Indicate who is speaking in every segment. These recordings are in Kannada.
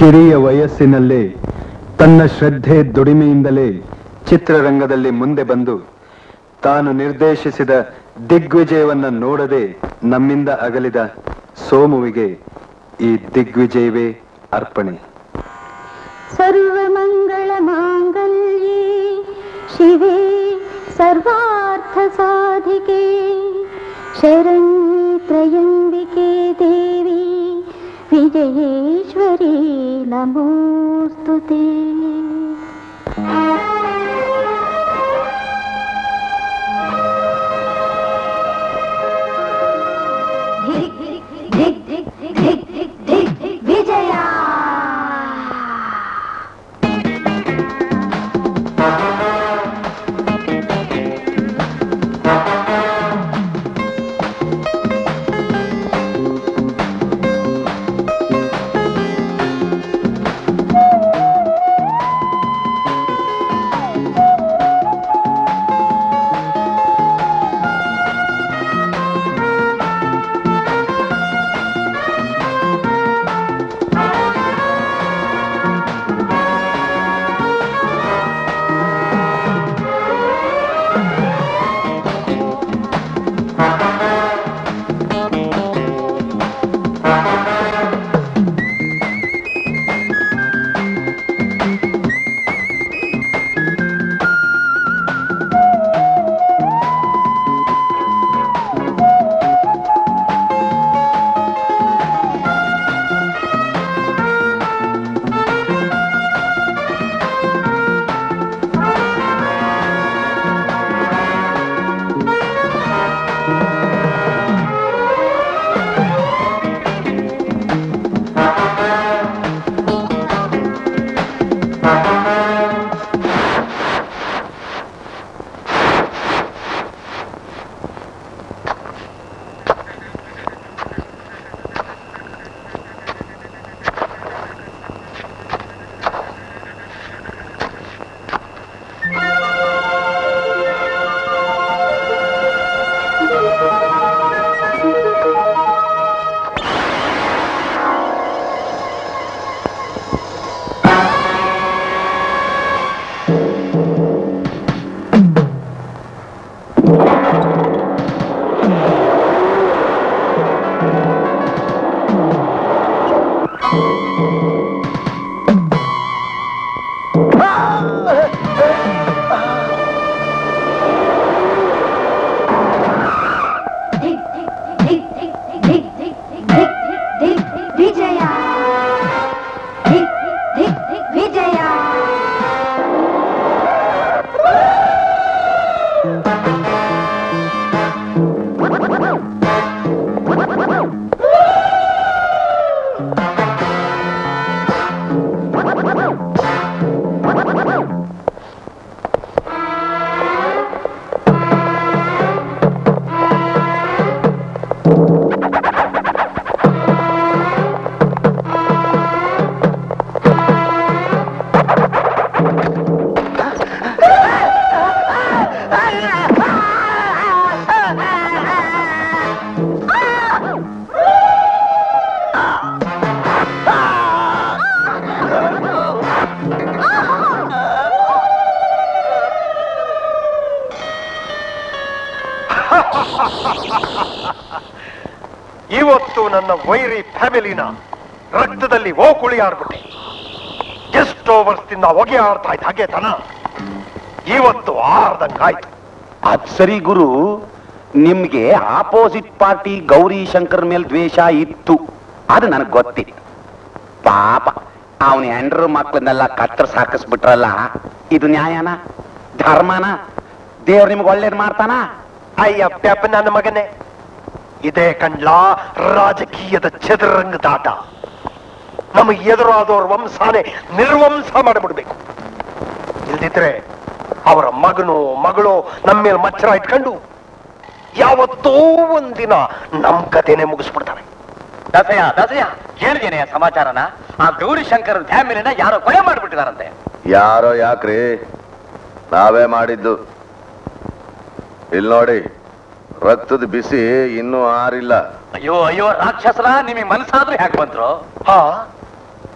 Speaker 1: ಕಿರಿಯ ವಯಸ್ಸಿನಲ್ಲೇ ತನ್ನ ಶ್ರದ್ಧೆ ದುಡಿಮೆಯಿಂದಲೇ ಚಿತ್ರರಂಗದಲ್ಲಿ ಮುಂದೆ ಬಂದು ತಾನು ನಿರ್ದೇಶಿಸಿದ ದಿಗ್ವಿಜಯವನ್ನ ನೋಡದೆ ನಮ್ಮಿಂದ ಅಗಲಿದ ಸೋಮುವಿಗೆ ಈ ದಿಗ್ವಿಜಯವೇ ಅರ್ಪಣೆ
Speaker 2: सर्वमङ्गलमाङ्गल्ये शिवे सर्वार्थसाधिके शरण्ये त्र्यम्बिके देवी विजयेश्वरी नमोऽस्तु ते ವಿಜಯ ವಿಜಯ ವಿಜಯ
Speaker 3: ಇವತ್ತು ನನ್ನ ವೈರಿ ಫ್ಯಾಮಿಲಿನ ರಕ್ತದಲ್ಲಿ ಓ ಕುಳಿಯಾಡ್ಬಿಟ್ಟೆ ಎಷ್ಟೋ ವರ್ಷದಿಂದ ಹೊಗೆ ಆಡ್ತಾ ಇದ್ದ ಹಾಗೆ ತನ ಇವತ್ತು ಆರ್ದಂಗಾಯ್ತು
Speaker 4: ಅದ್ ಸರಿ ಗುರು ನಿಮ್ಗೆ ಆಪೋಸಿಟ್ ಪಾರ್ಟಿ ಗೌರಿ ಶಂಕರ್ ಮೇಲೆ ದ್ವೇಷ ಇತ್ತು ಅದು ನನಗೆ ಗೊತ್ತಿತ್ತು ಪಾಪ ಅವನ ಹೆಂಡ್ರ ಮಕ್ಳನ್ನೆಲ್ಲ ಕತ್ತರ್ಸ್ ಹಾಕಿಸ್ಬಿಟ್ರಲ್ಲ ಇದು ನ್ಯಾಯನ ಧರ್ಮನ ದೇವ್ರು ನಿಮ್ಗೆ ಒಳ್ಳೇದ್ ಮಾಡ್ತಾನ
Speaker 3: ಅಯ್ಯ ಪ್ಯಾಪ ನನ್ನ ಮಗನೇ ಇದೇ ಕಂಡ್ಲಾ ರಾಜಕೀಯದ ಚದುರಂಗದಾಟ ನಮಗೆ ಎದುರಾದವ್ರ ವಂಶಾನೇ ನಿರ್ವಂಸ ಮಾಡಿಬಿಡ್ಬೇಕು ಇಲ್ದಿದ್ರೆ ಅವರ ಮಗನು ಮಗಳು ನಮ್ಮ ಮೇಲೆ ಮಚ್ಚರ ಇಟ್ಕೊಂಡು ಯಾವತ್ತೋ ಒಂದಿನ ನಮ್ ಕಥೆನೆ ಮುಗಿಸ್ಬಿಡ್ತಾರೆ
Speaker 5: ದಸಯ ದಸಯ ಏನಿದೇನೆ ಸಮಾಚಾರನ ಆ ಗೌರಿ ಶಂಕರ್ ಫ್ಯಾಮಿಲಿನ ಯಾರೋ ಕೊಲೆ ಮಾಡ್ಬಿಟ್ಟಿದಾರಂತೆ
Speaker 6: ಯಾರೋ ಯಾಕ್ರಿ ನಾವೇ ಮಾಡಿದ್ದು ಇಲ್ಲಿ ನೋಡಿ ರಕ್ತದ ಬಿಸಿ ಇನ್ನೂ ಆರಿಲ್ಲ
Speaker 5: ಅಯ್ಯೋ ಅಯ್ಯೋ ರಾಕ್ಷಸರ ನಿಮಗೆ ಮನಸ್ಸಾದ್ರೂ ಯಾಕೆ ಬಂದ್ರು
Speaker 3: ಹಾ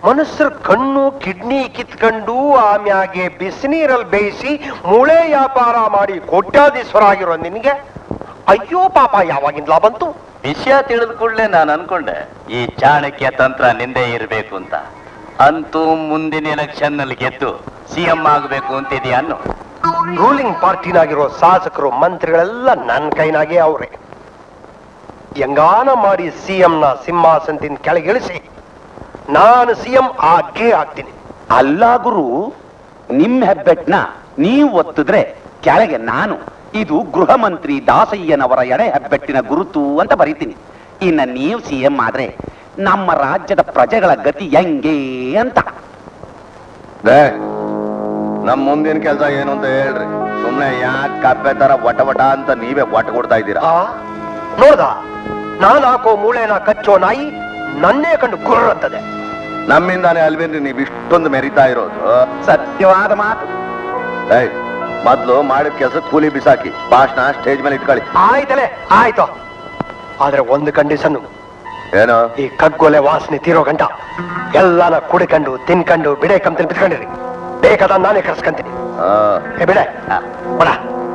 Speaker 3: ಮನುಷ್ಯರ ಕಣ್ಣು ಕಿಡ್ನಿ ಕಿತ್ಕೊಂಡು ಆಮ್ಯಾಗೆ ಬಿಸಿನೀರಲ್ಲಿ ಬೇಯಿಸಿ ಮೂಳೆ ವ್ಯಾಪಾರ ಮಾಡಿ ಕೋಟ್ಯಾಧೀಶ್ವರ ಆಗಿರೋ ನಿನಗೆ ಅಯ್ಯೋ ಪಾಪ ಯಾವಾಗಿಂದ ಬಂತು
Speaker 5: ವಿಷಯ ತಿಳಿದ ಕೂಡಲೇ ನಾನು ಅನ್ಕೊಂಡೆ ಈ ಚಾಣಕ್ಯ ತಂತ್ರ ನಿಂದೆ ಇರಬೇಕು ಅಂತ ಅಂತೂ ಮುಂದಿನ ಎಲೆಕ್ಷನ್ ನಲ್ಲಿ ಗೆದ್ದು ಸಿಎಂ ಆಗಬೇಕು ಅಂತಿದೀಯ ಅನ್ನು
Speaker 3: ರೂಲಿಂಗ್ ಪಾರ್ಟಿನಾಗಿರೋ ಶಾಸಕರು ಮಂತ್ರಿಗಳೆಲ್ಲ ನನ್ನ ಕೈನಾಗೆ ಅವ್ರೆ ಹೆಂಗಾನ ಮಾಡಿ ಸಿಎಂ ನ ಸಿಂಹಾಸನದಿಂದ ಕೆಳಗಿಳಿಸಿ ನಾನು ಸಿಎಂ ಆಗೇ ಆಗ್ತೀನಿ
Speaker 4: ಅಲ್ಲ ಗುರು ನಿಮ್ ಹೆಬ್ಬೆಟ್ನ ನೀವು ಒತ್ತಿದ್ರೆ ಕೆಳಗೆ ನಾನು ಇದು ಗೃಹ ಮಂತ್ರಿ ದಾಸಯ್ಯನವರ ಎಡೆ ಹೆಬ್ಬೆಟ್ಟಿನ ಗುರುತು ಅಂತ ಬರೀತೀನಿ ಇನ್ನ ನೀವು ಸಿ ಎಂ ಆದ್ರೆ ನಮ್ಮ ರಾಜ್ಯದ ಪ್ರಜೆಗಳ ಗತಿ ಹೆಂಗೆ ಅಂತ
Speaker 6: ಲೇ, ನಮ್ ಮುಂದಿನ ಕೆಲಸ ಏನು ಅಂತ ಹೇಳ್ರಿ ಸುಮ್ನೆ ಯಾಕೆ ಕಪ್ಪೆ ತರ ವಟ ವಟ ಅಂತ ನೀವೇ ವಟ ಕೊಡ್ತಾ ಇದ್ದೀರಾ
Speaker 3: ಆ ನೋಡ್ದ ನಾನು ಹಾಕೋ ಮೂಳೆನ ಕಚ್ಚೋ ನಾಯಿ ನನ್ನೇ ಕಂಡು ಗುರ್ರ ಅಂತದೆ
Speaker 6: ನಮ್ಮಿಂದಾನೇ ಅಲ್ವೇನ್ರಿ ನೀವ್ ಇಷ್ಟೊಂದು ಮೆರಿತಾ ಇರೋದು
Speaker 4: ಸತ್ಯವಾದ ಮಾತು
Speaker 6: ಏಯ್ ಮೊದ್ಲು ಮಾಡಿದ ಕೆಲಸ ಕೂಲಿ ಬಿಸಾಕಿ ಭಾಷಣ ಸ್ಟೇಜ್ ಮೇಲೆ ಇಟ್ಕೊಳ್ಳಿ
Speaker 3: ಆಯ್ತಲೆ ಆಯ್ತು ಆದ್ರೆ ಒಂದು ಕಂಡೀಷನ್
Speaker 6: ಏನು
Speaker 3: ಈ ಕಗ್ಗೊಲೆ ವಾಸನೆ ತೀರೋ ಗಂಟ ಎಲ್ಲಾನ ಕುಡಿಕೊಂಡು ತಿನ್ಕೊಂಡು ಬಿಡೆ ಕಂತಲ್ಲಿ ಬಿತ್ಕೊಂಡಿರಿ ಬೇಕಾದ ನಾನೇ ಕರ್ಸ್ಕಂತೀನಿ
Speaker 6: ಆ,
Speaker 3: ಏ ಬಿಡೆ ಬಡ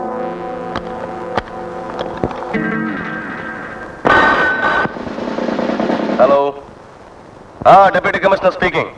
Speaker 6: ಹಲೋ ಹಾ ಡೆಪ್ಯೂಟಿ ಕಮಿಷನರ್ ಸ್ಪೀಕಿಂಗ್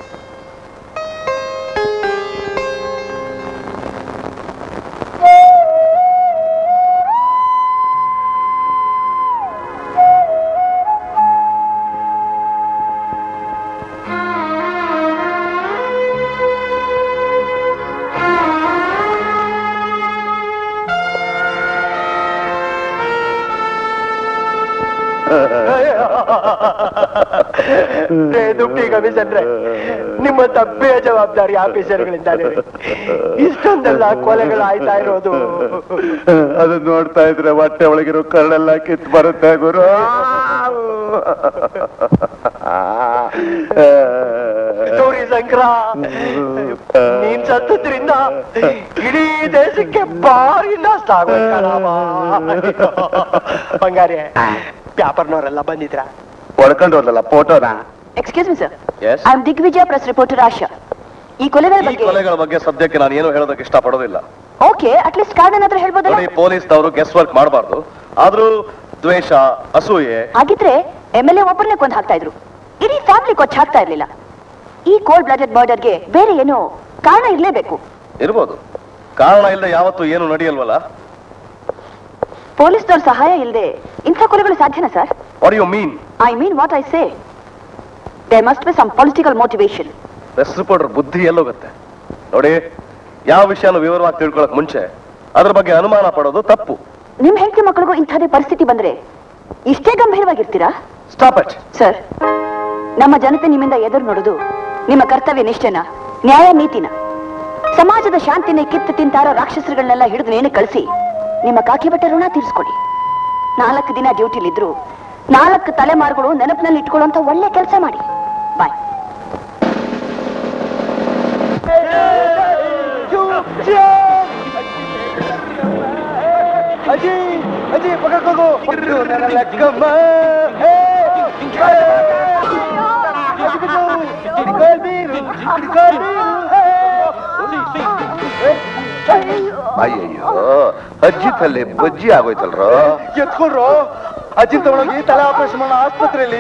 Speaker 3: ದುಡ್ಡಿ ಕಮಿಷನ್ರೆ ನಿಮ್ಮಂತ ಬೇಜವಾಬ್ದಾರಿ ಆಫೀಸರ್ಗಳಿಂದಾನೆ ಇಷ್ಟೊಂದೆಲ್ಲ ಕೊಲೆಗಳು ಆಯ್ತಾ ಇರೋದು
Speaker 6: ಅದನ್ನ ನೋಡ್ತಾ ಇದ್ರೆ ಹೊಟ್ಟೆ ಒಳಗಿರೋ ಕರಳೆಲ್ಲ ಕಿತ್ ಬರುತ್ತೆ ಗುರು
Speaker 3: ಗೌರಿ ಶಂಕರ ನೀನ್ ಸತ್ತದ್ರಿಂದ ಇಡೀ ದೇಶಕ್ಕೆ ಭಾರಿ ನಷ್ಟ ಆಗೋಯ್ತು ಕಣವ್ವ. ಬಂಗಾರಿ ವ್ಯಾಪಾರನವರೆಲ್ಲ ಬಂದಿದ್ರ
Speaker 4: ಹೊಡ್ಕೊಂಡು ಹೋದ್ಲಲ್ಲ ಫೋಟೋನ
Speaker 7: excuse me sir
Speaker 6: Yes?
Speaker 7: I am Digvijaya press reporter Asha ಈ ಕೊಲೆಗಳ
Speaker 6: ಈ
Speaker 7: ಬಗ್ಗೆ
Speaker 6: ಕೊಲೆಗಳ ಬಗ್ಗೆ ಸದ್ಯಕ್ಕೆ ನಾನು ಏನು ಹೇಳೋದಕ್ಕೆ ಇಷ್ಟಪಡೋದಿಲ್ಲ
Speaker 7: ಓಕೆ ಅಟ್ಲೀಸ್ಟ್ ಕಾರಣ ಏನಾದ್ರೂ ಹೇಳ್ಬೋದಲ್ಲ
Speaker 6: ನೋಡಿ ಪೊಲೀಸ್ನವರು ಗೆಸ್ ವರ್ಕ್ ಮಾಡಬಾರ್ದು ಆದ್ರೂ ದ್ವೇಷ ಅಸೂಯೆ
Speaker 7: ಹಾಗಿದ್ರೆ ಎಂ ಎಲ್ ಎ ಒಬ್ಬರನ್ನೇ ಕೊಂದು ಹಾಕ್ತಾ ಇದ್ರು ಇಡೀ ಫ್ಯಾಮಿಲಿ ಕೊಚ್ಚ ಹಾಕ್ತಾ ಇರ್ಲಿಲ್ಲ ಈ ಕೋಲ್ಡ್ ಬ್ಲಡೆಡ್ ಮರ್ಡರ್ಗೆ ಬೇರೆ ಏನೋ ಕಾರಣ ಇರ್ಲೇಬೇಕು
Speaker 6: ಇರ್ಬೋದು ಕಾರಣ ಇಲ್ಲದೆ ಯಾವತ್ತೂ ಏನು ನಡೆಯಲ್ವಲ್ಲ
Speaker 7: ಪೊಲೀಸ್ನವ್ರ ಸಹಾಯ ಇಲ್ಲದೆ ಇಂಥ ಕೊಲೆಗಳು ಸಾಧ್ಯನಾ sir
Speaker 3: what you mean
Speaker 7: I mean what I say they must be some political motivation
Speaker 6: press reporter ಬುದ್ಧಿ ಎಲ್ಲೋಗುತ್ತೆ ನೋಡಿ ಯಾವ ವಿಷಯನ ವಿವರವಾಗಿ ತಿಳ್ಕೊಳಕ್ ಮುಂಚೆ ಅದ್ರ ಬಗ್ಗೆ ಅನುಮಾನ ಪಡೋದು ತಪ್ಪು
Speaker 7: ನಿಮ್ ಹೆಂಡತಿ ಮಕ್ಕಳಿಗೂ ಇಂಥದೇ ಪರಿಸ್ಥಿತಿ ಬಂದ್ರೆ ಇಷ್ಟೇ ಗಂಭೀರವಾಗಿರ್ತೀರಾ
Speaker 6: ಸ್ಟಾಪ್ ಇಟ್
Speaker 7: ಸರ್ ನಮ್ಮ ಜನತೆ ನಿಮ್ಮಿಂದ ಎದುರು ನೋಡುದು ನಿಮ್ಮ ಕರ್ತವ್ಯ ನಿಷ್ಠೆನ ನ್ಯಾಯ ನೀತಿನ ಸಮಾಜದ ಶಾಂತಿನೇ ಕಿತ್ತು ತಿಂತಾರೋ ರಾಕ್ಷಸರುಗಳನ್ನೆಲ್ಲ ಹಿಡಿದು ನೇಣು ಕಳಿಸಿ ನಿಮ್ಮ ಕಾಕಿ ಬಟ್ಟೆ ಋಣ ತೀರಿಸ್ಕೊಡಿ ನಾಲ್ಕು ದಿನ ಡ್ಯೂಟಿಲಿದ್ರು ನಾಲ್ಕು ತಲೆಮಾರುಗಳು ನೆನಪಿನಲ್ಲಿ ಇಟ್ಕೊಳ್ಳುವಂತ ಒಳ್ಳೆ ಕೆಲಸ ಮಾಡಿ ಬಾಯ್
Speaker 3: ಅಜಿ ಅಜಿ ಪಕ್ಕಕ್ಕೋಗು ನನ್ನ ಲೆಕ್ಕಮ್ಮ
Speaker 6: ಅಯ್ಯಯ್ಯೋ ಅಜ್ಜಿ ತಲೆ ಬಜ್ಜಿ ಆಗೋಯ್ತಲ್ರೋ
Speaker 3: ಎತ್ಕೊಳ್ರು ಅಜ್ಜಿ ತಗೊಳಗಿ ತಲೆ ಆಪರೇಷನ್ ಮಾಡೋ ಆಸ್ಪತ್ರೆಯಲ್ಲಿ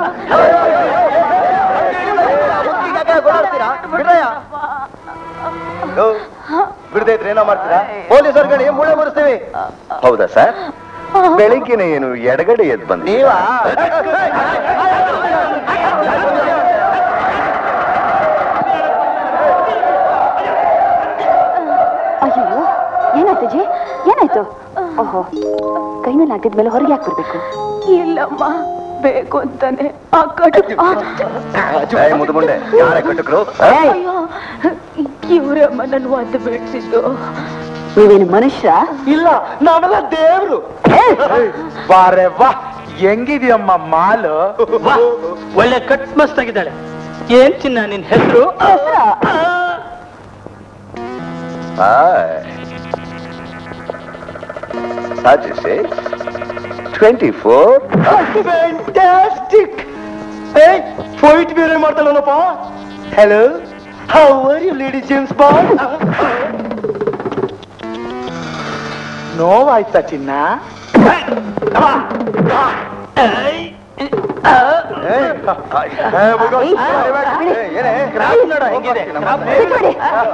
Speaker 3: ಬಿಡದೆ ಇದ್ರೆ ಏನೋ ಮಾಡ್ತೀರಾ ಪೊಲೀಸರ್ಗಳಿ ಮೂಳೆ ಮುರಿಸ್ತೀವಿ
Speaker 6: ಹೌದಾ ಸರ್ ಬೆಳಿಗ್ಗೆನೆ ಏನು ಎಡಗಡೆ ಎದ್ ಬಂದಿ
Speaker 3: ನೀವಾ
Speaker 7: ಅಯ್ಯೋ ಏನಾಯ್ತು ಜಿ ಏನಾಯ್ತು ಓಹೋ ಕೈನಲ್ಲಿ ಹಾಕಿದ್ಮೇಲೆ ಹೊರಗೆ ಯಾಕೆ ಬರ್ಬೇಕು
Speaker 2: ಇಲ್ಲಮ್ಮ ಬೇಕು ಅಂತಾನೆ ಆ ಕಡು
Speaker 6: ಏ ಮುದುಮುಂಡೆ ಯಾರೇ ಕಟ್ಟಕ್ರು
Speaker 2: ಅಯ್ಯೋ ಇವ್ರಮ್ಮ ನನ್ನ ಒದ್ದು ಬಿಡ್ಸಿದ್ದು
Speaker 7: ನೀವೇನು ಮನುಷ್ಯ
Speaker 3: ಇಲ್ಲ ನಾವೆಲ್ಲ ದೇವ್ರು ಬಾರೆ ವಾ ಹೆಂಗಿದ್ಯಮ್ಮ ಮಾಲು
Speaker 8: ಒಳ್ಳೆ ಕಟ್ ಮಸ್ತ್ ಆಗಿದ್ದಾಳೆ ಏನ್ ಚಿನ್ನ ನಿನ್ ಹೆಸರು
Speaker 6: ಸಾಜಿಸಿ ಟ್ವೆಂಟಿ ಫೋರ್
Speaker 3: ಫ್ಯಾಂಟಾಸ್ಟಿಕ್ ಫೈಟ್ ಬೇರೆ ಮಾಡ್ತಾನಲ್ಲಪ್ಪ hello how are you lady James Bond ನೋವಾಯ್ತಾ ಚಿನ್ನ
Speaker 7: ಬಿಟ್ಬಿಡಿ.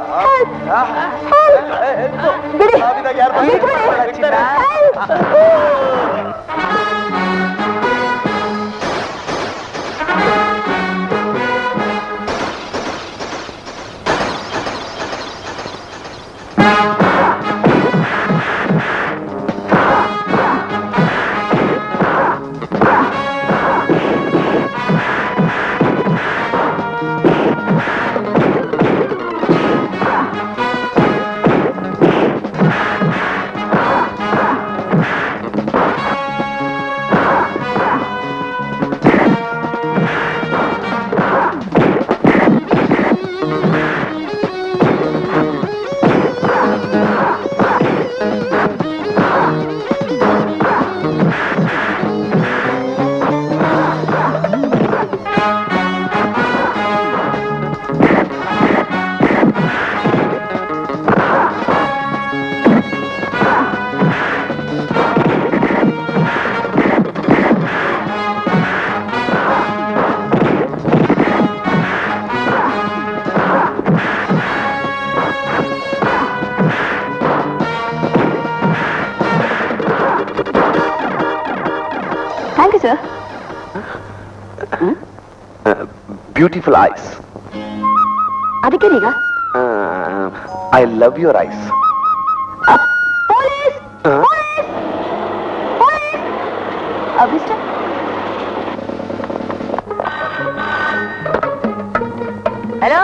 Speaker 7: ಬಿಡಿ. ಬಿಟ್ಬಿಡಿ. Thank you sir
Speaker 4: beautiful eyes
Speaker 7: ಅದಕ್ಕೇನೀಗ
Speaker 4: I love your eyes
Speaker 7: police police police mister
Speaker 9: hello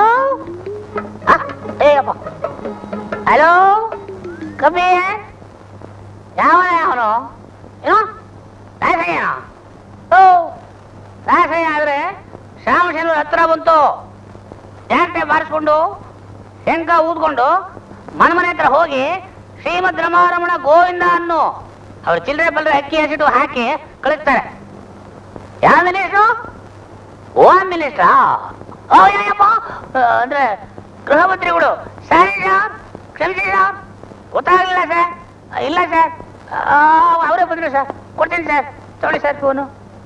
Speaker 9: ಏಯಪ್ಪ ಹಲೋ ಕಮ್ಮಿ ಯಾವ ಅವನು ಏನು ರಾಸಯ್ಯ ಓ ರಾಸಯ್ಯ ಆದ್ರೆ ಶ್ಯಾಮಶಂದ್ರ ಹತ್ರ ಬಂತು ಜಾಂಟೆ ಬಾರಿಸ್ಕೊಂಡು ಶಂಕ ಊದ್ಕೊಂಡು ಮನೆ ಮನೆ ಹತ್ರ ಹೋಗಿ ಶ್ರೀಮದ್ ರಮಾರಮಣ ಗೋವಿಂದ ಅನ್ನು ಅವ್ರ ಚಿಲ್ಲರೆ ಬಲ್ಲರೆ ಅಕ್ಕಿ ಹಸಿಟ್ಟು ಹಾಕಿ ಕಳಿಸ್ತಾರೆ ಯಾವ ಮಿನಿಸ್ಟ್ರು ಹೋಮ್ ಮಿನಿಸ್ಟ್ರಾ ಓ ಏನಪ್ಪ ಅಂದ್ರೆ ಗೃಹ ಮಂತ್ರಿಗಳು ಸರಿ ಸರ್ ಕ್ಷಮಿಸಿ ಸರ್ ಗೊತ್ತಾಗಲಿಲ್ಲ ಸರ್ ಇಲ್ಲ ಸರ್ ಅವರೇ ಬಂದ್ರು ಸರ್ ಕೊಡ್ತೀನಿ ಸರ್ ತೊಗೊಳ್ಳಿ ಸರ್ ಫೋನು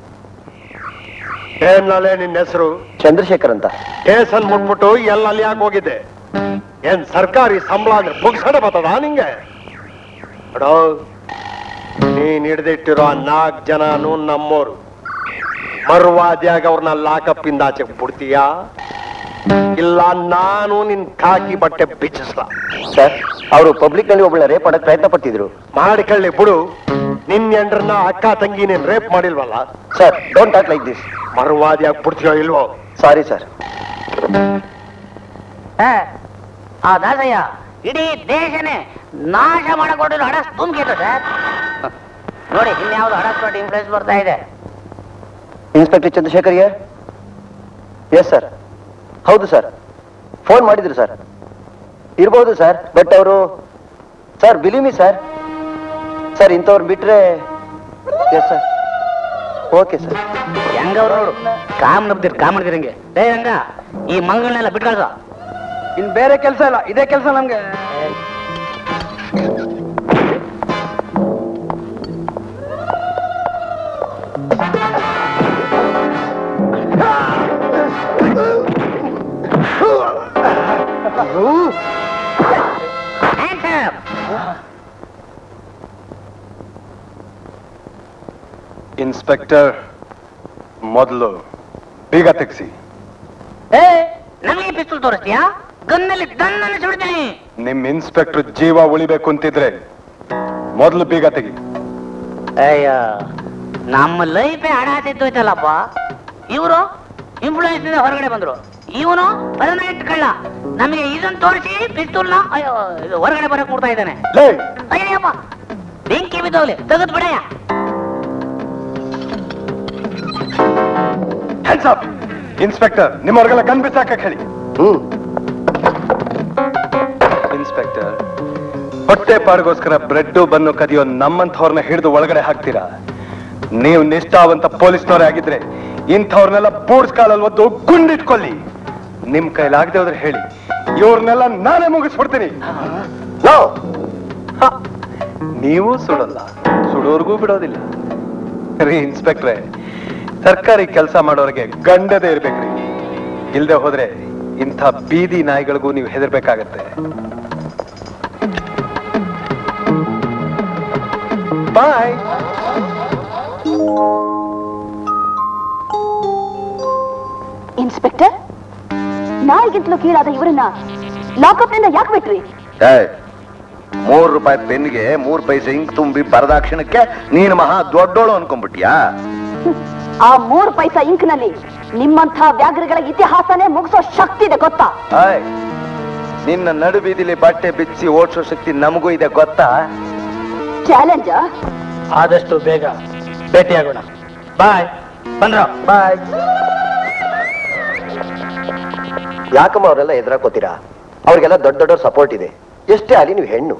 Speaker 3: ಏನ್ಲೇ ನಿನ್ನ ಹೆಸರು
Speaker 4: ಚಂದ್ರಶೇಖರ್ ಅಂತ
Speaker 3: ಕೇಸನ್ ಮುಟ್ಬಿಟ್ಟು ಎಲ್ಲ ಅಲ್ಲಿ ಯಾಕೆ ಹೋಗಿದ್ದೆ ಏನ್ ಸರ್ಕಾರಿ ಸಂಬಳ ಅಂದ್ರೆ ಪುಗ್ಸಡ ಬರ್ತದ ನಿಂಗೆ ಅಡೋ ನೀನ್ ಹಿಡ್ದಿಟ್ಟಿರೋ ನಾಲ್ಕು ಜನನು ನಮ್ಮೋರು ಮರ್ವಾದಿಯಾಗಿ ಅವ್ರನ್ನ ಲಾಕಪ್ ಇಂದ ಆಚೆಗೆ ಬಿಡ್ತೀಯಾ ಇಲ್ಲ ನಾನು ನಿನ್ ಕಾಕಿ ಬಟ್ಟೆ ಬಿಚ್ಚಿಸ್ಲ
Speaker 4: ಸರ್ ಅವರು ಪಬ್ಲಿಕ್ ನಲ್ಲಿ ಒಬ್ಬಳ ರೇಪ್ ಮಾಡಕ್ ಪ್ರಯತ್ನ ಪಟ್ಟಿದ್ರು
Speaker 3: ಮಾಡಿಕೊಳ್ಳಿ ಬಿಡು ನಿನ್ ಎಂಡ್ರನ್ನ ಅಕ್ಕ ತಂಗಿ ನೀನ್ ರೇಪ್ ಮಾಡಿಲ್ವಲ್ಲ
Speaker 4: sir don't talk like this
Speaker 3: ಮರ್ವಾದಿಯಾಗಿ ಬಿಡ್ತೀಯೋ ಇಲ್ವೋ
Speaker 4: ಸಾರಿ ಸರ್
Speaker 9: ಹಾ, ಆ ದಾಸಯ್ಯ ಇಡೀ ದೇಶನೇ ನಾಶ ಮಾಡಕೊಟ್ಟಿರೋ ಹಣ ತುಂಬಿತ್ತು ಸರ್ ನೋಡಿ ಇನ್ಯಾವ್ದು ಹಣ ನೋಡಿ ಇನ್ಫ್ಲೂಯೆನ್ಸ್ ಬರ್ತಾ ಇದೆ
Speaker 4: ಇನ್ಸ್ಪೆಕ್ಟರ್ ಚಂದ್ರಶೇಖರ್ಗೆ ಎಸ್ ಸರ್ ಹೌದು ಸರ್ ಫೋನ್ ಮಾಡಿದ್ರು ಸರ್ ಇರ್ಬೋದು ಸರ್ ಬಟ್ ಅವರು ಸರ್ ಬಿಲಿಮಿ ಸರ್ ಸರ್ ಇಂಥವ್ರು ಬಿಟ್ರೆ ಎಸ್ ಸರ್ ಓಕೆ ಸರ್
Speaker 9: ಹೆಂಗವ್ರು ನೋಡು ಕಾಮ್ ನಬ್ದಿರ್ ಕಾಮ್ ನಬ್ದಿರಂಗೆ ಏ ಹಂಗ ಈ ಮಂಗಳನ್ನೆಲ್ಲ ಬಿಟ್ಕಳ್ಸ
Speaker 8: ಇನ್ ಬೇರೆ ಕೆಲಸ ಇಲ್ಲ ಇದೇ ಕೆಲಸ ನಮ್ಗೆ
Speaker 1: ಇನ್ಸ್ಪೆಕ್ಟರ್ ಮೊದಲು ಬೀಗ ತೆಗ್ಸಿ
Speaker 9: ಏ ನಮಗೆ ಪಿಸ್ತೂಲ್ ತೋರಿಸ್ತೀಯಾ ಗನ್ನಲ್ಲಿ ದನ್ನನ್ನು ಸುಡ್ತೀನಿ
Speaker 1: ನಿಮ್ ಇನ್ಸ್ಪೆಕ್ಟರ್ ಜೀವ ಉಳಿಬೇಕು ಅಂತಿದ್ರೆ ಮೊದಲು ಬೀಗ ತೆಗಿ
Speaker 9: ಅಯ್ಯ ನಮ್ಮ ಲೈಫೇ ಹಣ ಸಿದ್ದೋಯ್ತಲ್ಲಪ್ಪ ಇವರು ಇನ್ಫ್ಲೂಯೆನ್ಸ್ ಇಂದ ಹೊರಗಡೆ ಬಂದ್ರು ಇವನು ಪರ್ಮನೆಂಟ್ ಕಳ್ಳ ನಮಗೆ ಇದನ್ನ ತೋರಿಸಿ ಪಿಸ್ತೂಲ್ನ ಅಯ್ಯೋ ಇದು ಹೊರಗಡೆ ಬರಕ್ ನೋಡ್ತಾ ಇದ್ದಾನೆ
Speaker 1: ಲೇ
Speaker 9: ಅಯ್ಯಪ್ಪ ಬೆಂಕಿ ಬಿದ್ದೋಗ್ಲಿ ತೆಗೆದು ಬಿಡಯ್ಯ
Speaker 1: ಇನ್ಸ್ಪೆಕ್ಟರ್ ನಿಮ್ಮವ್ರಿಗೆಲ್ಲ ಕಣ್ ಬಿಸಾಕಕ್ ಹೇಳಿ
Speaker 4: ಹ್ಮ್
Speaker 1: ಇನ್ಸ್ಪೆಕ್ಟರ್ ಹೊಟ್ಟೆ ಪಾಡಿಗೋಸ್ಕರ ಬ್ರೆಡ್ ಬನ್ನು ಕದಿಯೋ ನಮ್ಮಂಥವ್ರನ್ನ ಹಿಡಿದು ಒಳಗಡೆ ಹಾಕ್ತೀರಾ ನೀವು ನಿಷ್ಠಾವಂತ ಪೊಲೀಸ್ನವರೇ ಆಗಿದ್ರೆ ಇಂಥವ್ರನ್ನೆಲ್ಲ ಬೂಡ್ಸ್ ಕಾಲಲ್ಲಿ ಒದ್ದು ಗುಂಡಿಟ್ಕೊಳ್ಳಿ ನಿಮ್ ಕೈಲಾಗದೆ ಹೋದ್ರೆ ಹೇಳಿ ಇವ್ರನ್ನೆಲ್ಲ ನಾನೇ ಮುಗಿಸ್ಬಿಡ್ತೀನಿ ನೋ. ಹ. ನೀವು ಸುಡಲ್ಲ ಸುಡೋರ್ಗೂ ಬಿಡೋದಿಲ್ಲ ರೀ ಇನ್ಸ್ಪೆಕ್ಟ್ರೆ ಸರ್ಕಾರಿ ಕೆಲಸ ಮಾಡೋರಿಗೆ ಗಂಡದೇ ಇರ್ಬೇಕ್ರಿ ಇಲ್ದೆ ಹೋದ್ರೆ ಇಂಥ ಬೀದಿ ನಾಯಿಗಳಿಗೂ ನೀವು ಹೆದರ್ಬೇಕಾಗತ್ತೆ ಬಾಯ್
Speaker 7: ಇನ್ಸ್ಪೆಕ್ಟರ್ ನಾಯಿಗಿಂತಲೂ ಕೀಳಾದ ಇವರನ್ನ ಲಾಕಪ್ನಿಂದ ಯಾಕೆ ಬಿಟ್ರಿ
Speaker 6: ಏಯ್, ಮೂರ್ ರೂಪಾಯಿ ಪೆನ್ಗೆ ಮೂರ್ ಪೈಸೆ ಇಂಕ್ ತುಂಬಿ ಬರದಾಕ್ಷಣಕ್ಕೆ ನೀನು ಮಹಾ ದೊಡ್ಡೋಳು ಅನ್ಕೊಂಡ್ಬಿಟ್ಯಾ
Speaker 7: ಆ ಮೂರು ಪೈಸಾ ಇಂಕ್ನಲ್ಲಿ ನಿಮ್ಮಂಥ ವ್ಯಾಘ್ರಗಳ ಇತಿಹಾಸನೇ ಮುಗಿಸೋ ಶಕ್ತಿ ಇದೆ ಗೊತ್ತಾ
Speaker 6: ಆಯ್ ನಿನ್ನ ನಡುಬೀದಿಲಿ ಬಟ್ಟೆ ಬಿಚ್ಚಿ ಓಡಿಸೋ ಶಕ್ತಿ ನಮಗೂ ಇದೆ ಗೊತ್ತಾ
Speaker 7: ಚಾಲೆಂಜ್
Speaker 8: ಆದಷ್ಟು ಬೇಗ ಭೇಟಿಯಾಗೋಣ ಬಾಯ್ ಬಂದ್ರ
Speaker 6: ಬಾಯ್
Speaker 3: ಯಾಕಮ್ಮ ಅವರೆಲ್ಲ ಎದುರಾಕೋತೀರಾ ಅವ್ರಿಗೆಲ್ಲ ದೊಡ್ಡ ದೊಡ್ಡ ಸಪೋರ್ಟ್ ಇದೆ ಎಷ್ಟೇ ಆಗಲಿ ನೀವು ಹೆಣ್ಣು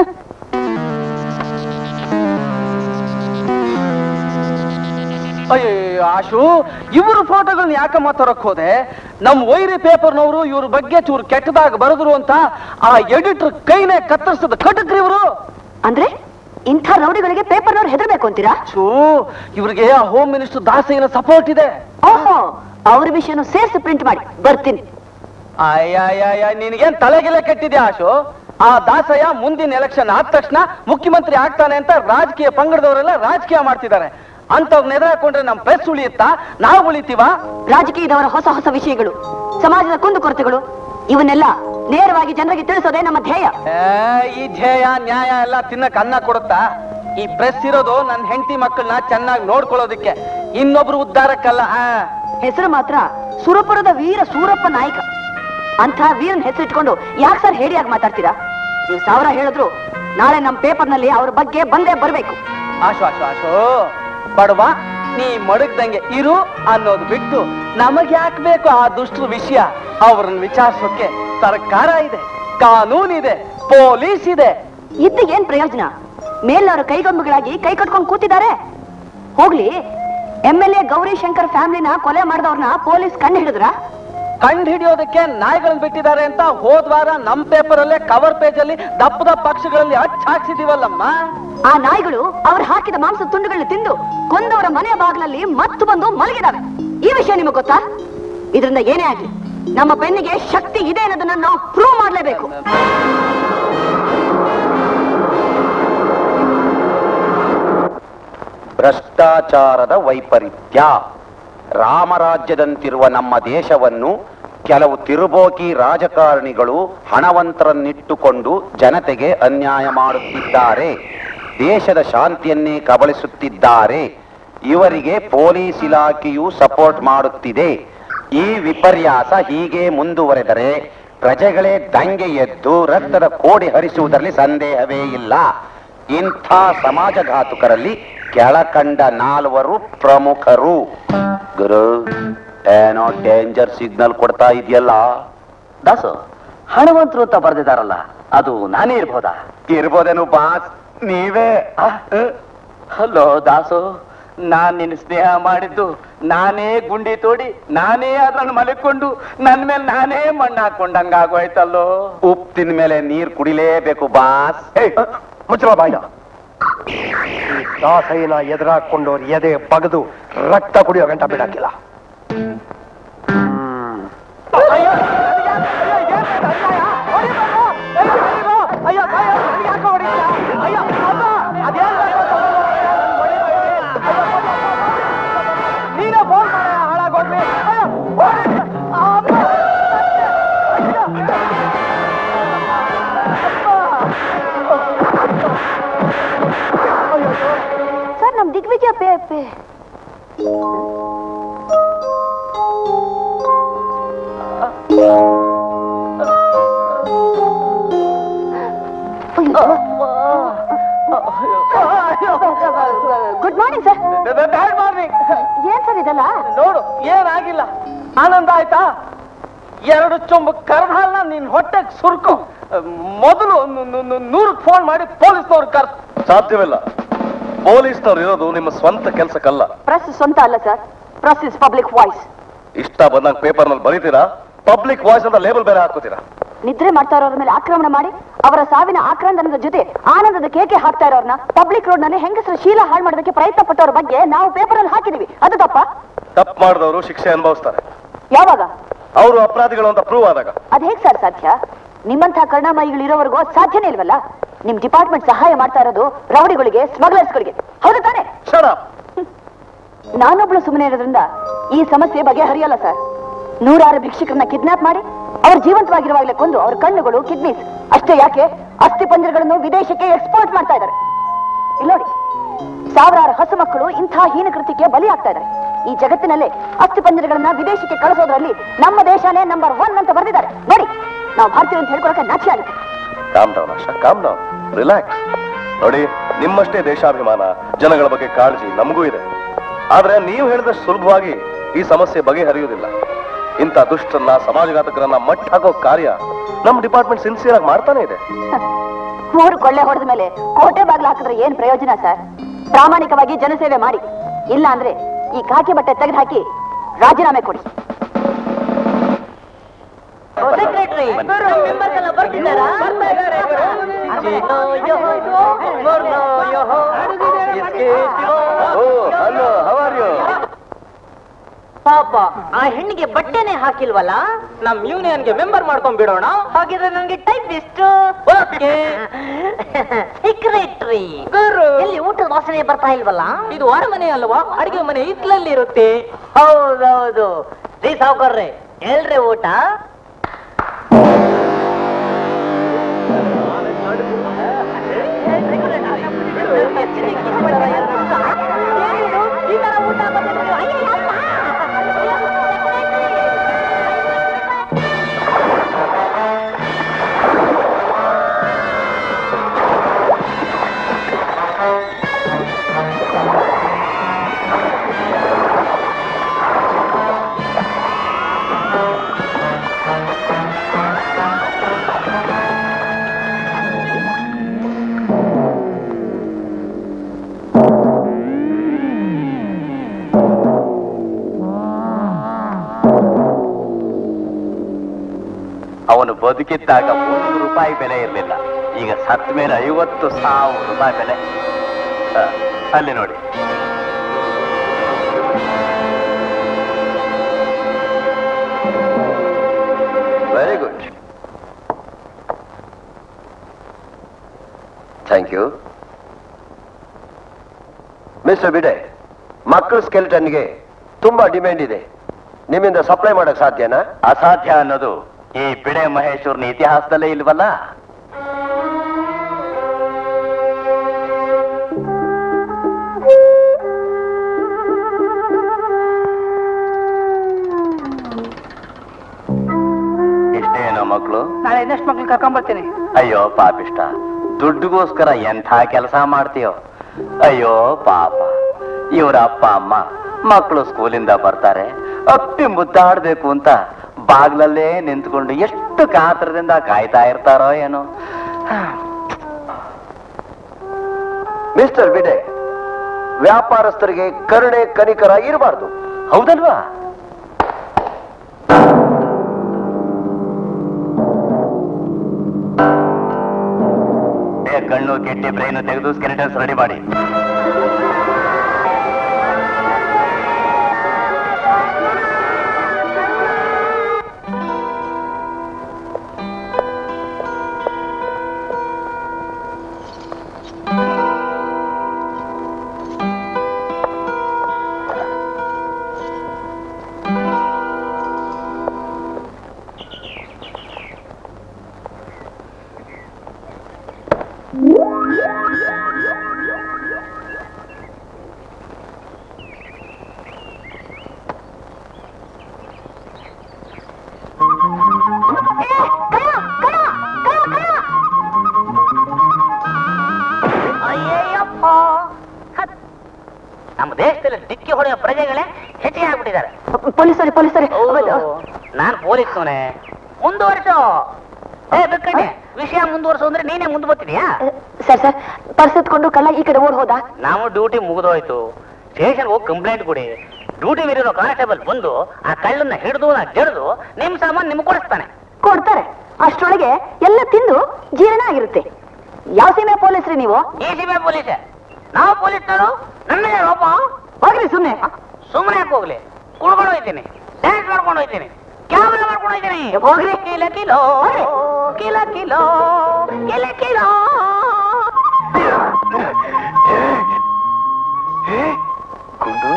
Speaker 8: ಅಯ್ಯೋ ಆಶು ಇವ್ರ ಫೋಟೋಗಳನ್ನ ಯಾಕಮ್ಮ ತರಕ್ ಹೋದೆ ನಮ್ ವೈರಿ ಪೇಪರ್ನವರು ಇವ್ರ ಬಗ್ಗೆ ಚೂರು ಕೆಟ್ಟದಾಗ ಬರೆದ್ರು ಅಂತ ಆ ಎಡಿಟರ್ ಕೈನೇ ಕತ್ತರಿಸಿದ ಕಟಕ್ರಿ ಇವರು
Speaker 7: ಅಂದ್ರೆ ಇಂಥ ರೌಡಿಗಳಿಗೆ ಪೇಪರ್ನವ್ರು ಹೆದರ್ಬೇಕು ಅಂತೀರಾ
Speaker 8: ಶೂ ಇವ್ರಿಗೆ ಆ ಹೋಮ್ ಮಿನಿಸ್ಟರ್ ದಾಸಯ್ಯನ ಸಪೋರ್ಟ್ ಇದೆ
Speaker 7: ಓಹೋ ಅವ್ರ ವಿಷಯನು ಸೇರ್ಸಿ ಪ್ರಿಂಟ್ ಮಾಡಿ ಬರ್ತೀನಿ
Speaker 8: ಅಯ್ಯ ನಿನಗೇನ್ ತಲೆಗೆಲೆ ಕೆಟ್ಟಿದ್ಯಾ ಆಶು ಆ ದಾಸಯ್ಯ ಮುಂದಿನ ಎಲೆಕ್ಷನ್ ಆದ ತಕ್ಷಣ ಮುಖ್ಯಮಂತ್ರಿ ಆಗ್ತಾನೆ ಅಂತ ರಾಜಕೀಯ ಪಂಗಡದವರೆಲ್ಲ ರಾಜಕೀಯ ಮಾಡ್ತಿದ್ದಾರೆ ಅಂತವ್ರನ್ನ ಎದುರಾಕೊಂಡ್ರೆ ನಮ್ ಪ್ರೆಸ್ ಉಳಿಯುತ್ತಾ ನಾವು ಉಳಿತೀವಾ
Speaker 7: ರಾಜಕೀಯದವರ ಹೊಸ ಹೊಸ ವಿಷಯಗಳು ಸಮಾಜದ ಕುಂದುಕೊರತೆಗಳು ಇವನ್ನೆಲ್ಲ ನೇರವಾಗಿ ಜನರಿಗೆ ತಿಳಿಸೋದೇ ನಮ್ಮ ಧ್ಯೇಯ
Speaker 8: ಏ, ಈ ಧ್ಯೇಯ ನ್ಯಾಯ ಎಲ್ಲ ತಿನ್ನಕ್ ಅನ್ನ ಕೊಡುತ್ತಾ ಈ ಪ್ರೆಸ್ ಇರೋದು ನನ್ನ ಹೆಂಡತಿ ಮಕ್ಕಳನ್ನ ಚೆನ್ನಾಗಿ ನೋಡ್ಕೊಳ್ಳೋದಕ್ಕೆ ಇನ್ನೊಬ್ರು ಉದ್ಧಾರಕ್ಕಲ್ಲ ಆ.
Speaker 7: ಹೆಸರು ಮಾತ್ರ ಸುರಪುರದ ವೀರ ಸೂರಪ್ಪ ನಾಯಕ ಅಂಥ ವೀರನ್ ಹೆಸರಿಟ್ಕೊಂಡು ಯಾಕೆ ಸರ್ ಹೇಡಿಯಾಗಿ ಮಾತಾಡ್ತೀರಾ ನೀವು ಸಾವಿರ ಹೇಳಿದ್ರು ನಾಳೆ ನಮ್ಮ ಪೇಪರ್ನಲ್ಲಿ ಅವ್ರ ಬಗ್ಗೆ ಬಂದೇ ಬರ್ಬೇಕು
Speaker 8: ಆಶು ಆಶು ಆಶು ಬಡವ ನೀ ಮಡಗ್ದಂಗೆ ಇರು ಅನ್ನೋದು ಬಿಟ್ಟು ನಮಗ್ ಯಾಕೆ ಬೇಕು ಆ ದುಷ್ಟರ ವಿಷಯ ಅವ್ರನ್ನ ವಿಚಾರಿಸೋಕೆ ಸರ್ಕಾರ ಇದೆ ಕಾನೂನಿದೆ ಪೊಲೀಸ್ ಇದೆ
Speaker 7: ಇದ್ದು ಏನ್ ಪ್ರಯೋಜನ ಮೇಲವರ ಕೈಗೊಂಬೆಗಳಾಗಿ ಕೈ ಕಟ್ಕೊಂಡು ಕೂತಿದ್ದಾರೆ ಹೋಗ್ಲಿ M L A Gauri Shankar ಫ್ಯಾಮಿಲಿನ ಕೊಲೆ ಮಾಡಿದವ್ರನ್ನ ಪೊಲೀಸ್ ಕಂಡು ಹಿಡಿದ್ರ
Speaker 8: ಕಂಡು ಹಿಡಿಯೋದಕ್ಕೆ ನಾಯಿಗಳನ್ನ ಬಿಟ್ಟಿದ್ದಾರೆ ಅಂತ ಹೋದ್ವಾರ ನಮ್ ಪೇಪರ್ ಅಲ್ಲೇ ಕವರ್ ಪೇಜ್ ಅಲ್ಲಿ ದಪ್ಪ ದಪ್ಪ ಅಕ್ಷರಗಳಲ್ಲಿ ಅಚ್ಚ ಹಾಕ್ಸಿದೀವಲ್ಲಮ್ಮ
Speaker 7: ಆ ನಾಯಿಗಳು ಅವ್ರು ಹಾಕಿದ ಮಾಂಸ ತುಂಡುಗಳನ್ನ ತಿಂದು ಕೊಂದವರ ಮನೆ ಬಾಗಿಲಲ್ಲಿ ಮತ್ತು ಬಂದು ಮಲಗಿದಾವೆ ಈ ವಿಷಯ ನಿಮಗೆ ಗೊತ್ತಾ ಇದರಿಂದ ಏನೇ ಆಗ್ಲಿ ನಮ್ಮ ಪೆನ್ನಿಗೆ ಶಕ್ತಿ ಇದೆ ಅನ್ನೋದನ್ನ ನಾವು ಪ್ರೂವ್ ಮಾಡ್ಲೇಬೇಕು
Speaker 4: ಭ್ರಷ್ಟಾಚಾರದ ವೈಪರೀತ್ಯ ರಾಮರಾಜ್ಯದಂತಿರುವ ನಮ್ಮ ದೇಶವನ್ನು ಕೆಲವು ತಿರುಬೋಕಿ ರಾಜಕಾರಣಿಗಳು ಹಣವಂತರನ್ನಿಟ್ಟುಕೊಂಡು ಜನತೆಗೆ ಅನ್ಯಾಯ ಮಾಡುತ್ತಿದ್ದಾರೆ ದೇಶದ ಶಾಂತಿಯನ್ನೇ ಕಬಳಿಸುತ್ತಿದ್ದಾರೆ ಇವರಿಗೆ ಪೊಲೀಸ್ ಇಲಾಖೆಯು ಸಪೋರ್ಟ್ ಮಾಡುತ್ತಿದೆ ಈ ವಿಪರ್ಯಾಸ ಹೀಗೆ ಮುಂದುವರೆದರೆ ಪ್ರಜೆಗಳೇ ದಂಗೆ ಎದ್ದು ರಕ್ತದ ಕೋಡಿ ಹರಿಸುವುದರಲ್ಲಿ ಸಂದೇಹವೇ ಇಲ್ಲ ಇಂಥ ಸಮಾಜಘಾತುಕರಲ್ಲಿ ಕೆಳಕಂಡ ನಾಲ್ವರು ಪ್ರಮುಖರು ಗುರು ಏನೋ ಡೇಂಜರ್ ಸಿಗ್ನಲ್ ಕೊಡ್ತಾ ಇದೆಯಲ್ಲ
Speaker 5: ದಾಸು ಹಣವಂತರು ಅಂತ ಬರ್ದಿದಾರಲ್ಲ ಅದು ನಾನೇ ಇರ್ಬೋದಾ
Speaker 4: ಇರ್ಬೋದೇನು ಬಾಸ್ ನೀವೇ
Speaker 5: ಹಲೋ ದಾಸು ನಾನ್ ನಿನ್ನ ಸ್ನೇಹ ಮಾಡಿದ್ದು ನಾನೇ ಗುಂಡಿ ತೋಡಿ ನಾನೇ ಅದನ್ನು ಮಲಿಕೊಂಡು ನನ್ ಮೇಲೆ ನಾನೇ ಮಣ್ಣು ಹಾಕೊಂಡಂಗ ಆಗೋಯ್ತಲ್ಲೋ
Speaker 4: ಉಪ್ಪು ತಿಂದ ಮೇಲೆ ನೀರ್ ಕುಡಿಲೇಬೇಕು ಬಾಸ್
Speaker 3: ಮುಚ್ಚಲ ಬಾಯ ದಾಸಯ್ಯನ ಎದುರಾಕೊಂಡವ್ರು ಎದೆ ಬಗದು ರಕ್ತ ಕುಡಿಯೋ ಗಂಟ ಬಿಡಕ್ಕಿಲ್ಲ
Speaker 8: ನೀನೇ ಫೋನ್ ಮಾಡ ಹಾಳಾಗೋಗ್ಲಿ
Speaker 7: ಸರ್ ನಮ್ ದಿಗ್ವಿಜಯ ಪೇ ಪೇ good morning sir
Speaker 8: bad morning
Speaker 7: ಏನ್ ಸರ್ ಇದೆಲ್ಲ
Speaker 8: ನೋಡು ಏನಾಗಿಲ್ಲ ಆನಂದ ಆಯ್ತಾ ಎರಡು ಚೊಂಬು ಕರ್ದ ಹಾಲ್ನ ನಿನ್ ಹೊಟ್ಟೆಗೆ ಸುರ್ಕು ಮೊದಲು ನೂರಕ್ಕೆ ಫೋನ್ ಮಾಡಿ ಪೊಲೀಸ್ನವ್ರು ಕರ್
Speaker 6: ಸಾಧ್ಯವಿಲ್ಲ ಪೊಲೀಸ್ನವ್ರು ಇರೋದು ನಿಮ್ಮ ಸ್ವಂತ ಕೆಲಸಕ್ಕಲ್ಲ
Speaker 7: ಪ್ರೆಸ್ ಸ್ವಂತ ಅಲ್ಲ sir press is public voice
Speaker 6: ಇಷ್ಟ ಬಂದಂಗ ಪೇಪರ್ ನಲ್ಲಿ ಬರೀತೀರಾ ಪಬ್ಲಿಕ್ ವಾಯ್ಸ್ ಅಂತ ಲೇಬಲ್ ಬೇರೆ ಹಾಕೋತೀರಾ
Speaker 7: ನಿದ್ರೆ ಮಾಡ್ತಾ ಇರೋರ ಮೇಲೆ ಆಕ್ರಮಣ ಮಾಡಿ ಅವರ ಸಾವಿನ ಆಕ್ರಂದನದ ಜೊತೆ ಆನಂದದ ಕೇಕೆ ಹಾಕ್ತಾ ಇರೋರ್ನ ಪಬ್ಲಿಕ್ ರೋಡ್ ನಲ್ಲಿ ಹೆಂಗಸರ ಶೀಲ ಹಾಳು ಮಾಡೋದಕ್ಕೆ ಪ್ರಯತ್ನ ಪಟ್ಟವ್ರ ಬಗ್ಗೆ ನಾವು ಪೇಪರ್ ಅಲ್ಲಿ ಹಾಕಿದೀವಿ ಅದು ತಪ್ಪ
Speaker 6: ತಪ್ಪು ಮಾಡಿದವರು ಶಿಕ್ಷೆ ಅನುಭವಿಸ್ತಾರೆ
Speaker 7: ಯಾವಾಗ
Speaker 6: ಅವರು ಅಪರಾಧಿಗಳು ಅಂತ ಪ್ರೂವ್ ಆದಾಗ
Speaker 7: ಅದ್ ಹೇಗ್ ಸರ್ ಸಾಧ್ಯ ನಿಮ್ಮಂತಹ ಕರುಣಾಮಯಿಗಳು ಇರೋವರೆಗೂ ಅದ್ ಸಾಧ್ಯನೇ ಇಲ್ವಲ್ಲ ನಿಮ್ ಡಿಪಾರ್ಟ್ಮೆಂಟ್ ಸಹಾಯ ಮಾಡ್ತಾ ಇರೋದು ರೌಡಿಗಳಿಗೆ ಸ್ಮಗ್ಲರ್ಸ್ಗಳಿಗೆ ಹೌದು ತಾನೆ
Speaker 6: ಶಡ
Speaker 7: ನಾನೊಬ್ಳು ಸುಮ್ಮನೆ ಇರೋದ್ರಿಂದ ಈ ಸಮಸ್ಯೆ ಬಗೆಹರಿಯಲ್ಲ ಸರ್ ನೂರಾರು ಭಿಕ್ಷುಕರನ್ನ ಕಿಡ್ನಾಪ್ ಮಾಡಿ ಅವ್ರ ಜೀವಂತವಾಗಿರುವಾಗಲೇ ಕೊಂದು ಅವ್ರ ಕಣ್ಣುಗಳು ಕಿಡ್ನೀಸ್ ಅಷ್ಟೇ ಯಾಕೆ ಅಸ್ಥಿ ಪಂಜರಗಳನ್ನು ವಿದೇಶಕ್ಕೆ ಎಕ್ಸ್ಪೋರ್ಟ್ ಮಾಡ್ತಾ ಇದ್ದಾರೆ ಇಲ್ಲಿ ನೋಡಿ ಸಾವಿರಾರು ಹಸು ಮಕ್ಕಳು ಇಂಥ ಹೀನ ಕೃತ್ಯಕ್ಕೆ ಬಲಿಯಾಗ್ತಾ ಇದ್ದಾರೆ ಈ ಜಗತ್ತಿನಲ್ಲೇ ಅಸ್ಥಿ ಪಂಜರಗಳನ್ನ ವಿದೇಶಕ್ಕೆ ಕಳಿಸೋದ್ರಲ್ಲಿ ನಮ್ಮ ದೇಶನೇ ನಂಬರ್ ಒನ್ ಅಂತ ಬರೆದಿದ್ದಾರೆ ನೋಡಿ ನಾವು ಭಾರತೀಯರು ಅಂತ ಹೇಳ್ಕೊಳಕ್ಕೆ ನಾಚಿ ಆಗುತ್ತೆ
Speaker 6: ಕಾಮ್ ಡೌನ್ ಅಷ್ಟ ಕಾಮ್ ಡೌನ್ ರಿಲ್ಯಾಕ್ಸ್ ನೋಡಿ ನಿಮ್ಮಷ್ಟೇ ದೇಶಾಭಿಮಾನ ಜನಗಳ ಬಗ್ಗೆ ಕಾಳಜಿ ನಮಗೂ ಇದೆ ಆದ್ರೆ ನೀವು ಹೇಳಿದಷ್ಟು ಸುಲಭವಾಗಿ ಈ ಸಮಸ್ಯೆ ಬಗೆಹರಿಯುವುದಿಲ್ಲ ಇಂಥ ದುಷ್ಟರನ್ನ ಸಮಾಜಘಾತಕರನ್ನ ಮಟ್ಟ ಹಾಕೋ ಕಾರ್ಯ ನಮ್ಮ ಡಿಪಾರ್ಟ್ಮೆಂಟ್ ಸಿನ್ಸಿಯರ್ ಆಗಿ ಮಾಡ್ತಾನೆ ಇದೆ
Speaker 7: ಮೂರು ಕೊಳ್ಳೆ ಹೊಡೆದ ಮೇಲೆ ಕೋಟೆ ಬಾಗ್ಲು ಹಾಕಿದ್ರೆ ಏನ್ ಪ್ರಯೋಜನ ಸರ್ ಪ್ರಾಮಾಣಿಕವಾಗಿ ಜನಸೇವೆ ಮಾಡಿ ಇಲ್ಲ ಅಂದ್ರೆ ಈ ಕಾಕಿ ಬಟ್ಟೆ ತೆಗೆದು ಹಾಕಿ ರಾಜೀನಾಮೆ ಕೊಡಿ
Speaker 9: ಸೆಕ್ರೆಟರಿ ಮೆಂಬರ್ಸ್ ಎಲ್ಲ ಬರ್ತಿದ್ದಾರಾ
Speaker 6: ಹಲೋ ಹವಾರ್ ಯು
Speaker 9: ಪಾಪ ಆ ಹೆಣ್ಣಿಗೆ ಬಟ್ಟೆನೆ ಹಾಕಿಲ್ವಲ್ಲ
Speaker 8: ನಮ್ ಯೂನಿಯನ್ಗೆ ಮೆಂಬರ್ ಮಾಡ್ಕೊಂಡ್ ಬಿಡೋಣ
Speaker 9: ಹಾಗಿದ್ರೆ ನಂಗೆ ಟೈಪ್ ಎಷ್ಟು ಸೆಕ್ರೆಟರಿ ಎಲ್ಲಿ ಊಟದ ವಾಸನೆ ಬರ್ತಾ ಇಲ್ವಲ್ಲ
Speaker 8: ಇದು ಅರಮನೆ ಅಲ್ವಾ ಅಡಿಗೆ ಮನೆ ಇತ್ಲಲ್ಲಿ ಇರುತ್ತೆ
Speaker 9: ಹೌದೌದು ರೀ ಸಾವುಕಾರ್ರೆ ಎಲ್ರಿ ಊಟ ಈ ತರ ಊಟ ಬಂದಿದ್ರೆ ಅಯ್ಯಯ್ಯಪ್ಪ.
Speaker 5: ಅವನು ಬದುಕಿದ್ದಾಗ ಒಂದು ರೂಪಾಯಿ ಬೆಲೆ ಇರಲಿಲ್ಲ ಈಗ ಸತ್ತ ಮೇಲೆ ಐವತ್ತು ಸಾವಿರ ರೂಪಾಯಿ ಬೆಲೆ ಆ, ಅಲ್ಲಿ ನೋಡಿ
Speaker 6: very good thank you mister ಬಿಡೆ ಮಕ್ಕಳ ಸ್ಕೆಲ್ಟನ್ಗೆ ತುಂಬಾ ಡಿಮ್ಯಾಂಡ್ ಇದೆ ನಿಮ್ಮಿಂದ ಸಪ್ಲೈ ಮಾಡಕ್ ಸಾಧ್ಯನಾ
Speaker 5: ಅಸಾಧ್ಯ ಅನ್ನೋದು ಈ ಬಿಡೆ ಮಹೇಶ್ವರನ ಇತಿಹಾಸದಲ್ಲೇ ಇಲ್ವಲ್ಲ ಇಷ್ಟೇನೋ ಮಕ್ಕಳು
Speaker 9: ನಾಳೆ ಇನ್ನಷ್ಟು ಮಕ್ಳು ಕರ್ಕೊಂಡ್ ಬರ್ತೀನಿ
Speaker 5: ಅಯ್ಯೋ ಪಾಪಿಷ್ಟ ದುಡ್ಡಿಗೋಸ್ಕರ ಎಂಥ ಕೆಲಸ ಮಾಡ್ತೀಯೋ ಅಯ್ಯೋ ಪಾಪ ಇವರ ಅಪ್ಪ ಅಮ್ಮ ಮಕ್ಕಳು ಸ್ಕೂಲಿಂದ ಬರ್ತಾರೆ ಅಪ್ಪಿ ಮುದ್ದಾಡ್ಬೇಕು ಅಂತ ಬಾಗ್ಲಲ್ಲೇ ನಿಂತ್ಕೊಂಡು ಎಷ್ಟು ಕಾತರದಿಂದ ಕಾಯ್ತಾ ಇರ್ತಾರೋ ಏನೋ
Speaker 6: ಮಿಸ್ಟರ್ ಬಿಡೆ ವ್ಯಾಪಾರಸ್ಥರಿಗೆ ಕರುಣೆ ಕನಿಕರ ಇರಬಾರ್ದು
Speaker 5: ಹೌದಲ್ವಾ ಏ, ಕಣ್ಣು ಕೆಟ್ಟಿ ಬ್ರೈನ್ ತೆಗೆದು ಸ್ಕೆಲಿಟನ್ಸ್ ರೆಡಿ ಮಾಡಿ
Speaker 9: ಅಯ್ಯಯ್ಯಪ್ಪ ಹತ್. ನಮ್ಮ ದೇಶದಲ್ಲಿ ಡಿಕ್ಕಿ ಹೊಡೆಯೋ ಪ್ರಜೆಗಳೇ ಹೆಚ್ಚಿಗೆ ಆಗ್ಬಿಟ್ಟಿದ್ದಾರೆ
Speaker 7: ಪೊಲೀಸರಿ ಪೊಲೀಸರಿ
Speaker 9: ನಾನು ಪೊಲೀಸ್ನವನೇ ಮುಂದುವರಿಸು ಏ ಬೆಕ್ಕಣ್ಣೆ ವಿಷಯ ಮುಂದುವರಿಸು ಅಂದ್ರೆ ನೀನೇ ಮುಂದೆ ಬರ್ತಿದ್ಯಾ
Speaker 7: ಸರ್ ಸರ್ ಪರ್ಸ್ ಎತ್ಕೊಂಡು ಕಳ್ಳ ಈ ಕಡೆ ಓಡ್ ಹೋದ
Speaker 9: ನಾವು ಡ್ಯೂಟಿ ಮುಗಿದೋಯ್ತು ಸ್ಟೇಷನ್ ಹೋಗಿ ಕಂಪ್ಲೇಂಟ್ ಕೊಡಿ ಡ್ಯೂಟಿ ಮೇಲಿರೋ ಕಾನ್ಸ್ಟೇಬಲ್ ಬಂದು ಆ ಕಳ್ಳನ್ನ ಹಿಡಿದು ನಾ ಜಡ್ದು ನಿಮ್ ಸಾಮಾನ್ ನಿಮ್ಗೆ ಕೊಡಿಸ್ತಾನೆ
Speaker 7: ಕೊಡ್ತಾರೆ ಅಷ್ಟರೊಳಗೆ ಎಲ್ಲ ತಿಂದು ಜೀರ್ಣ ಆಗಿರುತ್ತೆ ಯಾವ ಸೀಮೆ ಪೊಲೀಸ್ರಿ ನೀವು
Speaker 9: ಈ ಸೀಮೆ ಪೊಲೀಸ್ ನಾವು ಪೊಲೀಸ್ನವರು ನನ್ನ ಒಬ್ಬ
Speaker 7: ಹೋಗ್ರಿ ಸುಮ್ನೆ
Speaker 9: ಸುಮ್ಮನೆ ಯಾಕೆ ಹೋಗ್ಲಿ ಕುಳ್ಕೊಂಡು ಹೋಗ್ತೀನಿ ಡ್ಯಾನ್ಸ್ ಮಾಡ್ಕೊಂಡು ಹೋಗ್ತೀನಿ ಕ್ಯಾಮ್ರಾ ಮಾಡ್ಕೊಂಡು ಹೋಗ್ತೀನಿ
Speaker 7: ಹೋಗ್ರಿ.
Speaker 9: ಕಿಲ ಕಿಲೋ ಕಿಲ ಕಿಲೋ ಕಿಲ ಕಿಲೋ
Speaker 1: ಗುಂಡು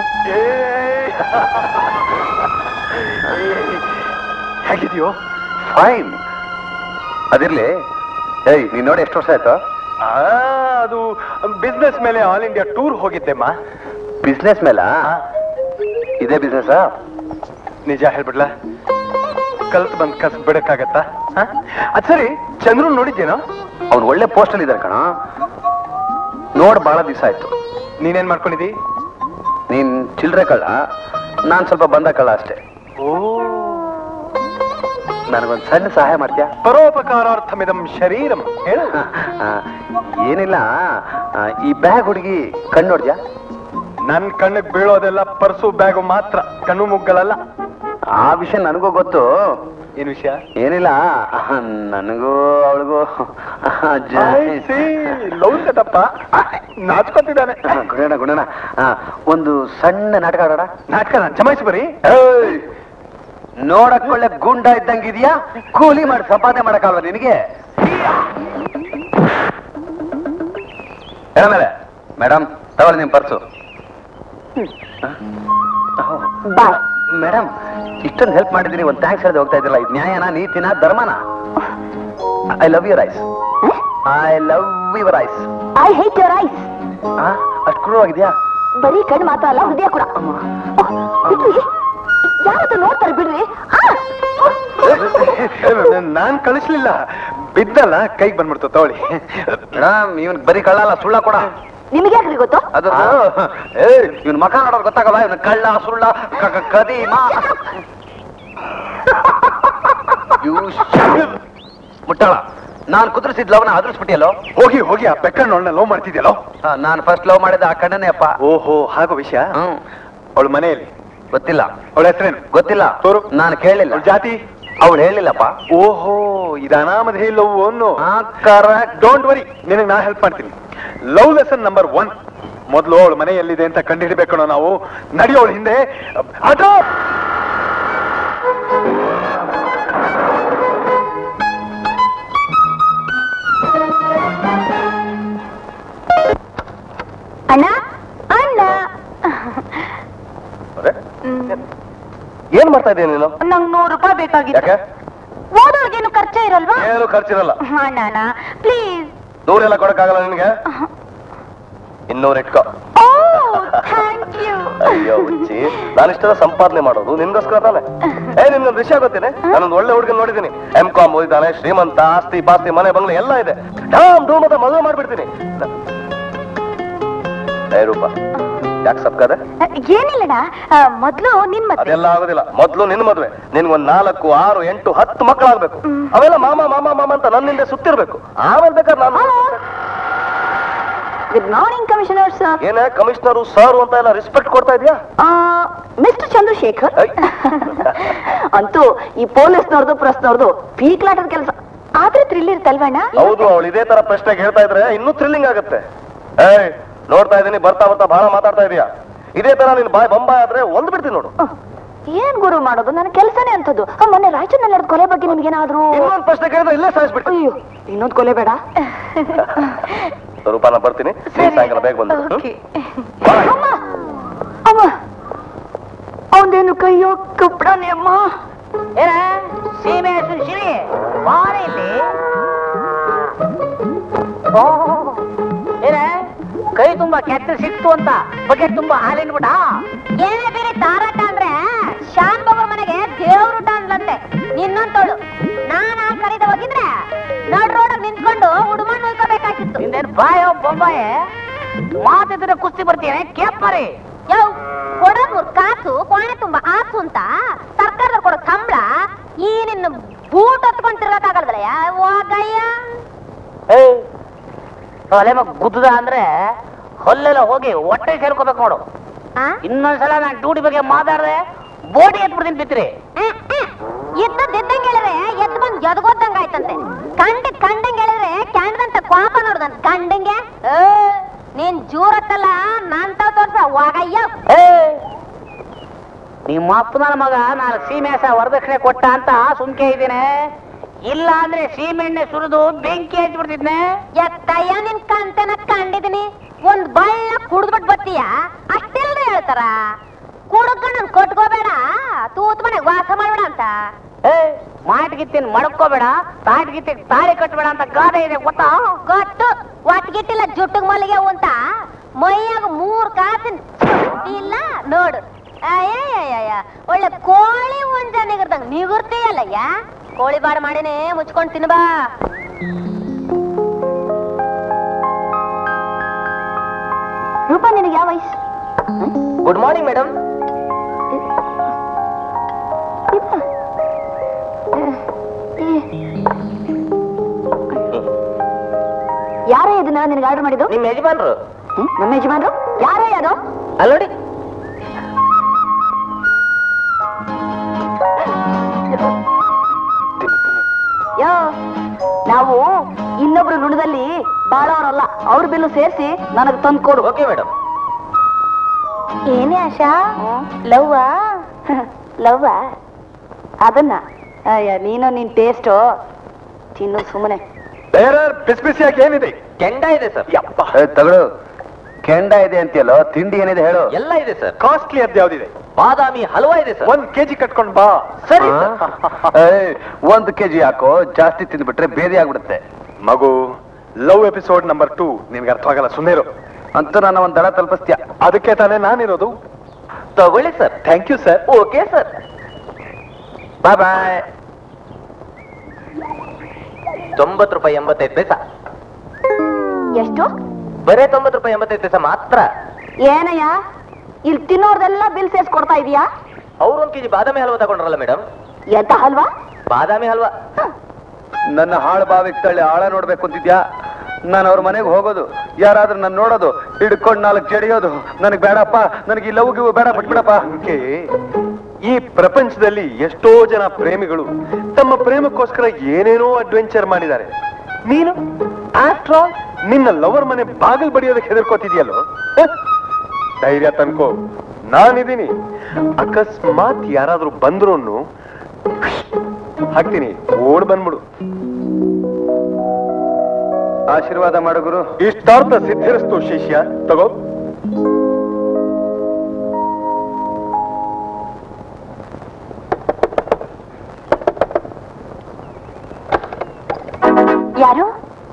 Speaker 1: ಹೇಗಿದೆಯೋ
Speaker 4: ಫೈನ್ ಅದಿರ್ಲಿ ಏಯ್ ನೀನ್ ನೋಡಿ ಎಷ್ಟು ವರ್ಷ ಆಯ್ತು
Speaker 1: ಆ, ಅದು ಬಿಸ್ನೆಸ್ ಮೇಲೆ ಆಲ್ ಇಂಡಿಯಾ ಟೂರ್ ಹೋಗಿದ್ದೆಮ್ಮ
Speaker 4: ಬಿಸ್ನೆಸ್ ಮೇಲ ಇದೇ ಬಿಸ್ನೆಸ್
Speaker 1: ನಿಜ ಹೇಳ್ಬಿಡ್ಲಾ ಕಲ್ತ್ ಬಂದ್ ಕಸ್ ಬಿಡಕ್ಕಾಗತ್ತಾ ಹ? ಅದ್ ಸರಿ ಚಂದ್ರು ನೋಡಿದ್ದೇನೋ
Speaker 4: ಅವ್ನು ಒಳ್ಳೆ ಪೋಸ್ಟ್ ಅಲ್ಲಿ ಇದಾರೆ ಕಣ ನೋಡ್ ಬಹಳ ದಿವಸ ಆಯ್ತು
Speaker 1: ನೀನೇನ್ ಮಾಡ್ಕೊಂಡಿದಿ
Speaker 4: ನೀನ್ ಚಿಲ್ರೆ ಕಳ್ಳ ನಾನ್ ಸ್ವಲ್ಪ ಬಂದ ಕಳ್ಳ ಅಷ್ಟೇ
Speaker 1: ಓ
Speaker 4: ನನಗೊಂದ್ ಸಣ್ಣ ಸಹಾಯ ಮಾಡ್ತೀಯಾ
Speaker 1: ಪರೋಪಕಾರಾರ್ಥಮಿದಂ ಶರೀರಂ ಹೇಳು
Speaker 4: ಆ, ಏನಿಲ್ಲ ಆ, ಈ ಬ್ಯಾಗ್ ಹುಡುಗಿ ಕಣ್ಣು ನೋಡ್ದ್ಯಾ
Speaker 1: ನನ್ ಕಣ್ಣಿಗೆ ಬೀಳೋದೆಲ್ಲ ಪರ್ಸು ಬ್ಯಾಗು ಮಾತ್ರ ಕಣ್ಣು ಮುಗ್ಗಳಲ್ಲ
Speaker 4: ಆ ವಿಷಯ ನನಗೂ ಗೊತ್ತು
Speaker 1: ಏನ್ ವಿಷಯ
Speaker 4: ಏನಿಲ್ಲ ನನಗೂ ಅವಳಿಗೂ
Speaker 1: ಲೌಕದಪ್ಪ ನಾಚ್ಕೊತಿದ್ದಾನೆ
Speaker 4: ಗುಣಣ ಗುಣಣ ಆ, ಒಂದು ಸಣ್ಣ ನಾಟಕ ಆಡೋಣ
Speaker 1: ನಾಟಕ ಜಮಾಯಿಸಿ ಬರೀ
Speaker 4: ಏಯ್! ನೋಡಕ್ ಒಳ್ಳೆ ಗುಂಡ ಇದ್ದಂಗಿದ್ಯಾ ಕೂಲಿ ಮಾಡಿ ಸಂಪಾದನೆ ಮಾಡಕ್ಕಾಲ್ವ ನಿನಗೆ ಮೇಲೆ ಮೇಡಮ್ ತಗೊಳ್ಳಿ ನಿಮ್ ಪರ್ಸು
Speaker 7: ಬಾಯ್
Speaker 4: ಮೇಡಮ್ ಇಷ್ಟೊಂದು ಹೆಲ್ಪ್ ಮಾಡಿದ್ದೀನಿ ಒಂದು ಥ್ಯಾಂಕ್ಸ್ ಹೇಳದೆ ಹೋಗ್ತಾ ಇದ್ರಲ್ಲ ಇದು ನ್ಯಾಯನ ನೀತಿನ ಧರ್ಮನ I love your eyes I love your eyes
Speaker 7: I hate your eyes
Speaker 4: ಅಷ್ಟು ಕ್ರೂರವಾಗಿದ್ಯಾ
Speaker 7: ಬರೀ ಕಣ್ಣು ಮಾತ್ರ ಅಲ್ಲ ಹೃದಯ ಕೂಡ ಓಹ್, ಬಿಡ್ರಿ ಯಾವತ್ತು ನೋಡ್ತಾರೆ ಬಿಡ್ರಿ ಆ!
Speaker 1: ನಾನ್ ಕಳಿಸ್ಲಿಲ್ಲ ಬಿದ್ದಲ್ಲ ಕೈಗೆ ಬಂದ್ಬಿಡ್ತು ತಗೊಳ್ಳಿ
Speaker 4: ಮೇಡಮ್ ಇವನ್ ಬರೀ ಕಳ್ಳಲ್ಲ ಸುಳ್ಳ ಕೂಡ
Speaker 7: ನಿಮಗೆ ಯಾಕ್ರಿ ಗೊತ್ತು
Speaker 4: ಅದು ಏ ಇವನ್ ಮಕ ನೋಡೋದು ಗೊತ್ತಾಗಲ್ಲ ಇವನ್ ಕಳ್ಳ ಸುಳ್ಳ ಕ- ಕ- ಕದೀಮ You shut- ಮುಟ್ಟಾಳ ನಾನ್ ಕುದುರಿಸಿದ್ ಲವ್ನ ಅದ್ರಿಸ್ಬಿಟ್ಟಿಯಲ್ಲೋ
Speaker 1: ಹೋಗಿ ಹೋಗಿ ಆ ಬೆಕ್ಕಣ್ಣೊಳ್ನ ಲವ್ ಮಾಡ್ತಿದ್ಯಲ್ಲೋ
Speaker 4: ನಾನು ಫಸ್ಟ್ ಲವ್ ಮಾಡಿದ ಆ ಕಣ್ಣನೇ ಅಪ್ಪ
Speaker 1: ಓಹೋ ಹಾಗೋ ವಿಷಯ
Speaker 4: ಹ್ಮ್
Speaker 1: ಅವಳ ಮನೆಯಲ್ಲಿ
Speaker 4: ಗೊತ್ತಿಲ್ಲ
Speaker 1: ಅವಳ ಹೆಸರೇನು
Speaker 4: ಗೊತ್ತಿಲ್ಲ
Speaker 1: ತೋರು.
Speaker 4: ನಾನು ಕೇಳಿಲ್ಲ
Speaker 1: ಅವಳ ಜಾತಿ
Speaker 4: ಅವಳು ಹೇಳಿಲ್ಲಪ್ಪ
Speaker 1: ಓಹೋ ಇದು ಅನಾಮಧೇಯ ಲವ್ ಅನ್ನು
Speaker 4: ಕರೆಕ್ಟ್
Speaker 1: ಡೋಂಟ್ ವರಿ ನಿನಗೆ ನಾ ಹೆಲ್ಪ್ ಮಾಡ್ತೀನಿ ಲವ್ ಲೆಸನ್ ನಂಬರ್ ಒನ್ ಮೊದಲು ಅವಳ ಮನೆ ಎಲ್ಲಿದೆ ಅಂತ ಕಂಡುಹಿಡಿಬೇಕಣೋ ನಾವು ನಡೆಯೋಳ ಹಿಂದೆ ಆಟೋ
Speaker 7: ಅಣ್ಣ ಅಣ್ಣ
Speaker 6: ಏನ್ ಮಾಡ್ತಾ ಇದ್ದೀನಿ ನೀನು
Speaker 7: ನಂಗ್ ನೂರು ರೂಪಾಯಿ ಬೇಕಾಗಿತ್ತು
Speaker 6: ಯಾಕೆ
Speaker 7: ಓದೋರ್ಗೇನು ಖರ್ಚೇ ಇರಲ್ವಾ
Speaker 6: ಏನು ಖರ್ಚಿರಲ್ಲ
Speaker 7: ಅಣ್ಣ ಅಣ್ಣ ಪ್ಲೀಸ್
Speaker 6: ನೂರೆಲ್ಲ ಕೊಡಕ್ಕಾಗಲ್ಲ ನಿನಗೆ ಇನ್ನೂರು ಇಟ್ಕೋ
Speaker 7: ಓ ಥ್ಯಾಂಕ್ ಯು
Speaker 6: ಅಯ್ಯೋ ಹುಚ್ಚಿ ನಾನಿಷ್ಟೆಲ್ಲ ಸಂಪಾದನೆ ಮಾಡೋದು ನಿನ್ಗೋಸ್ಕರ ತಾನೆ ಏ ನಿನ್ಗೊಂದು ವಿಷಯ ಗೊತ್ತೇನೆ ನಾನೊಂದು ಒಳ್ಳೆ ಹುಡುಗನ್ ನೋಡಿದ್ದೀನಿ ಎಂ ಕಾಮ್ ಓದಿದ್ದಾನೆ ಶ್ರೀಮಂತ ಆಸ್ತಿ ಪಾಸ್ತಿ ಮನೆ ಬಂಗ್ಲೆ ಎಲ್ಲ ಇದೆ ಡಾಮ್ ಡೂಮ್ ಅಂತ ಮದುವೆ ಮಾಡ್ಬಿಡ್ತೀನಿ ಏ ರೂಪ ಯಾಕೆ ಸಪ್ಕದೆ
Speaker 7: ಏನಿಲ್ಲಣ್ಣ ಆ, ಮೊದ್ಲು ನಿನ್ ಮತ್ತೆ
Speaker 6: ಅದೆಲ್ಲ ಆಗೋದಿಲ್ಲ ಮೊದ್ಲು ನಿನ್ ಮದ್ವೆ ನಿನ್ಗೊಂದ್ ನಾಲ್ಕು ಆರು ಎಂಟು ಹತ್ತು ಮಕ್ಕಳಾಗ್ಬೇಕು ಅವೆಲ್ಲ ಮಾಮ ಮಾಮ ಮಾಮ ಅಂತ ನನ್ನಿಂದ ಸುತ್ತಿರ್ಬೇಕು ಆಮೇಲೆ ಬೇಕಾದ್ರೆ ನಾನು
Speaker 7: ಗುಡ್ ಮಾರ್ನಿಂಗ್ ಕಮಿಷನರ್ ಸರ್
Speaker 6: ಏನೇ ಕಮಿಷನರು ಸರ್ ಅಂತ ಎಲ್ಲ ರೆಸ್ಪೆಕ್ಟ್ ಕೊಡ್ತಾ ಇದೀಯಾ
Speaker 7: ಮಿಸ್ಟರ್ ಚಂದ್ರಶೇಖರ್
Speaker 6: ಐ.
Speaker 7: ಅಂತೂ ಈ ಪೊಲೀಸ್ನವ್ರದ್ದು ಪ್ರೆಸ್ನವ್ರದ್ದು ಪೀಕ್ಲಾಟದ ಕೆಲಸ ಆದ್ರೆ ಥ್ರಿಲ್ ಇರ್ತಲ್ವಣ್ಣ
Speaker 6: ಹೌದು ಅವಳು ಇದೇ ತರ ಪ್ರಶ್ನೆ ಕೇಳ್ತಾ ಇದ್ರೆ ಇನ್ನೂ ಥ್ರಿಲ್ಲಿಂಗ್ ಆಗುತ್ತೆ ಏಯ್ ನೋಡ್ತಾ ಇದೀನಿ ಬರ್ತಾ ಬರ್ತಾ ಬಹಳ ಮಾತಾಡ್ತಾ ಇದೀಯಾ ಇದೇ ತರ ನೀನ್ ಬಾಯ್ ಬೊಂಬಾಯ್ ಆದ್ರೆ ಒಂದ್ ಬಿಡ್ತೀನಿ ನೋಡು
Speaker 7: ಅಹ್, ಏನ್ ಗುರು ಮಾಡೋದು ನನ್ನ ಕೆಲಸನೇ ಅಂತದ್ದು ಆ, ಮೊನ್ನೆ ರಾಯಚೂರಿನಲ್ಲಿ ನಡೆದ ಕೊಲೆ ಬಗ್ಗೆ ನಿಮ್ಗೇನಾದ್ರೂ
Speaker 6: ಇನ್ನೊಂದ್ ಪ್ರಶ್ನೆ ಕೇಳಿದ್ರೆ ಇಲ್ಲೇ ಸಾಯಿಸ್ಬಿಡ್ತೀನಿ
Speaker 7: ಅಯ್ಯೋ ಇನ್ನೊಂದು ಕೊಲೆ ಬೇಡ
Speaker 6: ರೂಪ ನಾ ಬರ್ತೀನಿ ನೀನ್ ಸಾಯಂಕಾಲ ಬೇಗ ಬಂದು
Speaker 7: Okay. ಅಮ್ಮ ಅಮ್ಮ ಅವನೇನು ಕೈಯೋ ಕಪ್ಪಡನೆ ಅಮ್ಮ
Speaker 9: ಏನ ಸೀಮೆ ಹಸು ಶಿರಿ ಬಾರ ಇಲ್ಲಿ ಓ, ಏನ ಕೈ ತುಂಬಾ ಕೆಟ್ಟ ಸಿಕ್ತು ಅಂತ ಬಕೆಟ್ ತುಂಬಾ ಹಾಲಿನ್ಬಿಟ್ಟ
Speaker 10: ಏನೇ ಬೇರೆ ತಾರಾಟ ಅಂದ್ರೆ ಶಾನ್ ಬಾಬಾ ಮನೆಗೆ ದೇವ್ರುಟ ಅಂದ್ಲಂತೆ ನಿನ್ನಂತೋಳು ನಾನ್ ಆ ಕರೀದ ಹೋಗಿದ್ರೆ ನಡ್ ರೋಡ್ ನಿಂತ್ಕೊಂಡು ಉಡುಮಣ್ಣು ಉಳ್ಕೋಬೇಕಾಗಿತ್ತು
Speaker 9: ನಿಂದೇನ್ ಬಾಯೋ ಬೊಂಬಾಯೆ ಮಾತಿದ್ರೆ ಕುಸ್ತಿ ಬರ್ತೀನಿ ಕೇಪ್ಪರಿ
Speaker 10: ಯವ್ ಕೊಡೋ ಮೂರ್ ಕಾಸು ಕೋಣೆ ತುಂಬಾ ಆಸು ಅಂತ ಸರ್ಕಾರದವ್ರು ಕೊಡೋ ಸಂಬಳ ಈ ನಿನ್ನ ಬೂಟ್ ಹೊತ್ಕೊಂಡ್ ತಿರ್ಗಕ್ಕಾಗಲ್ವಲ್ಲ ಹೋಗಯ್ಯ
Speaker 9: ಅಲೆ ಮಗ ಗುದ್ದದ ಅಂದ್ರೆ ಹೊಲ್ಲೆಲ್ಲ ಹೋಗಿ ಹೊಟ್ಟೆ ಸೇರ್ಕೋಬೇಕು ನೋಡು ಆ? ಇನ್ನೊಂದ್ಸಲ ನಾನು ಡ್ಯೂಟಿ ಬಗ್ಗೆ ಮಾತಾಡ್ದೆ ಬೋಟಿ ಎತ್ಬಿಡ್ತೀನಿ ಬಿತ್ರಿ
Speaker 10: ಎದ್ದದ್ದಂಗೆ ಹೇಳಿದ್ರೆ ಎದ್ದು ಬಂದು ಎದ್ಗೋದಂಗ ಆಯ್ತಂತೆ ಕಂಡ ಕಂಡಂಗೆ ಹೇಳಿದ್ರೆ ಕ್ಯಾಂಡ್ದಂತ ಕೋಪ ನೋಡ್ದಂತ ಕಂಡಂಗೆ ಏ, ನೀನ್ ಜೂರತ್ತಲ್ಲ ನಾನ್ ತಾವ್ ತೋರ್ಸ ವಾಗಯ್ಯ
Speaker 9: ನಿಮ್ಮ ಅಪ್ಪನ ಮಗ ನಾಲ್ಕು ಸೀಮೆಸ ವರದಕ್ಷಿಣೆ ಕೊಟ್ಟ ಅಂತ ಸುಮ್ಕೆ ಇದ್ದೀನಿ ಇಲ್ಲ ಅಂದ್ರೆ ಸೀಮೆಣ್ಣೆ ಸುರಿದು ಬೆಂಕಿ ಹಚ್ಬಿಡ್ತಿದ್ನೆ
Speaker 10: ಎತ್ತಯ್ಯ ನಿನ್ ಕಂತನ ಕಂಡಿದೀನಿ ಒಂದ್ ಬಳ್ಳ ಕುಡ್ದ್ಬಿಟ್ ಬತ್ತೀಯ ಅಷ್ಟೆಲ್ಲ ಹೇಳ್ತಾರ ಕುಡ್ಕೊಂಡು ನನ್ ಕೊಟ್ಕೋಬೇಡ ತೂತ್ ಮನೆಗ್ ವಾಸ ಮಾಡ್ಬೇಡ ಅಂತ
Speaker 9: ಏ ಮಾಟ್ಗಿತ್ತಿನ ಮಡ್ಕೋಬೇಡ ತಾಟ್ಗಿತ್ತಿ ತಾಳಿ ಕಟ್ಟಬೇಡ ಅಂತ ಗಾದೆ ಇದೆ ಗೊತ್ತಾ
Speaker 10: ಗೊತ್ತು ಒಟ್ಗಿಟ್ಟಿಲ್ಲ ಜುಟ್ಟಿಗ್ ಮಲ್ಲಿಗೆ ಅಂತ ಮೈಯಾಗ ಮೂರ್ ಕಾಸಿನ ಇಲ್ಲ ನೋಡು ಅಯ್ಯಯ್ಯಯ್ಯ ಒಳ್ಳೆ ಕೋಳಿ ಮುಂಜ ನಿಗರ್ದಂಗ್ ನಿಗುರ್ತೀಯಲ್ಲಯ್ಯ ಕೋಳಿ ಬಾಡ್ ಮಾಡಿನೇ ಮುಚ್ಕೊಂಡ್ ತಿನ್ಬಾ ರೂಪ ನಿನಗೆ ಯಾವ ವಯಸ್ಸು
Speaker 5: ಗುಡ್ ಮಾರ್ನಿಂಗ್ ಮೇಡಮ್
Speaker 7: ಯಾರೇ ಇದನ್ನ ನಿನಗೆ ಆರ್ಡರ್ ಮಾಡಿದ್ದು
Speaker 5: ನಿಮ್ ಯಜಮಾನ್ರು
Speaker 7: ಹ್ಮ್? ನಮ್ಮ ಯಜಮಾನ್ರು ಯಾರೇ ಅದು
Speaker 5: ಅಲ್ಲ ನೋಡಿ
Speaker 7: ಯೋ ನಾವು ಇನ್ನೊಬ್ರು ಋಣದಲ್ಲಿ ಬಾಳೋರಲ್ಲ ಅವ್ರ ಬಿಲ್ಲು ಸೇರಿಸಿ ನನಗೆ ತಂದು ಕೊಡು
Speaker 5: ಓಕೆ ಮೇಡಮ್
Speaker 10: ಏನೇ ಆಶಾ ಲವ್ವಾ
Speaker 7: ಲವ್ವ ಅದನ್ನ ಅಯ್ಯ ನೀನು ನಿನ್ ಟೇಸ್ಟು ತಿನ್ನು ಸುಮ್ಮನೆ
Speaker 1: ಬೇರೆ ಬಿಸಿ ಬಿಸಿಯಾಗಿ ಏನಿದೆ
Speaker 5: ಕೆಂಡ ಇದೆ ಸರ್
Speaker 1: ಯಪ್ಪ
Speaker 4: ತಗಳು ಕೆಂಡ ಇದೆ ಅಂತೀಯಲ್ಲೋ ತಿಂಡಿ ಏನಿದೆ ಹೇಳು
Speaker 5: ಎಲ್ಲ ಇದೆ ಸರ್
Speaker 1: ಕಾಸ್ಟ್ಲಿ ಅದ್ ಯಾವ್ದಿದೆ
Speaker 5: ಬಾದಾಮಿ ಹಲ್ವಾ ಇದೆ ಸರ್
Speaker 1: ಒಂದ್ ಕೆಜಿ ಕಟ್ಕೊಂಡ್ ಬಾ
Speaker 5: ಸರಿ
Speaker 4: ಆ? ಏಯ್, ಒಂದು ಕೆಜಿ ಹಾಕೋ ಜಾಸ್ತಿ ತಿಂದ್ಬಿಟ್ರೆ ಬೇರೆ ಆಗ್ಬಿಡುತ್ತೆ
Speaker 1: ಮಗು ಲವ್ ಎಪಿಸೋಡ್ ನಂಬರ್ ಟೂ ನಿನ್ಗೆ ಅರ್ಥವಾಗಲ್ಲ ಸುಮ್ಮನೆ
Speaker 4: ಅಂತೂ ನನ್ನ ಒಂದ್ ದಡ ತಲುಪಿಸ್ತೀಯ
Speaker 1: ಅದಕ್ಕೆ ತಾನೇ ನಾನಿರೋದು
Speaker 5: ತಗೊಳ್ಳಿ sir
Speaker 1: thank you sir
Speaker 5: okay sir
Speaker 4: bye bye
Speaker 5: ತೊಂಬತ್ತು ರೂಪಾಯಿ ಎಂಬತ್ತೈದು ಪೈಸಾ
Speaker 7: ಎಷ್ಟು
Speaker 5: ಬರೇ ತೊಂಬತ್ತು ರೂಪಾಯಿ ಎಂಬತ್ತೈದು ಪೈಸಾ ಮಾತ್ರ
Speaker 7: ಏನಯ್ಯ ಇಲ್ಲಿ ತಿನ್ನೋರ್ದೆಲ್ಲ ಬಿಲ್ ಸೇರ್ಸಿ ಕೊಡ್ತಾ ಇದೀಯಾ
Speaker 5: ಅವ್ರು ಒಂದ್ ಕೆಜಿ ಬಾದಾಮಿ ಹಲ್ವಾ ತಗೊಂಡ್ರಲ್ಲ ಮೇಡಮ್
Speaker 7: ಎಂತ ಹಲ್ವಾ
Speaker 5: ಬಾದಾಮಿ ಹಲ್ವಾ
Speaker 4: ನನ್ನ ಹಾಳು ಬಾವಿಗೆ ತಳ್ಳಿ ಆಳ ನೋಡ್ಬೇಕು ಅಂತಿದ್ಯಾ ನಾನು ಅವ್ರ ಮನೆಗೆ ಹೋಗೋದು ಯಾರಾದ್ರೂ ನನ್ನ ನೋಡೋದು ಹಿಡ್ಕೊಂಡು ನಾಲ್ಕು ಜಡಿಯೋದು ನನಗೆ ಬೇಡಪ್ಪ ನನಗೆ ಈ ಲವ್ ಗಿವ್ ಬೇಡ ಬಿಟ್ಬಿಡಪ್ಪ
Speaker 1: ಅದಕ್ಕೆ ಈ ಪ್ರಪಂಚದಲ್ಲಿ ಎಷ್ಟೋ ಜನ ಪ್ರೇಮಿಗಳು ತಮ್ಮ ಪ್ರೇಮಕ್ಕೋಸ್ಕರ ಏನೇನೋ ಅಡ್ವೆಂಚರ್ ಮಾಡಿದ್ದಾರೆ ನೀನು ಆಫ್ಟರ್ ಆಲ್ ನಿನ್ನ ಲವರ್ ಮನೆ ಬಾಗಿಲು ಬಡಿಯೋದಕ್ಕೆ ಹೆದರ್ಕೋತಿದ್ಯಲ್ಲೋ ಹ? ಧೈರ್ಯ ತನ್ಕೋ ನಾನಿದ್ದೀನಿ ಅಕಸ್ಮಾತ್ ಯಾರಾದ್ರೂ ಬಂದ್ರು ಹಾಕ್ತೀನಿ ಓಡ್ ಬಂದ್ಬಿಡು
Speaker 4: ಆಶೀರ್ವಾದ ಮಾಡು ಗುರು
Speaker 1: ಇಷ್ಟಾರ್ಥ ಸಿದ್ಧಿರಿಸ್ತು ಶಿಷ್ಯ ತಗೋ
Speaker 7: ಯಾರು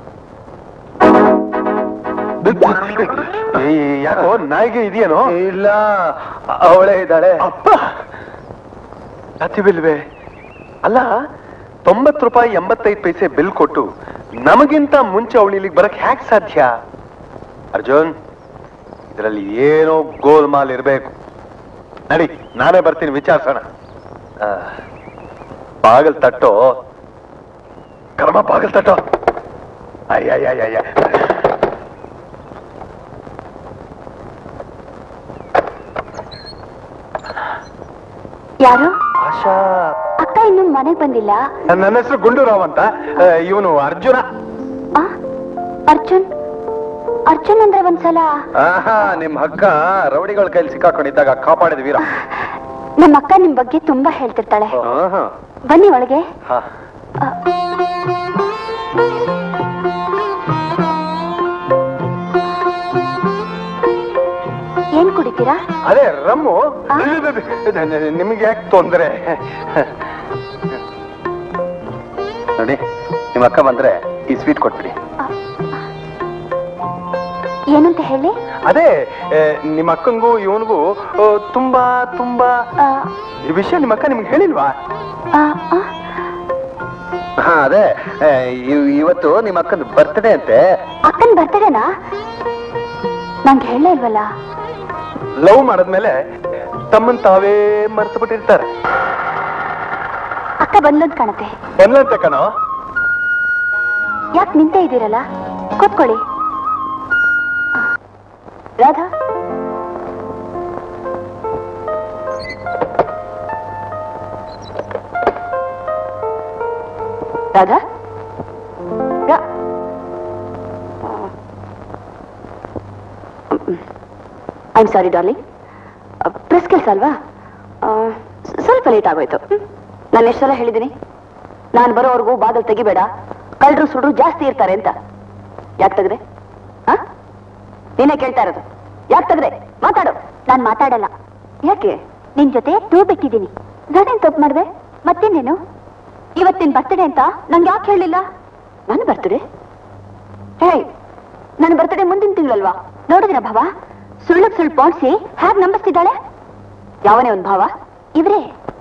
Speaker 1: ಏ, ಯಾಕೋ ನಾಯಿಗೆ ಇದೆಯೇನೋ
Speaker 4: ಇಲ್ಲ ಅವಳೇ ಇದ್ದಾಳೆ
Speaker 1: ಅಪ್ಪ ಅತಿವಿಲ್ವೇ ಅಲ್ಲ ತೊಂಬತ್ತು ರೂಪಾಯಿ ಎಂಬತ್ತೈದು ಪೈಸೆ ಬಿಲ್ ಕೊಟ್ಟು ನಮಗಿಂತ ಮುಂಚೆ ಅವಳು ಇಲ್ಲಿಗೆ ಬರಕ್ ಹ್ಯಾಕ್ ಸಾಧ್ಯ ಅರ್ಜುನ್ ಇದರಲ್ಲಿ ಏನೋ ಗೋಲ್ಮಾಲ್ ಇರಬೇಕು ನಡಿ ನಾನೇ ಬರ್ತೀನಿ ವಿಚಾರಿಸೋಣ ಆ, ಬಾಗಲ್ ತಟ್ಟೋ ಕರ್ಮ ಬಾಗಲ್ ತಟ್ಟೋ ಅಯ್ಯಯ್ಯಯ್ಯ
Speaker 7: ಯಾರು
Speaker 1: ಆಶಾ
Speaker 7: ಅಕ್ಕ ಇನ್ನು ಮನೆಗ್ ಬಂದಿಲ್ಲ
Speaker 1: ನನ್ನ ಹೆಸರು ಗುಂಡೂರಾವ್ ಅಂತ ಇವನು ಅರ್ಜುನ
Speaker 7: ಆ? ಅರ್ಜುನ್ ಅರ್ಜುನ್ ಅಂದ್ರೆ ಒಂದ್ಸಲ
Speaker 4: ಆಹಾ ನಿಮ್ ಹಕ್ಕ ರೌಡಿಗಳ ಕೈಲಿ ಸಿಕ್ಕಾಕೊಂಡಿದ್ದಾಗ ಕಾಪಾಡಿದ ವೀರ
Speaker 7: ನಮ್ಮ ಅಕ್ಕ ನಿಮ್ ಬಗ್ಗೆ ತುಂಬಾ ಹೇಳ್ತಿರ್ತಾಳೆ
Speaker 4: ಆಹಾ.
Speaker 7: ಬನ್ನಿ ಒಳಗೆ
Speaker 1: ಹಾ.
Speaker 7: ಆ. ಏನ್ ಕುಡಿತೀರಾ
Speaker 1: ಅದೇ ರಮ್ಮು
Speaker 7: ಆ?
Speaker 1: ನಿಮಗೆ ಯಾಕೆ ತೊಂದ್ರೆ
Speaker 4: ನೋಡಿ ನಿಮ್ಮ ಅಕ್ಕ ಬಂದ್ರೆ ಈ ಸ್ವೀಟ್ ಕೊಟ್ಬಿಡಿ
Speaker 7: ಏನಂತ ಹೇಳಿ
Speaker 1: ಅದೇ ಆ, ನಿಮ್ಮ ಅಕ್ಕಂಗೂ ಇವನಿಗೂ ತುಂಬಾ ತುಂಬಾ
Speaker 7: ಆ,
Speaker 1: ಈ ವಿಷಯ ನಿಮ್ಮ ಅಕ್ಕ ನಿಮ್ಗೆ ಹೇಳಿಲ್ವಾ
Speaker 7: ಆ, ಆ.
Speaker 4: ಹಾ ಅದೇ ಏ, ಇವ್- ಇವತ್ತು ನಿಮ್ಮ ಅಕ್ಕನ ಬರ್ತ್ಡೇ ಅಂತೆ
Speaker 7: ಅಕ್ಕನ್ ಬರ್ತಡೇನಾ ನಂಗೆ ಹೇಳೇ ಇಲ್ವಲ್ಲ
Speaker 1: ಲವ್ ಮಾಡದ್ಮೇಲೆ ತಮ್ಮನ್ ತಾವೇ ಮರ್ತು ಬಿಟ್ಟಿರ್ತಾರೆ
Speaker 7: ಅಕ್ಕ ಬಂದ್ಲಂತ ಕಾಣತ್ತೆ
Speaker 1: ಬಂದ್ಲಂತೆ ಕಣೋ
Speaker 7: ಯಾಕೆ ನಿಂತೇ ಇದ್ದೀರಲ್ಲ ಕೂತ್ಕೊಳ್ಳಿ ರಾಧಾ ರಾಧಾ ರಾ- ಐಮ್ ಸಾರಿ ಡಾರ್ಲಿಂಗ್ ಪ್ರೆಸ್ ಕೆಲಸ ಅಲ್ವಾ ಆ, ಸ್- ಸ್ವಲ್ಪ ಲೇಟ್ ಆಗೋಯ್ತು ನಾನು ಎಷ್ಟು ಸಲ ಹೇಳಿದ್ದೀನಿ ನಾನು ಬರೋವರೆಗೂ ಬಾದಲ್ ತೆಗಿಬೇಡ ಕಳ್ಳರು ಸುಡ್ರು ಜಾಸ್ತಿ ಇರ್ತಾರೆ ಅಂತ ಯಾಕೆ ತೆಗ್ದೆ ಹಾ ನೀನೇ ಕೇಳ್ತಾ ಇರೋದು ಯಾಕೆ ತೆಗ್ದೆ ಮಾತಾಡು ನಾನು ಮಾತಾಡಲ್ಲ ಯಾಕೆ ನಿನ್ ಜೊತೆ ಟೂ ಬಿಟ್ಟಿದ್ದೀನಿ ನಾನೇನ್ ತಪ್ಪು ಮಾಡಿದೆ ಮತ್ತಿನ್ನೇನು ಇವತ್ತಿನ ಬರ್ತಡೇ ಅಂತ ನಂಗೆ ಯಾಕೆ ಹೇಳಲಿಲ್ಲ ನನ್ನ ಬರ್ತಡೇ ಹೇ ನನ್ನ ಬರ್ತಡೇ ಮುಂದಿನ ತಿಂಗಳಲ್ವಾ ನೋಡಿದ್ರ ಭಾವ ಸುಳ್ಳಕ್ ಸುಳ್ಳು ಪೋಣಿಸಿ ಹ್ಯಾಗ್ ನಂಬಿಸ್ತಿದ್ದಾಳೆ ಯಾವನೇ ಒಂದ್ ಭಾವ ಇವ್ರೇ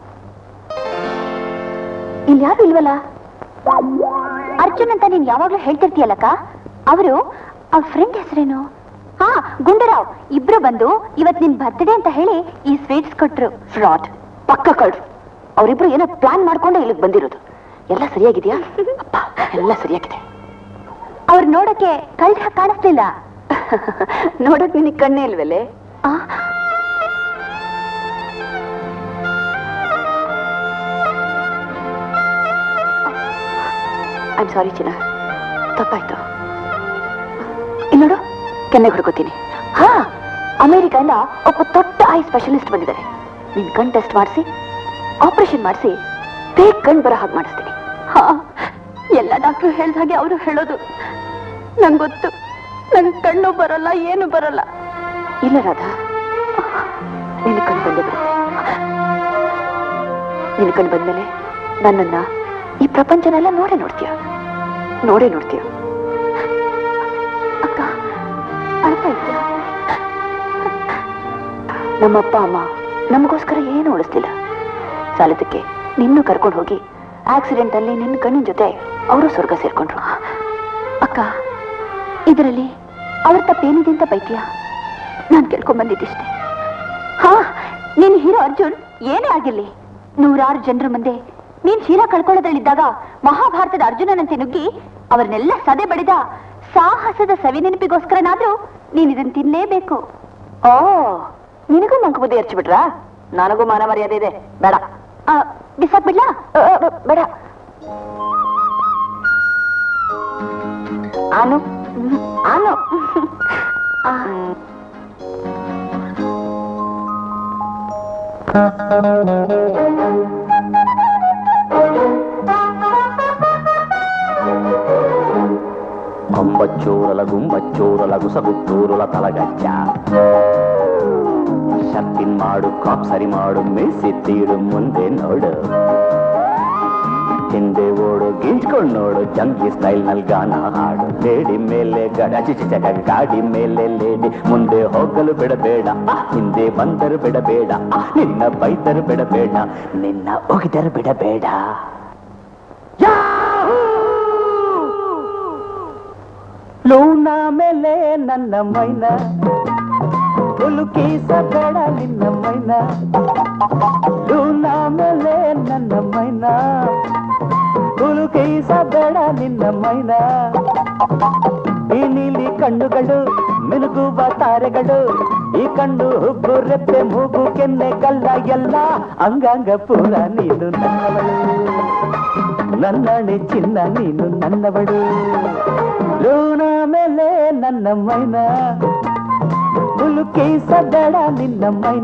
Speaker 7: ಇಲ್ಲಿ ಯಾರು ಇಲ್ವಲ್ಲ ಅರ್ಜುನ್ ಅಂತ ನೀನ್ ಯಾವಾಗ್ಲೂ ಹೇಳ್ತಿರ್ತೀಯಲ್ಲಕ್ಕ ಅವರು ಅವ್ರ ಫ್ರೆಂಡ್ ಹೆಸರೇನು ಹಾ ಗುಂಡರಾವ್ ಇಬ್ರು ಬಂದು ಇವತ್ ನಿನ್ ಬರ್ತ್ಡೇ ಅಂತ ಹೇಳಿ ಈ ಸ್ವೀಟ್ಸ್ ಕೊಟ್ರು ಫ್ರಾಡ್ ಪಕ್ಕ ಕಳ್ರು ಅವರಿಬ್ರು ಏನೋ ಪ್ಲಾನ್ ಮಾಡ್ಕೊಂಡು ಇಲ್ಲಿಗೆ ಬಂದಿರೋದು ಎಲ್ಲ ಸರಿಯಾಗಿದೆಯಾ ಅಪ್ಪ ಎಲ್ಲ ಸರಿಯಾಗಿದೆ ಅವ್ರು ನೋಡಕ್ಕೆ ಕಳ್ಳ ಕಾಣಿಸ್ಲಿಲ್ಲ ನೋಡಕ್ ನಿನಗೆ ಕಣ್ಣೇ ಇಲ್ವಲ್ಲೇ ಆ ಐಮ್ ಸಾರಿ ಚಿನ್ನ ತಪ್ಪಾಯ್ತು ಇಲ್ಲಿ ನೋಡು ಕೆನ್ನೆ ಹೊಡ್ಕೋತೀನಿ ಹಾ ಅಮೆರಿಕದಿಂದ ಒಬ್ಬ ದೊಡ್ಡ ಐ ಸ್ಪೆಷಲಿಸ್ಟ್ ಬಂದಿದ್ದಾರೆ ನಿನ್ ಕಣ್ ಟೆಸ್ಟ್ ಮಾಡಿಸಿ ಆಪರೇಷನ್ ಮಾಡಿಸಿ ಬೇಗ ಕಣ್ ಬರೋ ಹಾಗೆ ಮಾಡಿಸ್ತೀನಿ ಹಾ ಎಲ್ಲ ಡಾಕ್ಟ್ರು ಹೇಳ್ದ ಹಾಗೆ ಅವರು ಹೇಳೋದು ನಂಗೆ ಗೊತ್ತು ನಂಗೆ ಕಣ್ಣು ಬರಲ್ಲ ಏನು ಬರಲ್ಲ ಇಲ್ಲ ರಾಧಾ ನಿನ್ನ ಕಣ್ಣು ಬಂದೇ ಬರುತ್ತೆ ನಿನ್ನ ಕಣ್ಣು ಬಂದ್ಮೇಲೆ ನನ್ನನ್ನ ಈ ಪ್ರಪಂಚನೆಲ್ಲ ನೋಡೇ ನೋಡ್ತೀಯ ನೋಡೇ ನೋಡ್ತೀಯ ಅಕ್ಕ ಅಳ್ತಾ ಇದೆಯಾ ನಮ್ಮಪ್ಪ ಅಮ್ಮ ನಮಗೋಸ್ಕರ ಏನು ಉಳಿಸ್ಲಿಲ್ಲ ಸಾಲದಕ್ಕೆ ನಿನ್ನೂ ಕರ್ಕೊಂಡು ಹೋಗಿ ಆಕ್ಸಿಡೆಂಟ್ ಅಲ್ಲಿ ನಿನ್ನ ಗಂಡನ ಜೊತೆ ಅವರು ಸ್ವರ್ಗ ಸೇರ್ಕೊಂಡ್ರು ಅಕ್ಕ ಇದರಲ್ಲಿ ಅವ್ರ ತಪ್ಪೇನಿದೆ ಅಂತ ಬೈತೀಯಾ ನಾನು ಕೇಳ್ಕೊಂಡ್ ಬಂದಿದ್ದಿಷ್ಟೇ ಹಾ ನೀನ್ ಹೀರೋ ಅರ್ಜುನ್ ಏನೇ ಆಗಿರ್ಲಿ ನೂರಾರು ಜನರ ಮುಂದೆ ನೀನ್ ಶೀಲ ಕಳ್ಕೊಳ್ಳೋದ್ರಲ್ಲಿದ್ದಾಗ ಮಹಾಭಾರತದ ಅರ್ಜುನನಂತೆ ನುಗ್ಗಿ ಅವರನ್ನೆಲ್ಲ ಸದೆ ಬಡಿದ ಸಾಹಸದ ಸವಿ ನೆನಪಿಗೋಸ್ಕರನಾದ್ರೂ ನೀನ್ ಇದನ್ನ ತಿನ್ಲೇಬೇಕು ಓ ನಿನಗೂ ಮಂಕು ಬುದ್ಧಿ ಎರ್ಚಿಬಿಟ್ರಾ ನನಗೂ ಮಾನ ಮರ್ಯಾದೆ ಇದೆ ಬೇಡ ಆ, ಬಿಸಾಕ್ಬಿಡ್ಲಾ ಆ, ಆ, ಬೇಡ ಆನು ಹ್ಮ್, ಆನು ಆ.
Speaker 5: కొంబచ్చూరల గుంబచ్చూరల గుసగుత్తూరుల తలగచ్చ ಶರ್ಟಿನ್ ಮಾಡು ಕಾಪ್ ಸರಿ ಮಾಡು ಮಿಲ್ಸಿ ತೀಡು ಮುಂದೆ ನೋಡು ಹಿಂದೆ ಓಡು ಗೀಚ್ಕೊಂಡು ನೋಡು ಜಂಗಿ ಸ್ಟೈಲ್ ನಲ್ಲಿ ಗಾನ ಹಾಡು ಲೇಡಿ ಮೇಲೆ ಗಡ ಚಿಚಕ ಗಾಡಿ ಮೇಲೆ ಲೇಡಿ ಮುಂದೆ ಹೋಗಲು ಬಿಡಬೇಡ ಆ, ಹಿಂದೆ ಬಂದರು ಬಿಡಬೇಡ ಆ, ನಿನ್ನ ಬೈದರು ಬಿಡಬೇಡ ನಿನ್ನ ಒಗಿದರು ಬಿಡಬೇಡ
Speaker 8: ಲೂನ ಮೇಲೆ ನನ್ನ ಮೈನ ಹುಲುಕೀಸಬೇಡ ನಿನ್ನ ಮೈನ ಲೂನ ಮೇಲೆ ನನ್ನ ಮೈನ ಹುಲುಕೀಸಬೇಡ ನಿನ್ನ ಮೈನ ಈ ನೀಲಿ ಕಣ್ಣುಗಳು ಮಿನುಗುವ ತಾರೆಗಳು ಈ ಕಣ್ಣು ಹುಬ್ಬು ರೆಪ್ಪೆ ಮೂಗು ಕೆನ್ನೆ ಗಲ್ಲ ಎಲ್ಲ ಅಂಗಾಂಗ ಪೂರ ನೀನು ನನ್ನವಳು ನನ್ನಣೆ ಚಿನ್ನ ನೀನು ನನ್ನವಳು ಲೂನ ಮೇಲೆ ನನ್ನ ಮೈನ ಹುಲುಕೀಸಬೇಡ ನಿನ್ನ ಮೈನ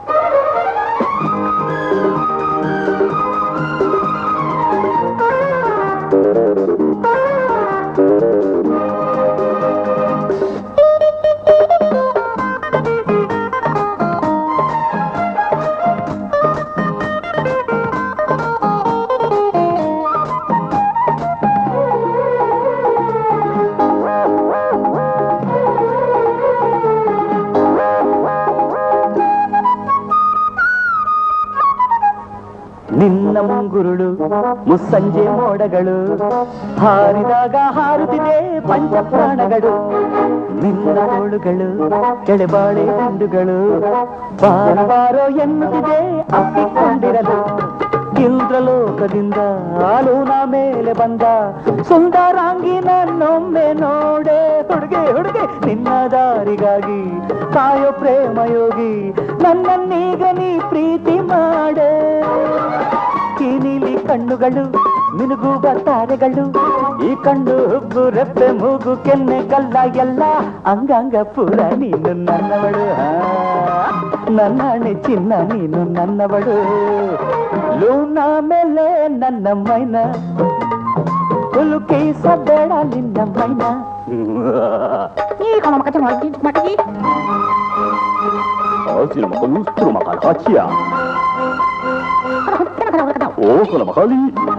Speaker 8: ನಿನ್ನ ಮುಂಗುರುಳು ಮುಸ್ಸಂಜೆ ಮೋಡಗಳು ಹಾರಿದಾಗ ಹಾರುತ್ತಿದೆ ಪಂಚಪ್ರಾಣಗಳು ನಿನ್ನ ತೋಳುಗಳು ಕೆಳೆಬಾಳೆ ದಿಂಡುಗಳು ಬಾರೋ ಬಾರೋ ಎನ್ನುತ್ತಿದೆ ಅಪ್ಪಿಕೊಂಡಿರಲು ಇಂದ್ರಲೋಕದಿಂದ ಆಲೂನ ಮೇಲೆ ಬಂದ ಸುಂದರಾಂಗಿ ನನ್ನೊಮ್ಮೆ ನೋಡೆ ಹುಡುಗೆ ಹುಡುಗೆ ನಿನ್ನ ದಾರಿಗಾಗಿ ಕಾಯೋ ಪ್ರೇಮ ಯೋಗಿ ನನ್ನನ್ನೀಗ ನೀ ಪ್ರೀತಿ ಮಾಡೆ ಕಿನಿಲಿ ಕಣ್ಣುಗಳು
Speaker 11: ಮಿನುಗುವ ತಾರೆಗಳು ಈ ಕಣ್ಣು ಹುಬ್ಬು ರೆಪ್ಪೆ ಮೂಗು ಕೆನ್ನೆ ಗಲ್ಲ ಎಲ್ಲ ಅಂಗಾಂಗ ಪೂರ ನೀನು ನನ್ನವಳು ಆ, ನನ್ನ ಹಣೆ ಚಿನ್ನ ನೀನು ನನ್ನವಳು ಲೂನ ಮೇಲೆ ನನ್ನ ಮೈನ ಕುಲುಕಿಸಬೇಡ ನಿನ್ನ ಮೈನ
Speaker 12: Hasil makalus, tumakal hacia. Oh, kalau makali.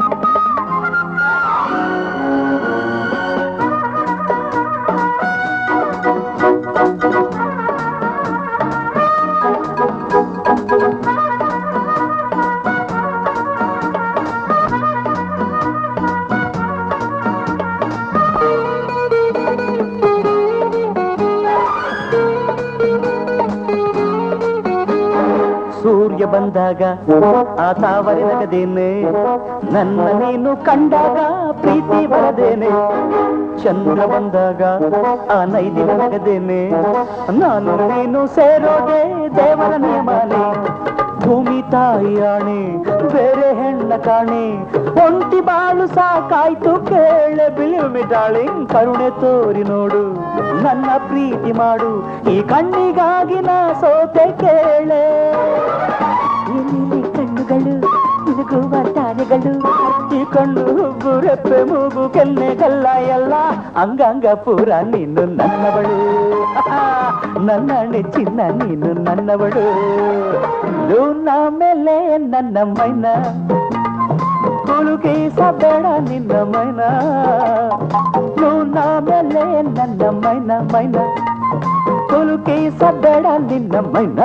Speaker 11: ಸೂರ್ಯ ಬಂದಾಗ ಆ ತಾವರೆ ನಗದೇನೆ ನನ್ನ ನೀನು ಕಂಡಾಗ ಪ್ರೀತಿ ಬರದೇನೆ ಚಂದ್ರ ಬಂದಾಗ ಆ ನೈದಿನ ನಗದೇನೆ ನಾನು ನೀನು ಸೇರೋದೆ ದೇವರ ನಿಯಮನೆ ಭೂಮಿ ತಾಯಿಯಾಣೆ ಬೇರೆ ಹೆಣ್ಣ ಕಾಣೆ ಒಂಟಿ ಬಾಳು ಸಾಕಾಯ್ತು ಕೇಳೆ ಬಿಳಿ ಡಾರ್ಲಿಂಗ್ ಕರುಣೆ ತೋರಿ ನೋಡು ನನ್ನ ಪ್ರೀತಿ ಮಾಡು ಈ ಕಣ್ಣಿಗಾಗಿ ನಾ ಸೋತೆ ಕೇಳೆ ಎಲ್ಲಿ ಕಣ್ಣುಗಳು ತಿರುಗುವ ತಾರೆಗಳು ಈ ಕಣ್ಣು ಹುಬ್ಬು ರೆಪ್ಪೆ ಮೂಗು ಕೆನ್ನೆ ಗಲ್ಲ ಎಲ್ಲ ಅಂಗಾಂಗ ಪೂರ ನೀನು ನನ್ನವಳು ನನ್ನ ನೆಚ್ಚಿನ ನೀನು ನನ್ನವಳು ಲೂನ ಮೇಲೆ ನನ್ನ ಮೈನ ಕುಲುಕಿಸಬೇಡ ನಿನ್ನ ಮೈನ ಲೂನ ಮೇಲೆ ನನ್ನ ಮೈನ ಮೈನ ಕುಲುಕಿಸಬೇಡ ನಿನ್ನ ಮೈನ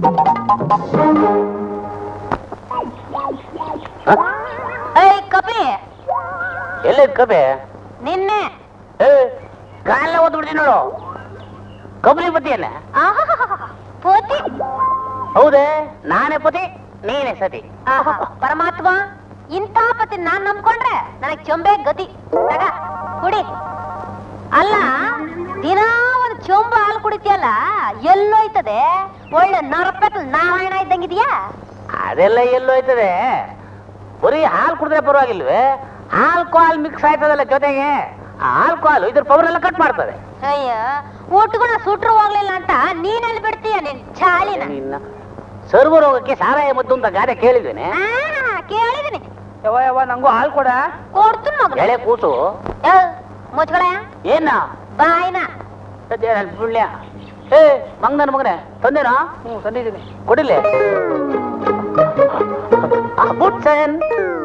Speaker 10: ಏಯ್ ಕಪಿ
Speaker 9: ಎಲ್ಲಿ ಕಬೆ
Speaker 10: ನಿನ್ನೆ
Speaker 9: ಏ ಕಾಲ ಓದ್ಬಿಡ್ತೀನಿ ನೋಡು ಕಬಲಿ ಪತಿಯಲ್ಲ
Speaker 10: ಆಹಾಹಾಹಾ. ಪೋತಿ
Speaker 9: ಹೌದೇ ನಾನೇ ಪತಿ ನೀನೇ ಸತಿ
Speaker 10: ಆಹಾ, ಪರಮಾತ್ಮ ಇಂಥ ಪತಿ ನಾನ್ ನಂಬ್ಕೊಂಡ್ರೆ ನನಗ್ ಚೊಂಬೆ ಗತಿ ತಗ ಕುಡಿ ಅಲ್ಲ ದಿನ ಒಂದು ಚೊಂಬು ಹಾಲು ಕುಡಿತೀಯಲ್ಲ ಎಲ್ಲೋಯ್ತದೆ ಒಳ್ಳೆ ನರಪೆಟ್ಲು ನಾರಾಯಣ ಇದ್ದಂಗಿದ್ಯಾ
Speaker 9: ಅದೆಲ್ಲ ಎಲ್ಲೋಯ್ತದೆ ಬರೀ ಹಾಲು ಕುಡಿದ್ರೆ ಪರವಾಗಿಲ್ವೇ ಆಲ್ಕೋಹಾಲ್ ಮಿಕ್ಸ್ ಆಯ್ತದಲ್ಲ ಜೊತೆಗೆ ಆ ಆಲ್ಕೋಹಾಲ್ ಇದ್ರ ಪವರ್ ಎಲ್ಲ ಕಟ್ ಮಾಡ್ತದೆ
Speaker 10: ಅಯ್ಯ ಊಟಗುಣ ಸುಟ್ರು ಹೋಗ್ಲಿಲ್ಲ ಅಂತ ನೀನೆಲ್ಲಿ ಬಿಡ್ತೀಯ ನಿನ್ ಚಾಳಿನ
Speaker 9: ನಿನ್ನ ಸರ್ವ ರೋಗಕ್ಕೆ ಸಾರಾಯ ಮದ್ದು ಅಂತ ಗಾದೆ ಕೇಳಿದ್ದೇನೆ
Speaker 10: ಆ, ಕೇಳಿದೀನಿ
Speaker 8: ಯವ್ವ ಯವ್ವ ನಂಗೂ ಹಾಲು ಕೊಡ
Speaker 10: ಕೊಡ್ತೀನಿ ಮಗನ
Speaker 9: ಎಳೆ ಕೂಸು
Speaker 10: ಮುಚ್ಕೊಳ
Speaker 9: ಏನ
Speaker 10: ಬಾಯ್ನ
Speaker 9: ಪುಣ್ಯ ಏ ಮಂಗ್ ನನ್ನ ಮಗನೇ ತಂದೇನಾ
Speaker 8: ಹ್ಞೂ ತಂದಿದ್ದೀನಿ
Speaker 9: ಕೊಡಿಲೆ ಬುಟ್ಸನ್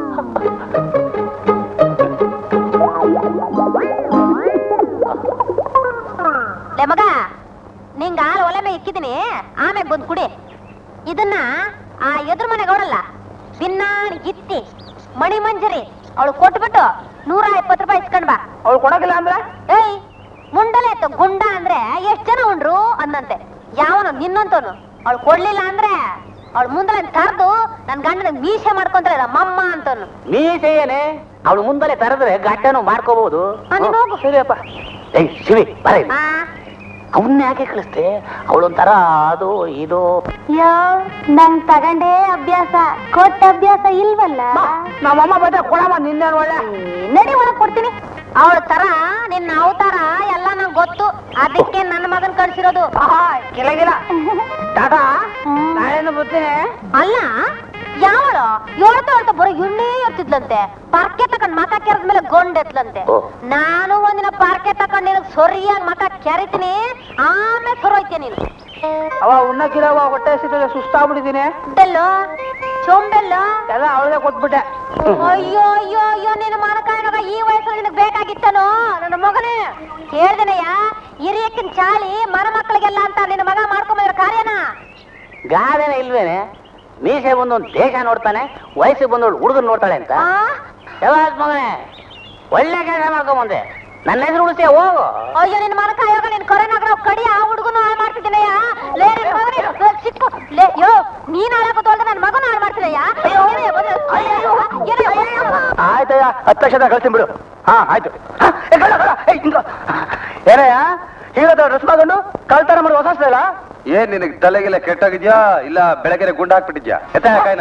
Speaker 10: ಲೇ ಮಗ ನಿಂಗ ಹಾಲು ಒಲೆ ಮೇಲೆ ಇಕ್ಕಿದೀನಿ ಆಮೇಲೆ ಬಂದು ಕುಡಿ ಇದನ್ನ ಆ ಎದುರು ಮನೆ ಗೌಡಲ್ಲ ಬಿನ್ನಾಣಿ ಗಿತ್ತಿ ಮಣಿ ಮಂಜರಿ ಅವಳು ಕೊಟ್ಬಿಟ್ಟು ನೂರ ಇಪ್ಪತ್ತು ರೂಪಾಯಿ ಇಸ್ಕೊಂಡ್ ಬಾ
Speaker 8: ಅವಳು ಕೊಡೋಕಿಲ್ಲ ಅಂದ್ರೆ
Speaker 10: ಏಯ್ ಮುಂಡಲೆ ಎತ್ತು ಗುಂಡ ಅಂದ್ರೆ ಎಷ್ಟ್ ಜನ ಉಂಡ್ರು ಅಂದಂತೆ ಯಾವನು ನಿನ್ನಂತವನು ಅವಳು ಕೊಡ್ಲಿಲ್ಲ ಅಂದ್ರೆ ಅವಳು ಮುಂದಲೆ ಕರ್ದು ನನ್ ಗಂಡನ ಮೀಸೆ ಮಾಡ್ಕೊಂತಾರೆ ಮಮ್ಮ ಅಂತವನು
Speaker 9: ಮೀಸೆ ಏನೇ ಅವಳು ಮುಂದಲೆ ತರದ್ರೆ ಗಡ್ಡನು ಮಾಡ್ಕೋಬಹುದು
Speaker 10: ನೀನ್ ಹೋಗು
Speaker 8: ಸರಿಯಪ್ಪ
Speaker 9: ಏಯ್ ಶಿವಿ ಬರ ಇಲ್ಲಿ.
Speaker 10: ಆ
Speaker 9: ಅವನ್ನ ಯಾಕೆ ಕಳಿಸ್ತೆ ಅವಳೊಂಥರ ಅದು ಇದು
Speaker 10: ಯೋ ನಂಗ್ ತಗಂಡೇ ಅಭ್ಯಾಸ ಕೊಟ್ಟ ಅಭ್ಯಾಸ ಇಲ್ವಲ್ಲ
Speaker 8: ನಮ್ಮಮ್ಮ ಬಂದ ಕೊಡಮ್ಮ ನಿನ್ನೇನು ಒಳ್ಳೆ
Speaker 10: ನಡಿ ಒಳಗ್ ಕೊಡ್ತೀನಿ ಅವಳ ತರ ನಿನ್ನ ಅವತಾರ ಎಲ್ಲ ನಂಗ್ ಗೊತ್ತು ಅದಕ್ಕೆ ನನ್ನ ಮಗನ್ ಕಳ್ಸಿರೋದು
Speaker 8: ಆಹಾ ಗಿಲ ಟಾಟಾ ನಾಳೆನು ಬರ್ತೀನಿ
Speaker 10: ಅಲ್ಲ ಯಾವಳು ಹೇಳ್ತಾ ಹೇಳ್ತಾ ಬರೋ ಎಣ್ಣೆ ಎತ್ತಿದ್ಲಂತೆ ಪಾರ್ಕೆ ತಕೊಂಡ್ ಮಕ ಕೆರೆದ್ಮೇಲೆ ಗೊಂಡೆತ್ಲಂತೆ
Speaker 9: ಓ.
Speaker 10: ನಾನು ಒಂದಿನ ಪಾರ್ಕೆ ತಕೊಂಡ್ ನಿನಗ್ ಸೊರಿಯಾಗಿ ಮಕ ಕೆರಿತೀನಿ ಆಮೇಲೆ ಸೊರೋಯ್ತೀನಿ ನೀನು
Speaker 8: ಅವ ಉಣ್ಣಕ್ಕಿರವ ಹೊಟ್ಟೆ ಸಿಟ್ಟಲ್ಲಿ ಸುಸ್ತಾಗ್ಬಿಟ್ಟಿದ್ದೀನಿ
Speaker 10: ಬೆಲ್ಲು ಚೊಂಬೆಲ್ಲು
Speaker 8: ಎಲ್ಲ ಅವಳದೇ ಕೊಟ್ಬಿಟ್ಟೆ
Speaker 10: ಅಯ್ಯೋ ಅಯ್ಯೋ ಅಯ್ಯೋ ನಿನ್ನ ಮಾನಕಾಯನಗ ಈ ವಯಸ್ಸಲ್ಲಿ ನಿನಗ್ ಬೇಕಾಗಿತ್ತನು ನನ್ನ ಮಗನೇ ಹೇಳ್ದೆನಯ್ಯ ಹಿರಿಯಕ್ಕಿನ ಚಾಳಿ ಮನ ಮಕ್ಕಳಿಗೆಲ್ಲ ಅಂತ ನಿನ್ನ ಮಗ ಮಾಡ್ಕೊಂಬಂದ್ರ ಕಾರ್ಯನ
Speaker 9: ಗಾದೆನ ಇಲ್ವೇನೆ ಮೀಸೆ ಬಂದೊಂದು ದೇಶ ನೋಡ್ತಾನೆ ವಯಸ್ಸಿಗೆ ಬಂದವಳು ಹುಡುಗನ್ ನೋಡ್ತಾಳೆ ಅಂತ
Speaker 10: ಆ?
Speaker 9: ಯಾವಾಗ ಮಗನೇ ಒಳ್ಳೆ ಕೆಲಸ ಮಾಡ್ಕೊಂಬಂದೆ ನನ್ನ ಹೆಸರು ಉಳಿಸಿ ಹೋಗು
Speaker 10: ಅಯ್ಯೋ ನಿನ್ನ ಮಾನಕಾಯೋಗ ನಿನ್ ಕೊರೆನಾಗ ಕಡಿ ಆ ಹುಡುಗನು ಹಾಳು ಮಾಡ್ತಿದ್ದೀನಯ್ಯ ಲೇ ನಿನ್ ಮಗನೇ ಲೇ, ಸಿಕ್ಕು ಲೇ ಯೋ ನೀನ್ ಹಾಳಾಗ ತೋಲ್ದ ನನ್ನ ಮಗನ ಹಾಳು ಮಾಡ್ತಿದಯ್ಯ ಅಯ್ಯೋ ಏನಯ್ಯ ಬಂದ್ರೆ? ಅಯ್ಯೋ ಏನಯ್ಯ ಅಯ್ಯೋ.
Speaker 4: ಆಯ್ತಯ್ಯ ಹತ್ತು ಲಕ್ಷದ ಕಳ್ತೀನಿ ಬಿಡು ಹಾ ಆಯ್ತು ಹಾ, ಏ, ಕಳ್ಳ, ಕಳ್ಳ, ಏ, ಹಿಂಗ. ಏನಯ್ಯ ಈಗ ಡ್ರೆಸ್ ಮಾಡ್ಕೊಂಡು ಕಳ್ತನ ಮಾಡಿ ಹೊಸ ಇಲ್ಲ ಏನ್ ನಿನಗೆ ತಲೆಗೆಲ್ಲ ಕೆಟ್ಟೋಗಿದ್ಯಾ ಇಲ್ಲ ಬೆಳಗ್ಗೆ ಗುಂಡ ಹಾಕ್ಬಿಟ್ಟಿದ್ಯಾ ಎತ್ತ ಕಾಯ್ನ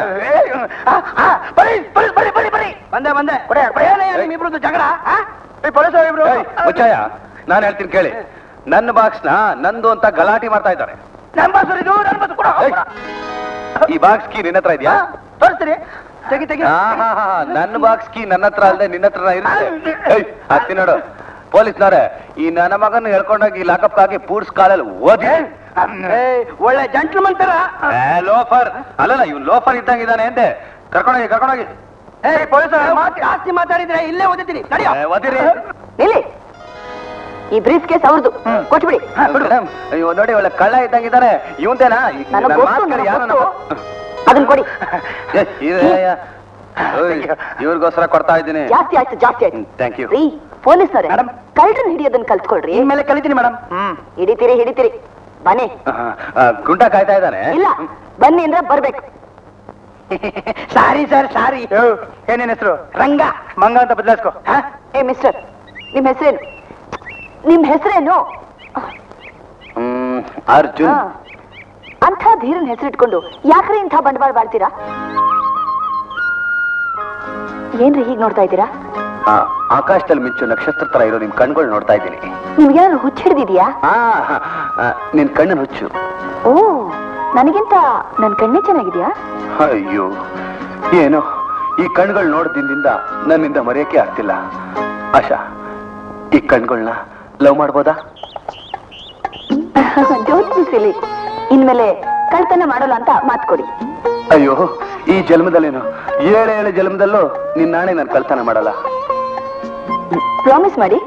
Speaker 8: ಬಂದೆ ಬಂದೆ ಏನಯ್ಯ ನಿಮ್ಮಿಬ್ರದ್ದು ಜಗಳ
Speaker 4: ಏಯ್, ಮುಚ್ಚಾಯ ನಾನು ಹೇಳ್ತೀನಿ ಕೇಳಿ ನನ್ನ ಬಾಕ್ಸ್ನ ನಂದು ಅಂತ ಗಲಾಟೆ ಮಾಡ್ತಾ ಇದ್ದಾರೆ ಏಯ್, ಈ ಬಾಕ್ಸ್ ಕೀ ನಿನ್ನ ಹತ್ರ ಇದೆಯಾ
Speaker 8: ತೋರಿಸ್ತೀರಿ ತೆಗಿ ತೆಗಿ
Speaker 4: ಆಹಾಹಾ, ನನ್ನ ಬಾಕ್ಸ್ ಕೀ ನನ್ನ ಹತ್ರ ಅಲ್ಲದೆ ನಿನ್ನ ಹತ್ರ ಇರುತ್ತೆ ಏಯ್, ಹಾಕ್ತೀನಿ ನೋಡು ಪೊಲೀಸ್ನವ್ರೆ ಈ ನನ್ನ ಮಗನ ಹೇಳ್ಕೊಂಡೋಗಿ ಲಾಕಪ್ ಹಾಕಿ ಪೂರ್ಸ್ ಕಾಲಲ್ಲಿ ಓದಿ
Speaker 8: ಏಯ್, ಒಳ್ಳೆ ಜಂಟ್ಲ್ಮನ್ ತರ
Speaker 4: ಏ, ಲೋಫರ್ ಅಲ್ಲಲ್ಲ ಇವ್ನು ಲೋಫರ್ ಇದ್ದಂಗಿದ್ದಾನೆ ಅಂದೆ ಕರ್ಕೊಂಡೋಗಿ ಕರ್ಕೊಂಡೋಗಿ
Speaker 8: ಏಯ್ ಪೊಲೀಸ್ ಜಾಸ್ತಿ ಮಾತಾಡಿದ್ರೆ ಇಲ್ಲೇ ಓದಿತೀನಿ ನಡೆಯೋ
Speaker 4: ಏ, ಓದಿರಿ
Speaker 7: ನಿಲ್ಲಿ ಈ ಬ್ರೀಫ್ ಕೇಸ್ ಅವ್ರದ್ದು ಕೊಟ್ಬಿಡಿ
Speaker 4: ಮೇಡಮ್, ಇವ್ ನೋಡಿ ಒಳ್ಳೆ ಕಳ್ಳ ಇದ್ದಂಗಿದ್ದಾನೆ ಇವಂತೇನಾ
Speaker 7: ನನಗ್ ಗೊತ್ತು, ನನಗ್ ಗೊತ್ತು. ಅದನ್ನ ಕೊಡಿ
Speaker 4: ಇವ್ರಿಗೋಸ್ಕರ ಕೊಡ್ತಾ ಇದ್ದೀನಿ
Speaker 7: ಜಾಸ್ತಿ ಆಯ್ತು ಜಾಸ್ತಿ ಆಯ್ತು
Speaker 4: ಥ್ಯಾಂಕ್ ಯು
Speaker 7: ರೀ ಪೊಲೀಸ್ನವ್ರೆ ಕಳ್ಳರನ್ನ ಹಿಡಿಯೋದನ್ನ ಕಲ್ತ್ಕೊಳ್ರಿ
Speaker 8: ಇನ್ಮೇಲೆ ಕಲಿತೀನಿ ಮೇಡಮ್
Speaker 7: ಹಿಡಿತೀರಿ ಹಿಡಿತೀರಿ ಬನ್ನಿ
Speaker 4: ಗುಂಟ ಕಾಯ್ತಾ ಇದ್ದಾನೆ
Speaker 7: ಇಲ್ಲ ಬನ್ನಿ ಅಂದ್ರೆ ಬರ್ಬೇಕು
Speaker 8: ಸಾರಿ ಸರ್ ಸಾರಿ ಏನೇನ್ ಹೆಸರು ರಂಗ ಮಂಗ ಅಂತ ಬದಲಾಯಿಸ್ಕೋ
Speaker 7: ಏ ಮಿಸ್ಟರ್ ನಿಮ್ ಹೆಸರೇನು ನಿಮ್ ಹೆಸರೇನು
Speaker 4: ಹ್ಮ್, ಅರ್ಜುನ್
Speaker 7: ಹಾ. ಅಂಥ ಧೀರನ್ ಹೆಸರಿಟ್ಕೊಂಡು ಯಾಕ್ರಿ ಇಂಥ ಬಂಡವಾಳ ಬಾಳ್ತೀರಾ ಏನ್ರಿ ಹೀಗ್ ನೋಡ್ತಾ ಇದ್ದೀರಾ
Speaker 4: ಆ, ಆಕಾಶದಲ್ಲಿ ಮಿಂಚು ನಕ್ಷತ್ರ ತರ ಇರೋ ನಿಮ್ ಕಣ್ಗಳು ನೋಡ್ತಾ ಇದ್ದೀನಿ
Speaker 7: ನಿಮ್ಗೇನಾದ್ರು ಹುಚ್ಚ ಹಿಡ್ದಿದ್ಯಾ
Speaker 4: ಆ, ಆ, ನಿನ್ ಕಣ್ಣನ್ ಹುಚ್ಚು
Speaker 7: ಓ ನನಗಿಂತ ನನ್ ಕಣ್ಣೇ ಚೆನ್ನಾಗಿದ್ಯಾ
Speaker 4: ಅಯ್ಯೋ ಏನೋ ಈ ಕಣ್ಗಳು ನೋಡ್ದಿಂದ ನನ್ನಿಂದ ಮರೆಯಕ್ಕೆ ಆಗ್ತಿಲ್ಲ ಆಶಾ ಈ ಕಣ್ಗಳನ್ನ ಲವ್ ಮಾಡ್ಬೋದಾ
Speaker 7: ಡೋಂಟ್ ಬಿ ಸಿಲಿ ಇನ್ಮೇಲೆ ಕಳ್ತನ ಮಾಡಲ್ಲ ಅಂತ ಮಾತ್ ಕೊಡಿ
Speaker 4: ಅಯ್ಯೋ ಈ ಜನ್ಮದಲ್ಲೇನು ಏಳು ಏಳು ಜನ್ಮದಲ್ಲೂ ನಿನ್ನ ನಾಣೆ ನಾನು ಕಳ್ತನ ಮಾಡಲ್ಲ
Speaker 7: ಪ್ರಾಮಿಸ್ ಮಾಡಿ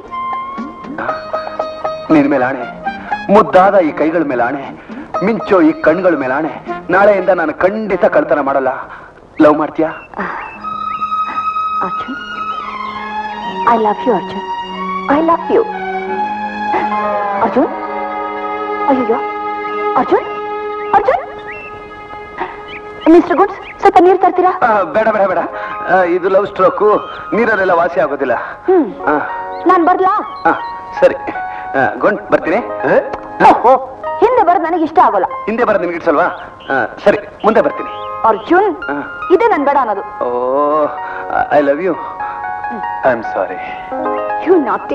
Speaker 4: ನಿನ್ ಮೇಲೆ ಆಣೆ ಮುದ್ದಾದ ಈ ಕೈಗಳ ಮೇಲೆ ಆಣೆ ಮಿಂಚೋ ಈ ಕಣ್ಗಳ ಮೇಲೆ ಆಣೆ ನಾಳೆಯಿಂದ ನಾನು ಖಂಡಿತ ಕಳ್ತನ ಮಾಡಲ್ಲ ಲವ್ ಮಾಡ್ತೀಯಾ
Speaker 7: Arjun I love you Arjun I love you Arjun ಅಯ್ಯೋ ಅರ್ಜುನ್ ಅರ್ಜುನ್ ಮಿಸ್ಟರ್ ಗುಡ್ಸ್ ಸ್ವಲ್ಪ ನೀರು ತರ್ತೀರಾ
Speaker 4: ಆ, ಬೇಡ ಬೇಡ ಬೇಡ ಆ, ಇದು ಲವ್ ಸ್ಟ್ರೋಕು ನೀರಲ್ಲೆಲ್ಲ ವಾಸಿ ಆಗೋದಿಲ್ಲ
Speaker 7: ಹ್ಮ್
Speaker 4: ಆ,
Speaker 7: ನಾನ್ ಬರ್ಲಾ
Speaker 4: ಆ, ಸರಿ ಆ, ಗೊಂಡ್ ಬರ್ತೀನಿ ಆ?
Speaker 7: ಓಹೋ ಹಿಂದೆ ಬರೋದು ನನಗೆ ಇಷ್ಟ ಆಗೋಲ್ಲ
Speaker 4: ಹಿಂದೆ ಬರೋದು ನಿಮ್ಗೆ ಇಡ್ಸಲ್ವಾ ಆ, ಸರಿ ಮುಂದೆ ಬರ್ತೀನಿ
Speaker 7: ಅರ್ಜುನ್
Speaker 4: ಆ.
Speaker 7: ಇದೇ ನನ್ ಬೇಡ ಅನ್ನೋದು
Speaker 4: oh I love you I am sorry
Speaker 7: you naughty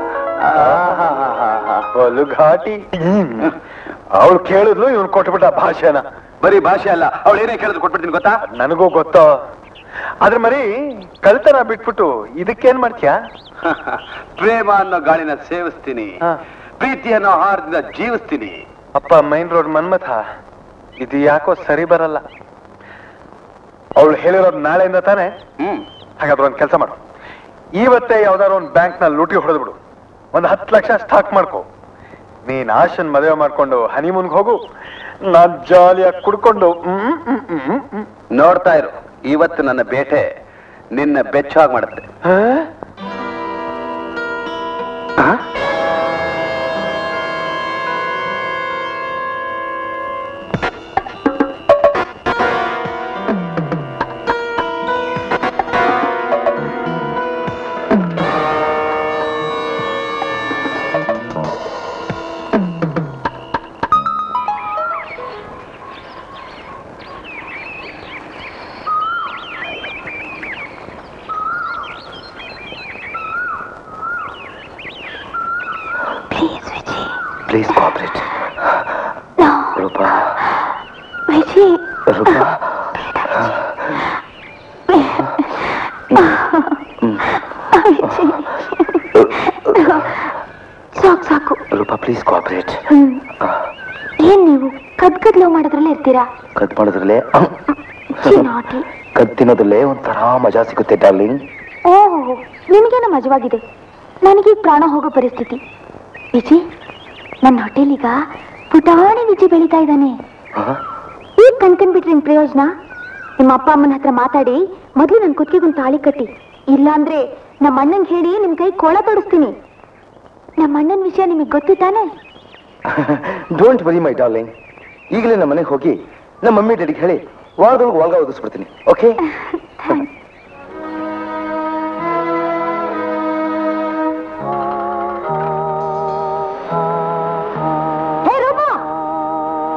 Speaker 1: ಬಲು ಘಾಟಿ ಅವಳು ಕೇಳಿದ್ಲು ಇವನು ಕೊಟ್ಬಿಟ್ಟ ಭಾಷೆನ
Speaker 4: ಬರೀ ಭಾಷೆ ಅಲ್ಲ ಅವಳು ಏನೇ ಕೇಳಿದ್ರು ಕೊಟ್ಬಿಡ್ತೀನಿ ಗೊತ್ತಾ
Speaker 1: ನನಗೂ ಗೊತ್ತೋ ಆದ್ರೆ ಮರಿ ಕಳ್ತನ ಬಿಟ್ಬಿಟ್ಟು ಇದಕ್ಕೇನ್ ಮಾಡ್ತೀಯಾ
Speaker 4: ಪ್ರೇಮ ಅನ್ನೋ ಗಾಳಿನ ಸೇವಿಸ್ತೀನಿ
Speaker 1: ಹಾ.
Speaker 4: ಪ್ರೀತಿ ಅನ್ನೋ ಆಹಾರದಿಂದ ಜೀವಿಸ್ತೀನಿ
Speaker 1: ಅಪ್ಪ ಮೈನ್ ರೋಡ್ ಮನ್ಮಥ ಇದು ಯಾಕೋ ಸರಿ ಬರಲ್ಲ ಅವಳು ಹೇಳಿರೋದು ನಾಳೆಯಿಂದ ತಾನೆ
Speaker 4: ಹ್ಮ್
Speaker 1: ಹಾಗಾದ್ರೆ ಒಂದ್ ಕೆಲಸ ಮಾಡು ಇವತ್ತೇ ಯಾವ್ದಾದ್ರು ಒಂದು ಬ್ಯಾಂಕ್ ನಲ್ಲಿ ಲೂಟಿ ಹೊಡೆದು ಬಿಡು ಒಂದ್ ಹತ್ತು ಲಕ್ಷ ಸ್ಟಾಕ್ ಮಾಡ್ಕೊ ನೀನ್ ಆಶನ್ ಮದುವೆ ಮಾಡ್ಕೊಂಡು ಹನಿಮೂನ್ಗೆ ಹೋಗು ನಾನ್ ಜಾಲಿಯಾಗಿ ಕುಡ್ಕೊಂಡು ಹ್ಮ್, ಹ್ಮ್, ಹ್ಮ್, ಹ್ಮ್, ಹ್ಮ್.
Speaker 4: ನೋಡ್ತಾ ಇರು ಇವತ್ತು ನನ್ನ ಬೇಟೆ ನಿನ್ನ ಬೆಚ್ಚವಾಗಿ ಮಾಡುತ್ತೆ
Speaker 1: ಹಾ?
Speaker 4: ಆ?
Speaker 7: Please Viji
Speaker 6: please cooperate Roopa
Speaker 7: Viji
Speaker 6: Roopa
Speaker 7: ಸಾಕು ಸಾಕು
Speaker 6: ರೂಪಾ ಪ್ಲೀಸ್ ಕಾಪರೇಟ್
Speaker 7: ಹ್ಮ್ ಏನ್ ನೀವು ಕದ್ ಕದ್ ಲವ್ ಮಾಡೋದ್ರಲ್ಲೇ ಇರ್ತೀರಾ
Speaker 6: ಕದ್ ಮಾಡೋದ್ರಲ್ಲೇ
Speaker 7: ನಾಟಿ
Speaker 6: ಕದ್ ತಿನ್ನೋದ್ರಲ್ಲೇ ಒಂಥರ ಮಜಾ ಸಿಗುತ್ತೆ ಡಾರ್ಲಿಂಗ್
Speaker 7: ಓಹ್ ನಿಮಗೇನೋ ಮಜವಾಗಿದೆ ನನಗೆ ಪ್ರಾಣ ಹೋಗೋ ಪರಿಸ್ಥಿತಿ ವಿಜಿ ನನ್ನ ಹೋಟೆಲಿಗ ಪುಟಾಣಿ ವಿಜಿ ಬೆಳೀತಾ ಇದ್ದಾನೆ ಈಗ ಕಣ್ಕಂಡ್ಬಿಟ್ರಿ ನಿಮ್ ಪ್ರಯೋಜನ ನಿಮ್ಮ ಅಪ್ಪ ಅಮ್ಮನ ಹತ್ರ ಮಾತಾಡಿ ಮೊದ್ಲು ನನ್ ಕುತ್ತಿಗೊಂದು ತಾಳಿ ಕಟ್ಟಿ ಇಲ್ಲಾಂದ್ರೆ ನಮ್ಮ ಅಣ್ಣಂಗೆ ಹೇಳಿ ನಿಮ್ ಕೈ ಕೋಳ ತೊಡಿಸ್ತೀನಿ ನಮ್ಮ ಅಣ್ಣನ ವಿಷಯ ನಿಮಗೆ ಗೊತ್ತು ತಾನೆ
Speaker 6: ಡೋಂಟ್ ವರಿ ಮೈ ಡಾರ್ಲಿಂಗ್ ಈಗಲೇ ನಮ್ಮ ಮನೆಗೆ ಹೋಗಿ ನಮ್ಮ ಮಮ್ಮಿ ಡ್ಯಾಡಿಗೆ ಹೇಳಿ ವಾರದೊಳಗೆ ವಾಲ್ಗ ಓದಿಸ್ಬಿಡ್ತೀನಿ okay
Speaker 7: hey Roopa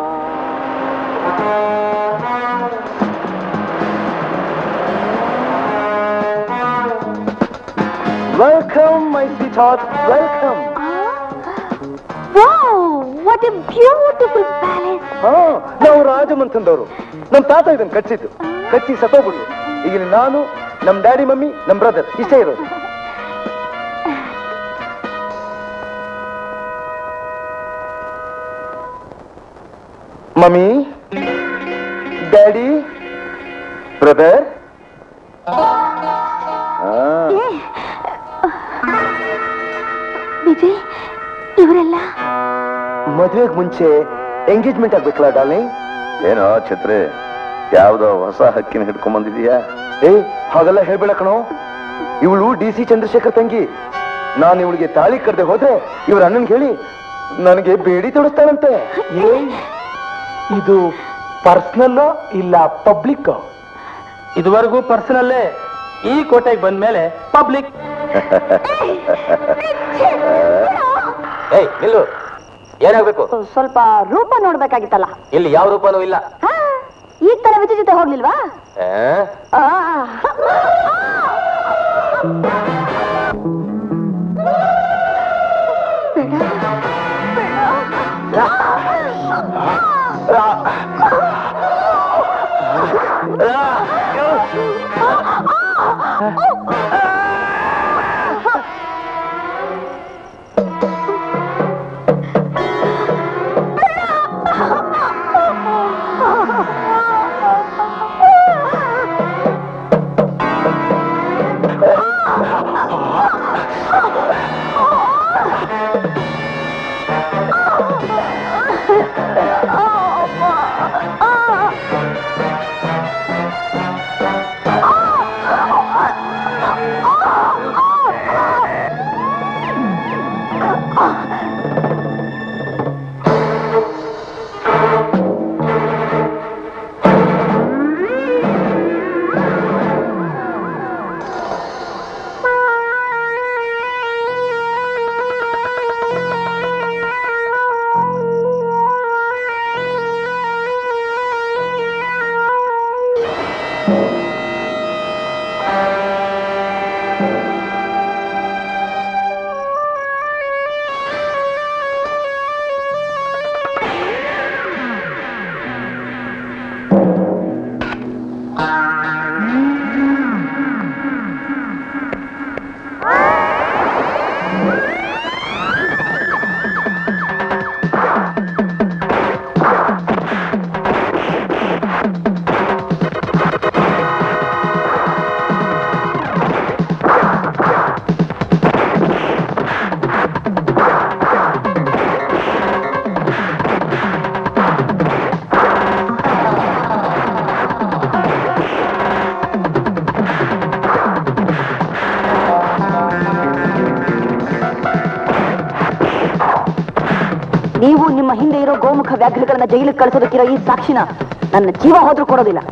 Speaker 1: welcome my sweetheart welcome
Speaker 10: what a beautiful palace
Speaker 1: ಹಾ ನಾವು ರಾಜಮಂತಂದವರು ನಮ್ ತಾತ ಇದನ್ನ ಕಟ್ಸಿದ್ದು ಕಚ್ಚಿ ಸತ್ತೋಗ್ಬಿಟ್ರು ಈಗ ನಾನು ನಮ್ ಡ್ಯಾಡಿ ಮಮ್ಮಿ ನಮ್ ಬ್ರದರ್ ಇಷ್ಟೇ ಇರೋದು ಮಮ್ಮಿ ಡ್ಯಾಡಿ ಬ್ರದರ್
Speaker 10: ವಿಜಯ್ ಇವರೆಲ್ಲ
Speaker 1: ಮದುವೆಗೆ ಮುಂಚೆ ಎಂಗೇಜ್ಮೆಂಟ್ ಆಗ್ಬೇಕಲ್ಲ ಡಾರ್ಲಿಂಗ್
Speaker 6: ಏನೋ ಛತ್ರಿ ಯಾವ್ದೋ ಹೊಸ ಹಕ್ಕಿನ ಹಿಡ್ಕೊಂಡ್ ಬಂದಿದೀಯಾ
Speaker 1: ಏ ಹಾಗೆಲ್ಲ ಹೇಳ್ಬೇಡ ಕಣೋ ಇವಳು ಡಿ ಸಿ ಚಂದ್ರಶೇಖರ್ ತಂಗಿ ನಾನು ಇವಳಿಗೆ ತಾಳಿ ಕರೆದೆ ಹೋದ್ರೆ ಇವ್ರ ಅಣ್ಣನ್ಗೆ ಹೇಳಿ ನನಗೆ ಬೇಡಿ ತೊಡಸ್ತಾನಂತೆ ಇದು ಪರ್ಸನಲ್ ಇಲ್ಲ ಪಬ್ಲಿಕ್
Speaker 8: ಇದುವರೆಗೂ ಪರ್ಸನಲ್ಲೇ ಈ ಕೋಟೆಗೆ ಬಂದ್ಮೇಲೆ ಪಬ್ಲಿಕ್ ಏಯ್ ನಿಲ್ಲು ಏನಾಗ್ಬೇಕು
Speaker 7: ಸ್ವಲ್ಪ ರೂಪ ನೋಡ್ಬೇಕಾಗಿತ್ತಲ್ಲ
Speaker 8: ಇಲ್ಲಿ ಯಾವ ರೂಪನೂ ಇಲ್ಲ
Speaker 7: ಹಾ, ಈಗ ತರ ವಿಜಯ್ ಜೊತೆ ಹೋಗ್ಲಿಲ್ವಾ ಆ. ನೀವು ನಿಮ್ಮ ಹಿಂದೆ ಇರೋ ಗೋಮುಖ ವ್ಯಾಘ್ರಗಳನ್ನ ಜೈಲಿಗೆ ಕಳಿಸೋದಕ್ಕಿರೋ ಈ ಸಾಕ್ಷಿನ ನನ್ನ ಜೀವ ಹೋದ್ರೂ ಕೊಡೋದಿಲ್ಲ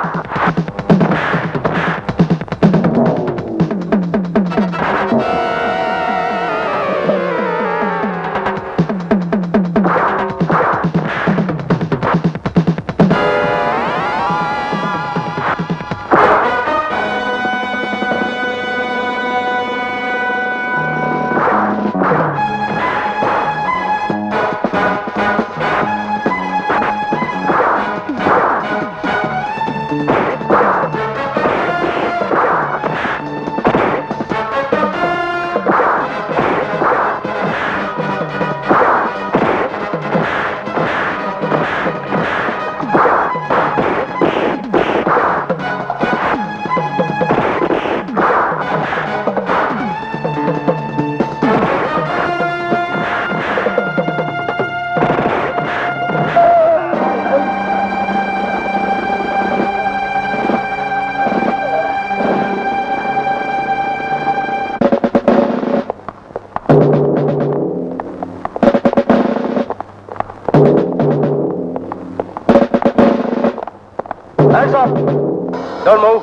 Speaker 1: Hands up. Don't move.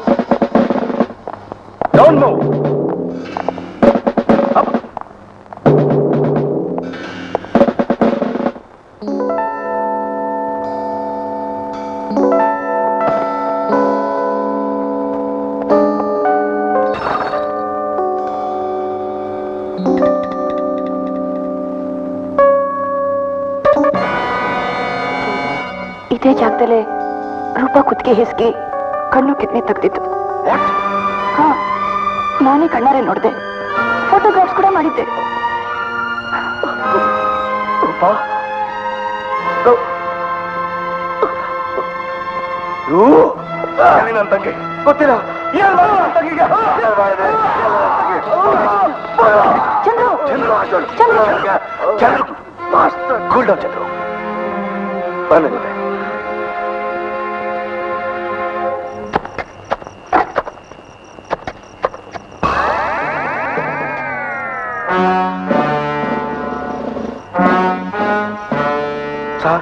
Speaker 1: Don't move.
Speaker 7: ಇದೇ ಜಾಗದಲ್ಲೇ ರೂಪ ಕುತ್ತಿಗೆ ಹಿಸ್ಕಿ ಕಣ್ಣು ಕಿಡ್ನಿ ತೆಗ್ದಿತ್ತು ಹಾ ನಾನೇ ಕಣ್ಣಾರೆ ನೋಡಿದೆ ಫೋಟೋಗ್ರಾಫ್ಸ್ ಕೂಡ ಮಾಡಿದ್ದೆ
Speaker 3: ನನ್ನ ತಂಗಿ ಗೊತ್ತಿಲ್ಲ ಏನ್ ಮಾಡಿದ ನನ್ ತಂಗಿಗೆ? ಏನ್ ಮಾಡಿದೆ?
Speaker 7: Chandru
Speaker 3: Chandru
Speaker 7: Chandru
Speaker 3: Chandru master cool down Chandru ಬಂದಿದೆ ಸರ್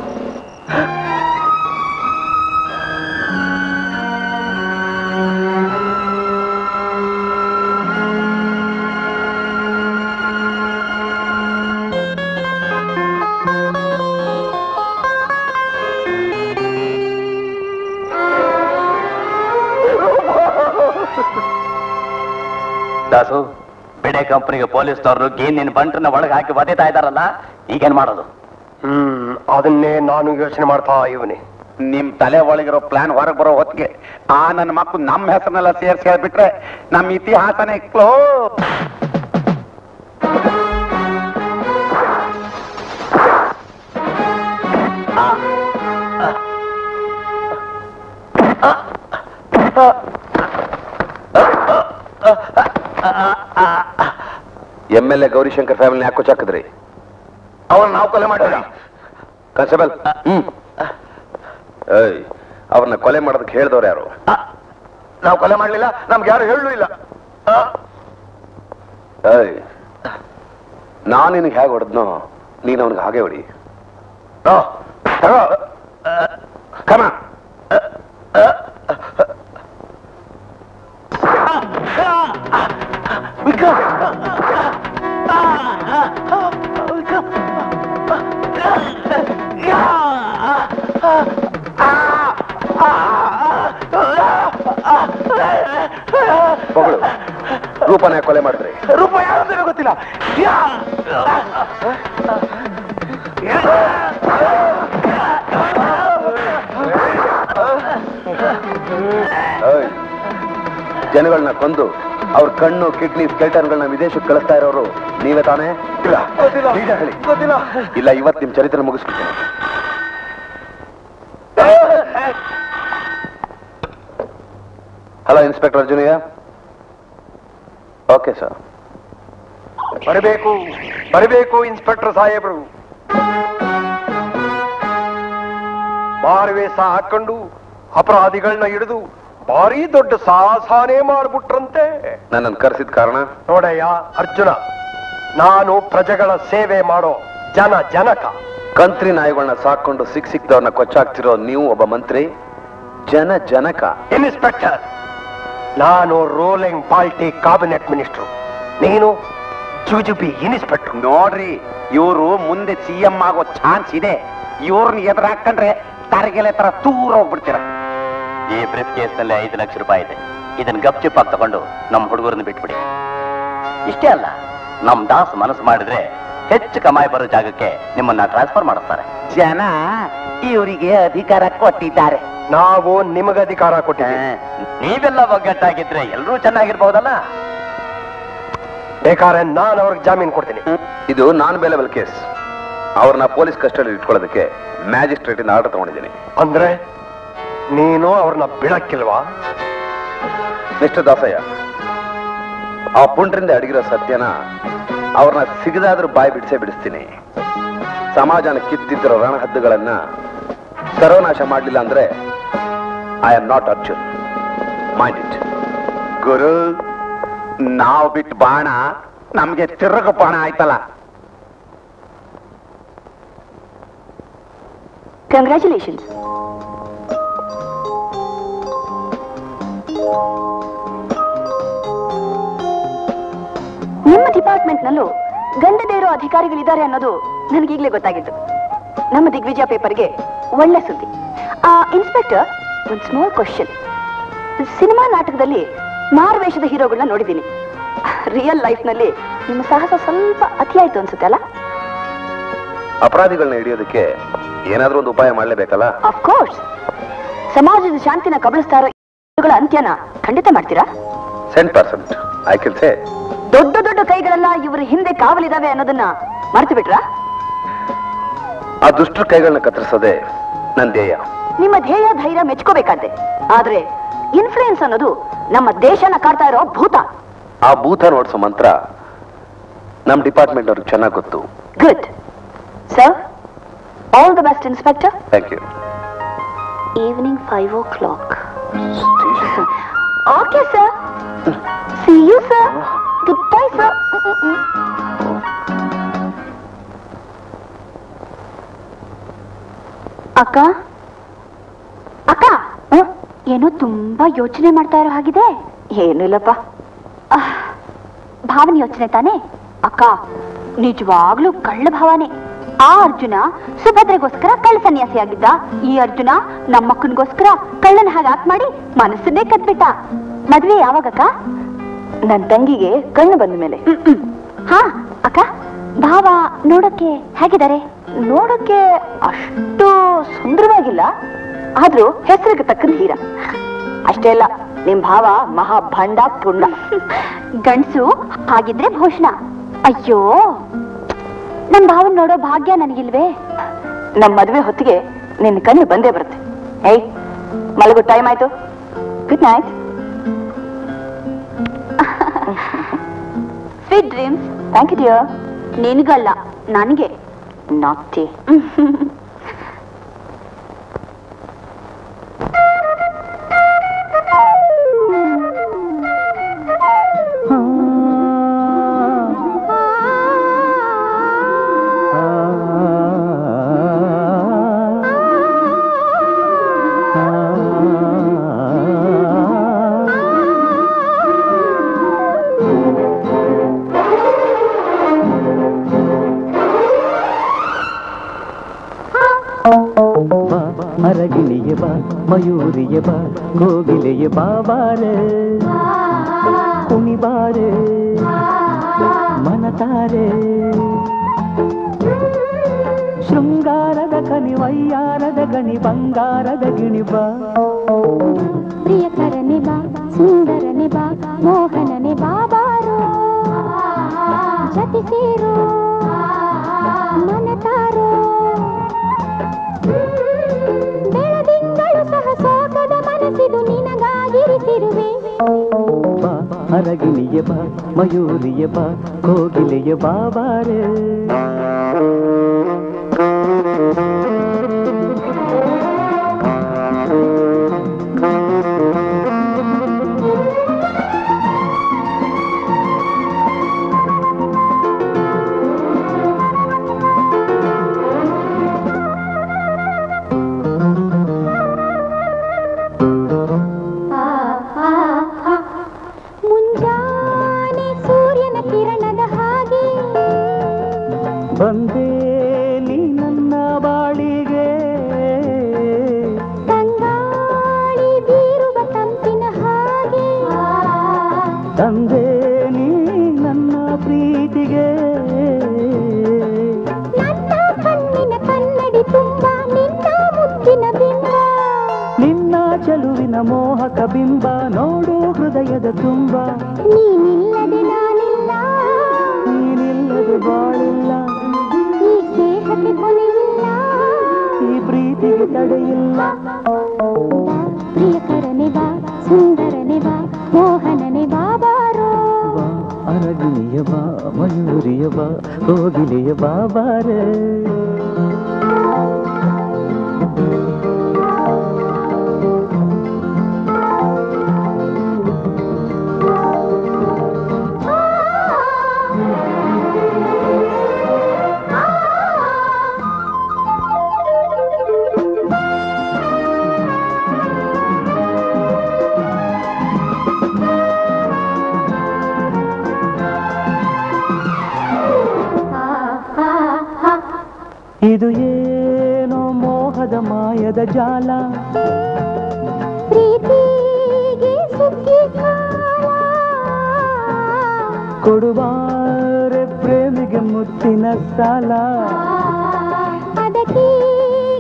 Speaker 5: ದಾಸು ಬಿಡೆ ಕಂಪನಿಗೆ ಪೊಲೀಸ್ನವರು ಗೇನ್ ನಿನ್ ಬಂಟ್ರನ್ನ ಒಳಗೆ ಹಾಕಿ ಒದಿತಾ ಇದಾರಲ್ಲ ಈಗೇನ್ ಮಾಡೋದು
Speaker 3: ಹ್ಮ್ ಅದನ್ನೇ ನಾನು ಯೋಚನೆ ಮಾಡ್ತಾ ಇವನೇ
Speaker 4: ನಿಮ್ ತಲೆ ಒಳಗಿರೋ ಪ್ಲಾನ್ ಹೊರಗೆ ಬರೋ ಹೊತ್ತಿಗೆ ಆ ನನ್ನ ಮಕ್ಕಳು ನಮ್ಮ ಹೆಸರನ್ನೆಲ್ಲ ಸೇರ್ಸಿ ಹೇಳ್ಬಿಟ್ರೆ ನಮ್ಮ ಇತಿಹಾಸನೇ close M L A Gaurishankar family ಯಾಕೋ ಚಾಕಿದ್ರಿ ಅವ್ರನ್ನ ನಾವು ಕೊಲೆ ಮಾಡಿಲ್ಲ ಕಾನ್ಸ್ಟೇಬಲ್ ಹ್ಮ್ ಏಯ್ ಅವ್ರನ್ನ ಕೊಲೆ ಮಾಡೋದಕ್ಕೆ ಹೇಳ್ದವ್ರು ಯಾರು
Speaker 3: ನಾವು ಕೊಲೆ ಮಾಡ್ಲಿಲ್ಲ ನಮ್ಗೆ ಯಾರು ಹೇಳಲೂ ಇಲ್ಲ
Speaker 4: ಏಯ್ ನಾನು ನಿನಗೆ ಹೇಗೆ ಹೊಡೆದ್ನೋ ನೀನು ಅವನಿಗೆ ಹಾಗೆ ಹೊಡಿ ಕಮ ಮಗಳು ರೂಪನ ಯಾಕ್ ಕೊಲೆ ಮಾಡಿದ್ರಿ
Speaker 3: ರೂಪ ಯಾರು ಗೊತ್ತಿಲ್ಲ
Speaker 4: ಏಯ್, ಜನಗಳನ್ನ ಕೊಂದು ಅವ್ರ ಕಣ್ಣು ಕಿಡ್ನಿ ಸ್ಕೆಲ್ಟನ್ಗಳನ್ನ ವಿದೇಶಕ್ಕೆ ಕಳಿಸ್ತಾ ಇರೋರು ನೀವೇ ತಾನೇ ಇಲ್ಲ ನಿಜ ಹೇಳಿ
Speaker 3: ಗೊತ್ತಿಲ್ಲ
Speaker 4: ಇಲ್ಲ ಇವತ್ತು ನಿಮ್ ಚರಿತ್ರೆ ಮುಗಿಸ್ಬಿಡ್ತೀನಿ ಹಲೋ ಇನ್ಸ್ಪೆಕ್ಟರ್ ಅರ್ಜುನಯ್ಯ ಓಕೆ ಸರ್
Speaker 3: ಬರಬೇಕು ಬರಬೇಕು ಇನ್ಸ್ಪೆಕ್ಟರ್ ಸಾಹೇಬ್ರು ಮಾರುವೇಷ ಹಾಕೊಂಡು ಅಪರಾಧಿಗಳನ್ನ ಹಿಡಿದು ಭಾರಿ ದೊಡ್ಡ ಸಾಹಸಾನೇ ಮಾಡ್ಬಿಟ್ರಂತೆ
Speaker 4: ನನ್ನನ್ನು ಕರೆಸಿದ ಕಾರಣ
Speaker 3: ನೋಡಯ್ಯ ಅರ್ಜುನ ನಾನು ಪ್ರಜೆಗಳ ಸೇವೆ ಮಾಡೋ ಜನ ಜನಕ
Speaker 4: ಕಂತ್ರಿ ನಾಯಿಗಳನ್ನ ಸಾಕೊಂಡು ಸಿಕ್ ಸಿಕ್ದವ್ರನ್ನ ಕೊಚ್ಚಾಕ್ತಿರೋ ನೀವು ಒಬ್ಬ ಮಂತ್ರಿ ಜನ ಜನಕ
Speaker 3: ಇನ್ಸ್ಪೆಕ್ಟರ್ ನಾನು ರೂಲಿಂಗ್ ಪಾರ್ಟಿ ಕ್ಯಾಬಿನೆಟ್ ಮಿನಿಸ್ಟರ್ ನೀನು ಜುಜುಬಿ ಇನ್ಸ್ಪೆಕ್ಟರ್
Speaker 4: ನೋಡ್ರಿ ಇವರು ಮುಂದೆ ಸಿ ಎಂ ಆಗೋ ಚಾನ್ಸ್ ಇದೆ ಇವ್ರನ್ನ ಎದುರು ಹಾಕೊಂಡ್ರೆ ತರಗೆಲೆ ತರ ದೂರ ಹೋಗ್ಬಿಡ್ತೀರ
Speaker 5: ಈ ಬ್ರೀಫ್ ಕೇಸ್ನಲ್ಲಿ ಐದು ಲಕ್ಷ ರೂಪಾಯಿ ಇದೆ ಇದನ್ನ ಗಪ್ಚಿಪ್ಪಾಗಿ ತಗೊಂಡು ನಮ್ಮ ಹುಡುಗರನ್ನ ಬಿಟ್ಬಿಡಿ ಇಷ್ಟೇ ಅಲ್ಲ ನಮ್ ದಾಸ್ ಮನಸ್ಸು ಮಾಡಿದ್ರೆ ಹೆಚ್ಚು ಕಮಾಯಿ ಬರೋ ಜಾಗಕ್ಕೆ ನಿಮ್ಮನ್ನ ಟ್ರಾನ್ಸ್ಫರ್ ಮಾಡಿಸ್ತಾರೆ
Speaker 4: ಜನ ಇವರಿಗೆ ಅಧಿಕಾರ ಕೊಟ್ಟಿದ್ದಾರೆ
Speaker 3: ನಾವು ನಿಮಗೆ ಅಧಿಕಾರ ಕೊಟ್ಟಿದ್ದೀವಿ
Speaker 5: ನೀವೆಲ್ಲ ಒಗ್ಗಟ್ಟಾಗಿದ್ರೆ ಎಲ್ಲರೂ ಚೆನ್ನಾಗಿರ್ಬಹುದಲ್ಲ
Speaker 3: ಬೇಕಾದ್ರೆ ನಾನು ಅವ್ರಿಗೆ ಜಾಮೀನು ಕೊಡ್ತೀನಿ
Speaker 4: ಇದು ನಾನ್ ಬೇಲೆಬಲ್ ಕೇಸ್ ಅವ್ರನ್ನ ಪೊಲೀಸ್ ಕಸ್ಟಡಿ ಇಟ್ಕೊಳ್ಳೋದಕ್ಕೆ ಮ್ಯಾಜಿಸ್ಟ್ರೇಟ್ ಇಂದ ಆರ್ಡರ್ ತಗೊಂಡಿದ್ದೀನಿ
Speaker 3: ಅಂದ್ರೆ ನೀನು ಅವ್ರನ್ನ ಬಿಡಕ್ಕಿಲ್ವಾ
Speaker 4: ಮಿಸ್ಟರ್ ದಾಸಯ್ಯ ಆ ಪುಂಡ್ರಿಂದ ಅಡಗಿರೋ ಸತ್ಯನ ಅವ್ರನ್ನ ಸಿಗದಾದ್ರೂ ಬಾಯಿ ಬಿಡಿಸೇ ಬಿಡಿಸ್ತೀನಿ ಸಮಾಜನ ಕಿತ್ತಿದ್ದಿರೋ ರಣಹದ್ದುಗಳನ್ನ ಸರ್ವನಾಶ ಮಾಡಲಿಲ್ಲ ಅಂದ್ರೆ I am not Arjun mind it ಗುರು ನಾವು ಬಿಟ್ಟು ಬಾಣ ನಮ್ಗೆ ತಿರುಗು ಬಾಣ ಆಯ್ತಲ್ಲ
Speaker 7: ಕಂಗ್ರ್ಯಾಚುಲೇಷನ್ಸ್ ನಿಮ್ಮ ಡಿಪಾರ್ಟ್ಮೆಂಟ್ನಲ್ಲೂ ಗಂಡದೇ ಇರೋ ಅಧಿಕಾರಿಗಳಿದ್ದಾರೆ ಅನ್ನೋದು ನನಗೀಗಲೇ ಗೊತ್ತಾಗಿತ್ತು ನಮ್ಮ ದಿಗ್ವಿಜಯ ಪೇಪರ್ಗೆ ಒಳ್ಳೆ ಸುದ್ದಿ ಆ ಇನ್ಸ್ಪೆಕ್ಟರ್ ಒಂದು ಸ್ಮಾಲ್ ಕ್ವಶನ್ ಸಿನಿಮಾ ನಾಟಕದಲ್ಲಿ ಮಾರುವೇಷದ ಹೀರೋಗಳನ್ನ ನೋಡಿದ್ದೀನಿ ರಿಯಲ್ ಲೈಫ್ನಲ್ಲಿ ನಿಮ್ಮ ಸಾಹಸ ಸ್ವಲ್ಪ ಅತಿಯಾಯ್ತು ಅನ್ಸುತ್ತೆ ಅಲ್ಲ
Speaker 4: ಅಪರಾಧಿಗಳನ್ನ ಹಿಡಿಯೋದಕ್ಕೆ ಏನಾದ್ರೂ ಒಂದು ಉಪಾಯ ಮಾಡ್ಲೇಬೇಕಲ್ಲ
Speaker 7: ಕೋರ್ಸ್ ಸಮಾಜದ ಶಾಂತಿನ ಕಬಳಿಸ್ತಾ ಇರೋ ಇವುಗಳ ಅಂತ್ಯನ ಖಂಡಿತ ಮಾಡ್ತೀರಾ
Speaker 4: cent percent I can say
Speaker 7: ದೊಡ್ಡ ದೊಡ್ಡ ಕೈಗಳೆಲ್ಲ ಇವ್ರ ಹಿಂದೆ ಕಾವಲಿದಾವೆ ಅನ್ನೋದನ್ನ ಮರ್ತು ಬಿಟ್ರಾ
Speaker 4: ಆ ದುಷ್ಟರ ಕೈಗಳನ್ನ ಕತ್ತರಿಸೋದೆ ನನ್ ಧ್ಯೇಯ
Speaker 7: ನಿಮ್ಮ ಧ್ಯೇಯ ಧೈರ್ಯ ಮೆಚ್ಕೋಬೇಕಾದ್ದೆ ಆದ್ರೆ ಇನ್ಫ್ಲೂಯೆನ್ಸ್ ಅನ್ನೋದು ನಮ್ಮ ದೇಶನ ಕಾಡ್ತಾ ಇರೋ ಭೂತ
Speaker 4: ಆ ಭೂತ ನೋಡ್ಸೋ ಮಂತ್ರ ನಮ್ ಡಿಪಾರ್ಟ್ಮೆಂಟ್ ಅವ್ರಿಗೆ ಚೆನ್ನಾಗಿ ಗೊತ್ತು
Speaker 7: good sir all the best inspector
Speaker 4: thank you
Speaker 7: evening five o'clock okay sir see you sir goodbye sir ಅಕ್ಕ ಅಕ್ಕ ಏನೋ ತುಂಬಾ ಯೋಚನೆ ಮಾಡ್ತಾ ಇರೋ ಹಾಗಿದೆ ಏನಿಲ್ಲಪ್ಪ ಭಾವನೆ ಯೋಚನೆ ತಾನೇ ಅಕ್ಕ ನಿಜವಾಗ್ಲೂ ಕಳ್ಳ ಭಾವನೆ ಆ ಅರ್ಜುನ ಸುಭದ್ರೆಗೋಸ್ಕರ ಕಳ್ಳ ಸನ್ಯಾಸಿಯಾಗಿದ್ದ ಈ ಅರ್ಜುನ ನಮ್ಮಕ್ಕನಿಗೋಸ್ಕರ ಕಳ್ಳನ ಹಾಗೆ ಆಕ್ ಮಾಡಿ ಮನಸ್ಸನ್ನೇ ಕದ್ಬಿಟ್ಟ ಮದ್ವೆ ಯಾವಾಗಕ್ಕ ನನ್ ತಂಗಿಗೆ ಕಣ್ಣು ಬಂದ ಮೇಲೆ ಹಾ ಅಕ್ಕ ಭಾವ ನೋಡಕ್ಕೆ ಹೇಗಿದ್ದಾರೆ ನೋಡಕ್ಕೆ ಅಷ್ಟು ಸುಂದರವಾಗಿಲ್ಲ ಆದ್ರೂ ಹೆಸರಿಗೆ ತಕ್ಕಂತ ಹೀರ ಅಷ್ಟೇ ಅಲ್ಲ ನಿಮ್ ಭಾವ ಮಹಾ ಭಂಡ ಪುಂಡ ಗಂಡ್ಸು ಹಾಗಿದ್ರೆ ಭೂಷಣ ಅಯ್ಯೋ ನನ್ ಭಾವನ್ ನೋಡೋ ಭಾಗ್ಯ ನನಗಿಲ್ವೇ ನಮ್ ಮದ್ವೆ ಹೊತ್ತಿಗೆ ನಿನ್ ಕಣ್ಣು ಬಂದೇ ಬರುತ್ತೆ ಏಯ್ ಮಲಗು ಟೈಮ್ ಆಯ್ತು good night sweet dreams thank you dear ನಿನಗಲ್ಲ ನನಗೆ ನಾಟಿ
Speaker 11: ಬಾ ಅರಗಿಣಿಯ ಬಾ ಮಯೂರಿಯ ಬಾ ಕೋಗಿಲೆಯ ಬಾಬಾರೆ ಕುಣಿಬಾರೆ ಮನತಾರೆ ಶೃಂಗಾರದ ಕನಿ ವಯ್ಯಾರದ ಗಣಿ ಬಂಗಾರದ ಗಿಣಿ ಬಾ
Speaker 13: ಪ್ರಿಯಕರನೆ ಬಾ ಸುಂದರನೆ ಬಾ ಮೋಹನನೆ ಬಾಬಾರೋ ಜತಿ ಸೇರೋ ಮನತಾರೋ ಬೆಳದಿಂಗಳು ಸಹ ಸೋಕದ ಮನಸ್ಸಿದು ನಿನಗಾಗಿರಿಸಿರುವೆ
Speaker 11: ಬಾ ಅರಗಿಣಿಯ ಬಾ ಮಯೂರಿಯ ಬಾ ಕೋಗಿಲೆಯ ಬಾಬಾರೆ
Speaker 13: ಮುಂಜಾನೆ ಸೂರ್ಯನ ಕಿರಣದ ಹಾಗೆ
Speaker 11: ಬಂದೇ ನೀ ನನ್ನ ಬಾಳಿಗೆ
Speaker 13: ತಂಗಾಳಿ ಬೀರುವ ತಂಪಿನ ಹಾಗೆ
Speaker 11: ತಂದೆ ನೀ ನನ್ನ ಪ್ರೀತಿಗೆ
Speaker 13: ನನ್ನ ಕಣ್ಣಿನ ಕನ್ನಡಿ ತುಂಬ ನಿನ್ನ ಮುತ್ತಿನ ಬಿಂಬ
Speaker 11: ನಿನ್ನ ಚೆಲುವಿನ ಮೋಹಕ ಬಿಂಬ ನೋಡು ಹೃದಯದ ತುಂಬ
Speaker 13: ನೀನಿಲ್ಲದೆ ನಾನಿಲ್ಲ
Speaker 11: ನೀನಿಲ್ಲದೆ ಬಾಳಿಲ್ಲ
Speaker 13: ಈ ಸ್ನೇಹಕ್ಕೆ ಕೊನೆಯಿಲ್ಲ
Speaker 11: ಈ ಪ್ರೀತಿಗೆ ತಡೆಯಿಲ್ಲ
Speaker 13: ಪ್ರಿಯಕರನೆ ಬಾ ಸುಂದರನೆ ಬಾ ಮೋಹನನೆ ಬಾಬಾರೋ
Speaker 11: ಬಾ ಅರಗಿಣಿಯ ಬಾ ಮಯೂರಿಯ ಬಾ ಕೋಗಿಲೆಯ ಬಾಬಾರೆ ಇದು ಏನೋ ಮೋಹದ ಮಾಯದ ಜಾಲ
Speaker 13: ಪ್ರೀತಿಗೆ ಸುಗ್ಗಿ ಕಾಲ
Speaker 11: ಕೊಡುವಾರೆ ಪ್ರೇಮಿಗೆ ಮುತ್ತಿನ ಸಾಲ
Speaker 13: ಅದಕ್ಕೀಗ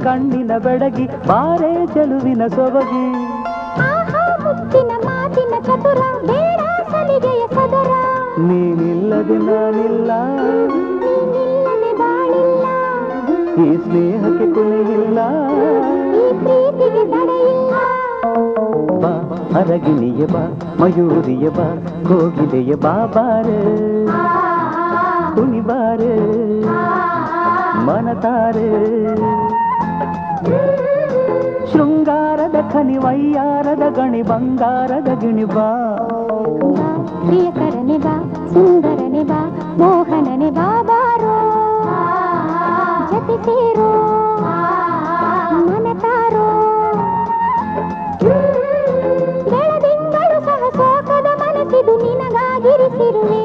Speaker 11: ಕಣ್ಣಿನ ಬೆಡಗಿ ಬಾರೆ ಚೆಲುವಿನ ಸೊಬಗಿ
Speaker 13: ಆಹಾ ಮುತ್ತಿನ ಮಾತಿನ ಚತುರ ಬೇಡ ಸಲಿಗೆಯ ಸದರ
Speaker 11: ನೀನಿಲ್ಲದೆ ನಾನಿಲ್ಲ
Speaker 13: ನೀನಿಲ್ಲದೆ ಬಾಳಿಲ್ಲ
Speaker 11: ಈ ಸ್ನೇಹಕ್ಕೆ ಕೊನೆಯಿಲ್ಲ
Speaker 13: ಈ ಪ್ರೀತಿಗೆ ತಡೆಯಿಲ್ಲ
Speaker 11: ಬಾ ಅರಗಿಣಿಯ ಬಾ ಮಯೂರಿಯ ಬಾ ಕೋಗಿಲೆಯ ಬಾ ಬಾರೆ ಕುಣಿಬಾರೆ ಮನತಾರೆ ಶೃಂಗಾರದ ಖನಿ ವೈಯಾರದ ಗಣಿ ಬಂಗಾರದ ಗಿಣಿ ಬಾ
Speaker 13: ಬಾ ಪ್ರಿಯಕರನೆ ಬಾ ಸುಂದರನೆ ಬಾ ಮೋಹನನೆ ಬಾ ಬಾರೋ ಜತೆ ಸೇರೋ ಮನತಾರೋ ಬೆಳದಿಂಗಳು ಸಹ ಸೋಕದ ಮನಸ್ಸಿದು ನಿನಗಾಗಿರಿಸಿರುವೆ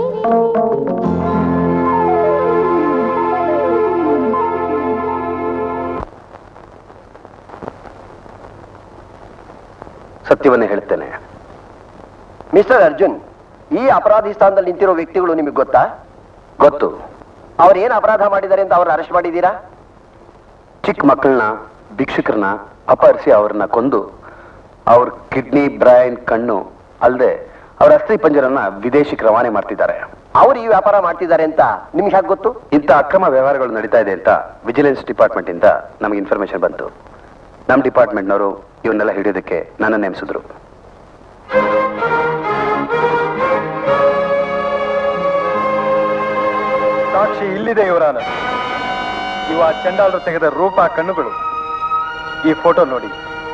Speaker 6: ಸತ್ಯವನ್ನೇ ಹೇಳ್ತೇನೆ
Speaker 14: ಮಿಸ್ಟರ್ ಅರ್ಜುನ್ ಈ ಅಪರಾಧಿ ಸ್ಥಾನದಲ್ಲಿ ನಿಂತಿರೋ ವ್ಯಕ್ತಿಗಳು ನಿಮಗೆ ಗೊತ್ತಾ
Speaker 6: ಗೊತ್ತು
Speaker 14: ಅವ್ರು ಏನು ಅಪರಾಧ ಮಾಡಿದ್ದಾರೆ ಅಂತ ಅವ್ರನ್ನ ಅರೆಸ್ಟ್ ಮಾಡಿದ್ದೀರಾ
Speaker 6: ಚಿಕ್ಕ ಮಕ್ಕಳನ್ನ ಭಿಕ್ಷುಕರನ್ನ ಅಪಹರಿಸಿ ಅವ್ರನ್ನ ಕೊಂದು ಅವ್ರ ಕಿಡ್ನಿ ಬ್ರೈನ್ ಕಣ್ಣು ಅಲ್ಲದೆ ಅವರ ಅಸ್ಥಿ ಪಂಜರನ್ನ ವಿದೇಶಕ್ಕೆ ರವಾನೆ ಮಾಡ್ತಿದ್ದಾರೆ
Speaker 14: ಅವ್ರು ಈ ವ್ಯಾಪಾರ ಮಾಡ್ತಿದ್ದಾರೆ ಅಂತ ನಿಮ್ಗೆ ಹೇಗೆ ಗೊತ್ತು
Speaker 6: ಇಂಥ ಅಕ್ರಮ ವ್ಯವಹಾರಗಳು ನಡೀತಾ ಇದೆ ಅಂತ ವಿಜಿಲೆನ್ಸ್ ಡಿಪಾರ್ಟ್ಮೆಂಟ್ ಇಂದ ನಮಗೆ ಇನ್ಫಾರ್ಮೇಶನ್ ಬಂತು ನಮ್ಮ ಡಿಪಾರ್ಟ್ಮೆಂಟ್ನವರು ಇವನ್ನೆಲ್ಲ ಹಿಡಿಯೋದಕ್ಕೆ ನನ್ನ ನೇಮಿಸಿದ್ರು
Speaker 1: ಸಾಕ್ಷಿ ಇಲ್ಲಿದೆ ಇವರಾನ ಇವ ಚಂಡಾಲರು ತೆಗೆದ ರೂಪ ಕಣ್ಣುಗಳು ಈ ಫೋಟೋ ನೋಡಿ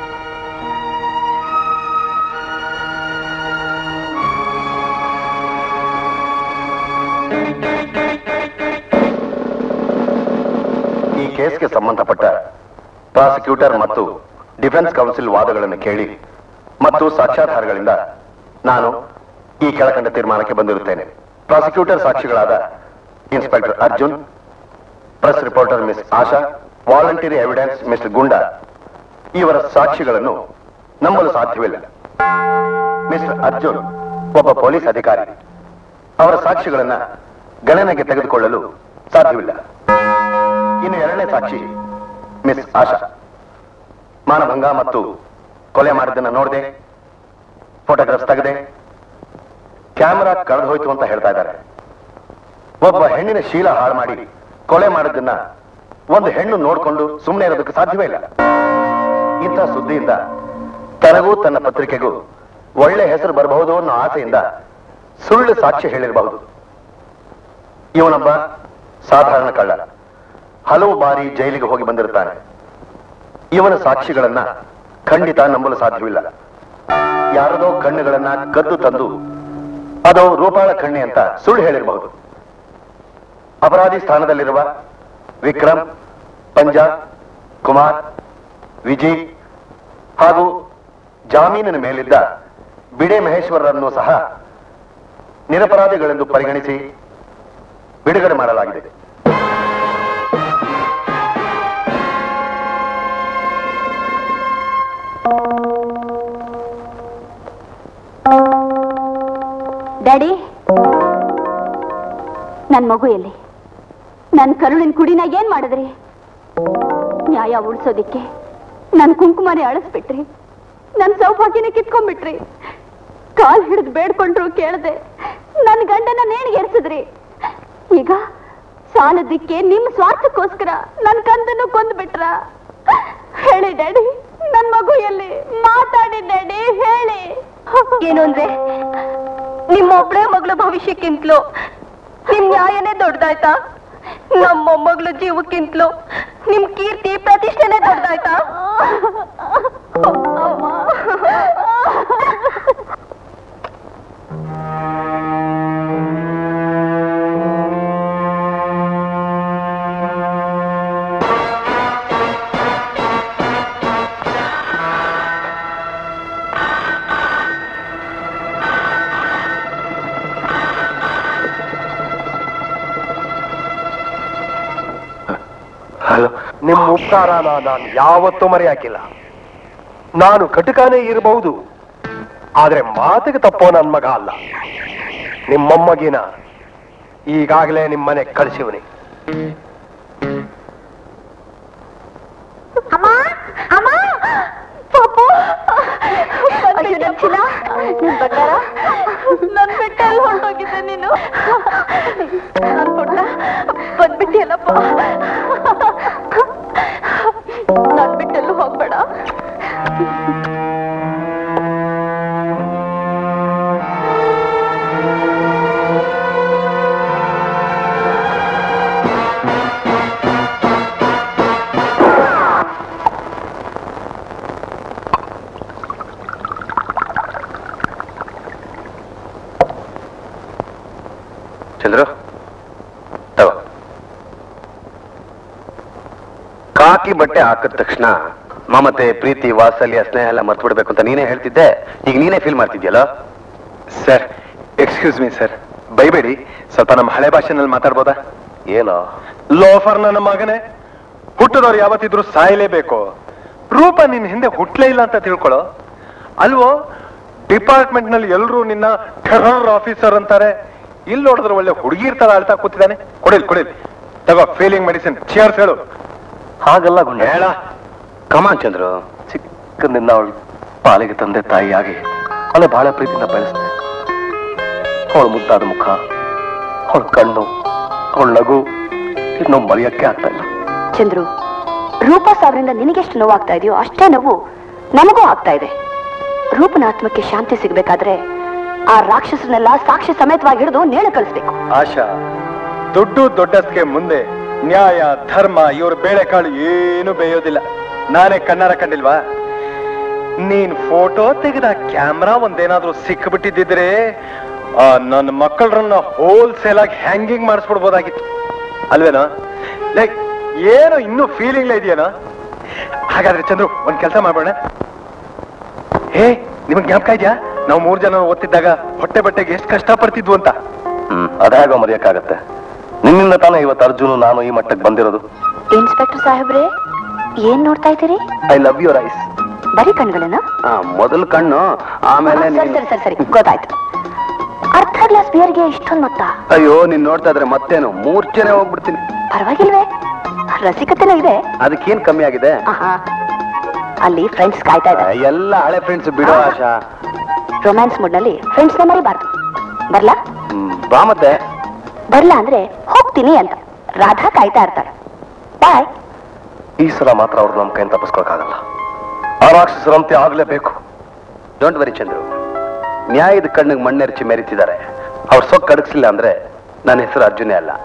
Speaker 6: ಈ ಕೇಸ್ಗೆ ಸಂಬಂಧಪಟ್ಟ ಪ್ರಾಸಿಕ್ಯೂಟರ್ ಮತ್ತು ಡಿಫೆನ್ಸ್ ಕೌನ್ಸಿಲ್ ವಾದಗಳನ್ನು ಕೇಳಿ ಮತ್ತು ಸಾಕ್ಷ್ಯಾಧಾರಗಳಿಂದ ನಾನು ಈ ಕೆಳಕಂಡ ತೀರ್ಮಾನಕ್ಕೆ ಬಂದಿರುತ್ತೇನೆ ಪ್ರಾಸಿಕ್ಯೂಟರ್ ಸಾಕ್ಷಿಗಳಾದ inspector Arjun press reporter miss Asha voluntary evidence mister Gunda ಇವರ ಸಾಕ್ಷಿಗಳನ್ನು ನಂಬಲು ಸಾಧ್ಯವಿಲ್ಲ ಮಿಸ್ಟರ್ ಅರ್ಜುನ್ ಒಬ್ಬ ಪೊಲೀಸ್ ಅಧಿಕಾರಿ ಅವರ ಸಾಕ್ಷಿಗಳನ್ನ ಗಣನೆಗೆ ತೆಗೆದುಕೊಳ್ಳಲು ಸಾಧ್ಯವಿಲ್ಲ ಇನ್ನು ಎರಡನೇ ಸಾಕ್ಷಿ ಮಿಸ್ ಆಶಾ ಮಾನಭಂಗ ಮತ್ತು ಕೊಲೆ ಮಾಡಿದ್ದನ್ನ ನೋಡಿದೆ ಫೋಟೋಗ್ರಾಫ್ಸ್ ತೆಗೆದೆ ಕ್ಯಾಮೆರಾ ಕಳೆದು ಹೋಯ್ತು ಅಂತ ಹೇಳ್ತಾ ಇದ್ದಾರೆ ಒಬ್ಬ ಹೆಣ್ಣಿನ ಶೀಲ ಹಾಳು ಮಾಡಿ ಕೊಲೆ ಮಾಡಿದ್ದನ್ನ ಒಂದು ಹೆಣ್ಣು ನೋಡ್ಕೊಂಡು ಸುಮ್ಮನೆ ಇರೋದಕ್ಕೆ ಸಾಧ್ಯವೇ ಇಲ್ಲ ಇಂಥ ಸುದ್ದಿಯಿಂದ ತನಗೂ ತನ್ನ ಪತ್ರಿಕೆಗೂ ಒಳ್ಳೆ ಹೆಸರು ಬರಬಹುದು ಅನ್ನೋ ಆಸೆಯಿಂದ ಸುಳ್ಳು ಸಾಕ್ಷ್ಯ ಹೇಳಿರಬಹುದು ಇವನೊಬ್ಬ ಸಾಧಾರಣ ಕಳ್ಳ ಹಲವು ಬಾರಿ ಜೈಲಿಗೆ ಹೋಗಿ ಬಂದಿರುತ್ತಾನೆ ಇವನ ಸಾಕ್ಷಿಗಳನ್ನ ಖಂಡಿತ ನಂಬಲು ಸಾಧ್ಯವಿಲ್ಲ ಯಾರದೋ ಕಣ್ಣುಗಳನ್ನ ಕದ್ದು ತಂದು ಅದು ರೂಪಾಳ ಕಣ್ಣೆ ಅಂತ ಸುಳ್ಳು ಹೇಳಿರಬಹುದು ಅಪರಾಧಿ ಸ್ಥಾನದಲ್ಲಿರುವ ವಿಕ್ರಮ್ ಪಂಜಾಬ್ ಕುಮಾರ್ ವಿಜಯ್ ಹಾಗೂ ಜಾಮೀನಿನ ಮೇಲಿದ್ದ ಬಿಡೆ ಮಹೇಶ್ವರರನ್ನು ಸಹ ನಿರಪರಾಧಿಗಳೆಂದು ಪರಿಗಣಿಸಿ ಬಿಡುಗಡೆ ಮಾಡಲಾಗಿದೆ
Speaker 7: ಡ್ಯಾಡಿ ನನ್ ಮಗು ಎಲ್ಲಿ ನನ್ ಕರುಳಿನ ಕುಡಿನ ಏನ್ ಮಾಡಿದ್ರಿ ನ್ಯಾಯ ಉಳಿಸೋದಿಕ್ಕೆ ನನ್ ಕುಂಕುಮನೆ ಅಳಿಸ್ಬಿಟ್ರಿ ನನ್ ಸೌಭಾಗ್ಯನ ಕಿತ್ಕೊಂಡ್ಬಿಟ್ರಿ ಕಾಲ್ ಹಿಡಿದು ಬೇಡ್ಕೊಂಡ್ರು ಕೇಳ್ದೆ ನನ್ ಗಂಡನ ನೇಣಿಗೆ ಎರ್ಸಿದ್ರಿ ಈಗ ಸಾಲದಿಕ್ಕೆ ನಿಮ್ ಸ್ವಾರ್ಥಕ್ಕೋಸ್ಕರ ನನ್ ಕಂದನ್ನು ಕೊಂದ್ಬಿಟ್ರ ಹೇಳಿ ಡ್ಯಾಡಿ ನನ್ ಮಗು ಎಲ್ಲಿ ಮಾತಾಡಿ ಡ್ಯಾಡಿ ಹೇಳಿ ಏನು ಅಂದ್ರೆ ನಿಮ್ಮೊಬ್ಳೆ ಮಗಳ ಭವಿಷ್ಯಕ್ಕಿಂತಲೂ ನಿಮ್ ನ್ಯಾಯನೇ ದೊಡ್ಡದಾಯ್ತಾ ನಮ್ಮ ಮೊಮ್ಮಗಳ ಜೀವಕ್ಕಿಂತಲೂ ನಿಮ್ ಕೀರ್ತಿ ಪ್ರತಿಷ್ಠೆನೇ ದೊಡ್ಡದಾಯ್ತಾ
Speaker 3: ಹಲೋ ನಿಮ್ಮ ಉಪಕಾರನ ನಾನು ಯಾವತ್ತೂ ಮರೆಯಾಕಿಲ್ಲ ನಾನು ಕಟುಕಾನೇ ಇರಬಹುದು ಆದ್ರೆ ಮಾತಿಗೆ ತಪ್ಪೋ ನನ್ನ ಮಗ ಅಲ್ಲ ನಿಮ್ಮ ಮೊಮ್ಮಗಿನ ಈಗಾಗಲೇ ನಿಮ್ಮ ಮನೆಗೆ ಕಳಿಸಿವನಿ
Speaker 13: ಅಮ್ಮ
Speaker 2: ಚಿನ್ನ ನನ್ ಬಂಗಾರ ನನ್ ಬಿಟ್ಟ ಎಲ್ಲಿ ಹೊರಟೋಗಿದ್ದೆ ನೀನು ನನ್ ಪುಟ್ಟ ಬಂದ್ಬಿಟ್ಟಿಯಲ್ಲಪ್ಪ ನನ್ ಬಿಟ್ಟೆಲ್ಲೂ ಹೋಗ್ಬೇಡ
Speaker 4: ಚಂದ್ರು ತಗೋ ಕಾಕಿ ಬಟ್ಟೆ ಹಾಕಿದ ತಕ್ಷಣ ಮಮತೆ ಪ್ರೀತಿ ವಾತ್ಸಲ್ಯ ಸ್ನೇಹ ಎಲ್ಲ ಮರ್ತು ಬಿಡ್ಬೇಕು ಅಂತ ನೀನೇ ಹೇಳ್ತಿದ್ದೆ ಈಗ ನೀನೇ ಫೀಲ್ ಮಾಡ್ತಿದ್ಯಲ್ಲ
Speaker 1: ಸರ್ ಎಕ್ಸ್ಕ್ಯೂಸ್ ಮೀ ಸರ್ ಬೈಬೇಡಿ ಸ್ವಲ್ಪ ನಮ್ಮ ಹಳೆ ಭಾಷೆನಲ್ಲಿ ಮಾತಾಡ್ಬೋದಾ
Speaker 6: ಏನೋ
Speaker 1: ಲೋಫರ್ ನನ್ನ ಮಗನೇ ಹುಟ್ಟಿದವ್ರು ಯಾವತ್ತಿದ್ರು ಸಾಯಲೇಬೇಕು ರೂಪ ನಿನ್ ಹಿಂದೆ ಹುಟ್ಲೇ ಇಲ್ಲ ಅಂತ ತಿಳ್ಕೊಳ್ಳೋ ಅಲ್ವೋ ಡಿಪಾರ್ಟ್ಮೆಂಟ್ ನಲ್ಲಿ ಎಲ್ಲರೂ ನಿನ್ನ ಟೆರರ್ ಆಫೀಸರ್ ಅಂತಾರೆ ಇಲ್ಲಿ ನೋಡಿದ್ರೆ ಒಳ್ಳೆ ಹುಡುಗಿರ್ ತರ ಅಳ್ತಾ ಕೂತಿದ್ದಾನೆ ಕೊಡಿಲ್ ಕೊಡಿಲ್ ತಗೋ ಫೀಲಿಂಗ್ ಮೆಡಿಸಿನ್ ಚಿಯರ್ಸ್ ಹೇಳು
Speaker 6: ಹಾಗಲ್ಲ ಗುಂಡ
Speaker 1: ಹೇಳ
Speaker 4: ಕಮಾನ್ ಚಂದ್ರು
Speaker 6: ಚಿಕ್ಕಂದಿಂದ ಅವಳು ಪಾಲಿಗೆ ತಂದೆ ತಾಯಿಯಾಗಿ ಅವಳೆ ಬಹಳ ಪ್ರೀತಿಯಿಂದ ಬೆಳೆಸ್ದೆ ಅವಳು ಮುದ್ದಾದ ಮುಖ ಅವಳ ಕಣ್ಣು ಅವಳ ನಗು ಇನ್ನೂ ಮರೆಯಕ್ಕೆ ಆಗ್ತಾ ಇಲ್ಲ
Speaker 7: ಚಂದ್ರು ರೂಪ ಸಾವಿರಿಂದ ನಿನಗೆಷ್ಟು ನೋವಾಗ್ತಾ ಇದೆಯೋ ಅಷ್ಟೇ ನೋವು ನಮಗೂ ಆಗ್ತಾ ಇದೆ ರೂಪನ ಆತ್ಮಕ್ಕೆ ಶಾಂತಿ ಸಿಗ್ಬೇಕಾದ್ರೆ ಆ ರಾಕ್ಷಸನೆಲ್ಲ ಸಾಕ್ಷಿ ಸಮೇತವಾಗಿ ಹಿಡಿದು ನೇಣು ಕಳಿಸ್ಬೇಕು
Speaker 1: ಆಶಾ ದುಡ್ಡು ದೊಡ್ಡಸ್ಗೆ ಮುಂದೆ ನ್ಯಾಯ ಧರ್ಮ ಇವ್ರ ಬೇಳೆಕಾಳು ಏನು ಬೇಯೋದಿಲ್ಲ ನಾನೇ ಕಣ್ಣಾರ ಕಂಡಿಲ್ವಾ ನೀನ್ ಫೋಟೋ ತೆಗೆದ ಕ್ಯಾಮ್ರಾ ಒಂದೇನಾದ್ರೂ ಸಿಕ್ಬಿಟ್ಟಿದ್ದಿದ್ರೆ ಆ ನನ್ನ ಮಕ್ಕಳನ್ನ ಹೋಲ್ಸೇಲ್ ಆಗಿ ಹ್ಯಾಂಗಿಂಗ್ ಮಾಡಿಸ್ಬಿಡ್ಬೋದಾಗಿತ್ತು ಅಲ್ವೇನೋ ಲೈಕ್ ಏನೋ ಇನ್ನೂ ಫೀಲಿಂಗ್ ಇದೆಯೇನೋ ಹಾಗಾದ್ರೆ ಚಂದ್ರು ಒಂದ್ ಕೆಲಸ ಮಾಡೋಣ ಹೇ ನಿಮಗ್ ಜ್ಞಾಪಕ ಇದೆಯಾ ನಾವು ಮೂರ್ ಜನ ಓದ್ತಿದ್ದಾಗ ಹೊಟ್ಟೆ ಬಟ್ಟೆಗೆ ಎಷ್ಟು ಕಷ್ಟ ಪಡ್ತಿದ್ವು ಅಂತ
Speaker 6: ಹ್ಮ್ ಅದ್ಯಾಗೋ ಮರೆಯಕ್ಕಾಗತ್ತೆ ನಿನ್ನಿಂದ ತಾನೇ ಇವತ್ತು ಅರ್ಜುನು ನಾನು ಈ ಮಟ್ಟಕ್ಕೆ ಬಂದಿರೋದು
Speaker 7: ಇನ್ಸ್ಪೆಕ್ಟರ್ ಸಾಹೇಬ್ರೆ ಏನ್ ನೋಡ್ತಾ ಇದ್ದೀರಿ
Speaker 6: ಐ ಲವ್ ಯುವರ್ ಐಸ್
Speaker 7: ಬರೀ ಕಣ್ಗಳನ್ನ
Speaker 4: ಮೊದಲು ಕಣ್ಣು ಆಮೇಲೆ
Speaker 7: ಸರಿ
Speaker 4: ನೀನು
Speaker 7: ಸರಿ ಸರಿ ಸರಿ ಗೊತ್ತಾಯ್ತು ಅರ್ಧ ಗ್ಲಾಸ್ ಬಿಯರ್ಗೆ ಇಷ್ಟೊಂದು ಮೊತ್ತ
Speaker 4: ಅಯ್ಯೋ ನೀನ್ ನೋಡ್ತಾ ಇದ್ರೆ ಮತ್ತೇನು ಮೂರ್ಛೆನೆ ಹೋಗ್ಬಿಡ್ತೀನಿ
Speaker 7: ಪರವಾಗಿಲ್ವೇ ರಸಿಕತೆನೂ ಇದೆ
Speaker 4: ಅದಕ್ಕೇನ್ ಕಮ್ಮಿ ಆಗಿದೆ
Speaker 7: ಆಹಾ ಅಲ್ಲಿ ಫ್ರೆಂಡ್ಸ್ ಕಾಯ್ತಾ ಇದ್ದಾರೆ
Speaker 4: ಎಲ್ಲ ಹಳೆ ಫ್ರೆಂಡ್ಸ್ ಬಿಡೋ ಆಶಾ
Speaker 7: ರೊಮ್ಯಾನ್ಸ್ ಮೂಡ್ ನಲ್ಲಿ ಫ್ರೆಂಡ್ಸ್ ನ ಮರಿಬಾರ್ದು ಬರ್ಲಾ
Speaker 4: ಹ್ಮ್, ಬಾ ಮತ್ತೆ
Speaker 7: ಬರ್ಲಾ ಅಂದ್ರೆ ಹೋಗ್ತೀನಿ ಅಂತ ರಾಧಾ ಕಾಯ್ತಾ ಇರ್ತಾಳೆ ಬಾಯ್
Speaker 6: ಈ ಸಲ ಮಾತ್ರ ಅವ್ರು ನಮ್ಮ ಕೈಯಿಂದ ತಪ್ಪಿಸ್ಕೊಳಕ್ಕಾಗಲ್ಲ ಆ ರಾಕ್ಷಸರಂತೆ ಆಗ್ಲೇಬೇಕು
Speaker 4: ಡೋಂಟ್ ವರಿ ಚಂದ್ರು ನ್ಯಾಯದ ಕಣ್ಣಿಗೆ ಮಣ್ಣೆರಚಿ ಮೆರಿತಿದ್ದಾರೆ ಅವ್ರ ಸೊಕ್ಕ ಅಡಗಿಸಿಲ್ಲ ಅಂದ್ರೆ ನನ್ನ ಹೆಸರು ಅರ್ಜುನೇ ಅಲ್ಲ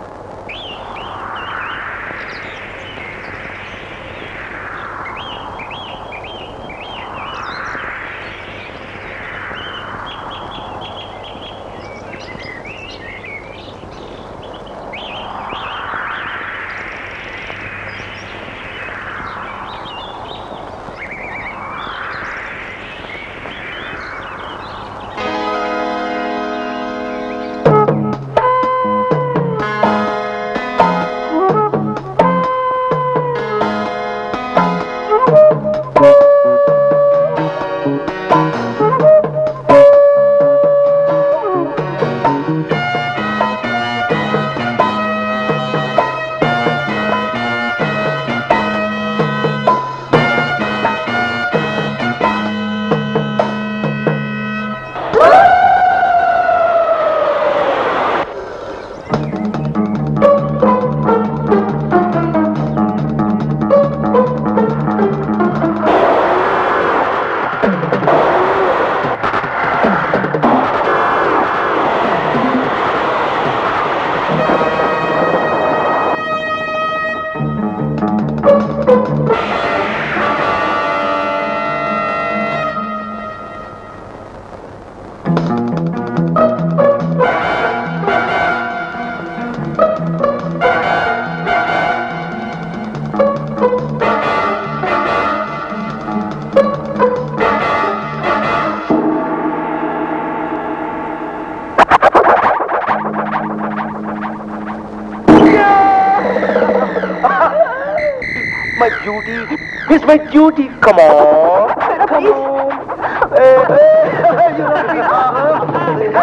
Speaker 3: my duty. It's my duty. Come on. Come on. Eh, eh, you know me.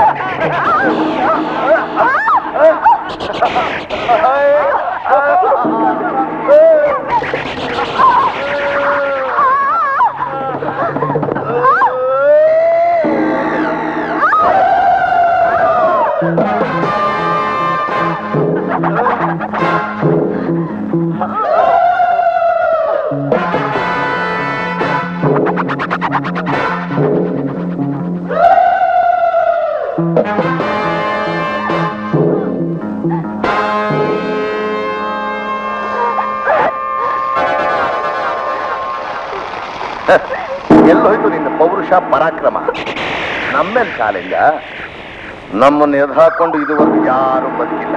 Speaker 6: ಎಲ್ಲೋಯ್ತು ನಿನ್ನ ಪೌರುಷ ಪರಾಕ್ರಮ ನಮ್ಮೇಲ್ ಚಾಲೆಂಜ ನಮ್ಮನ್ನು ಎದ್ದು ಹಾಕೊಂಡು ಇದುವರೆಗೂ ಯಾರು ಬದುಕಿಲ್ಲ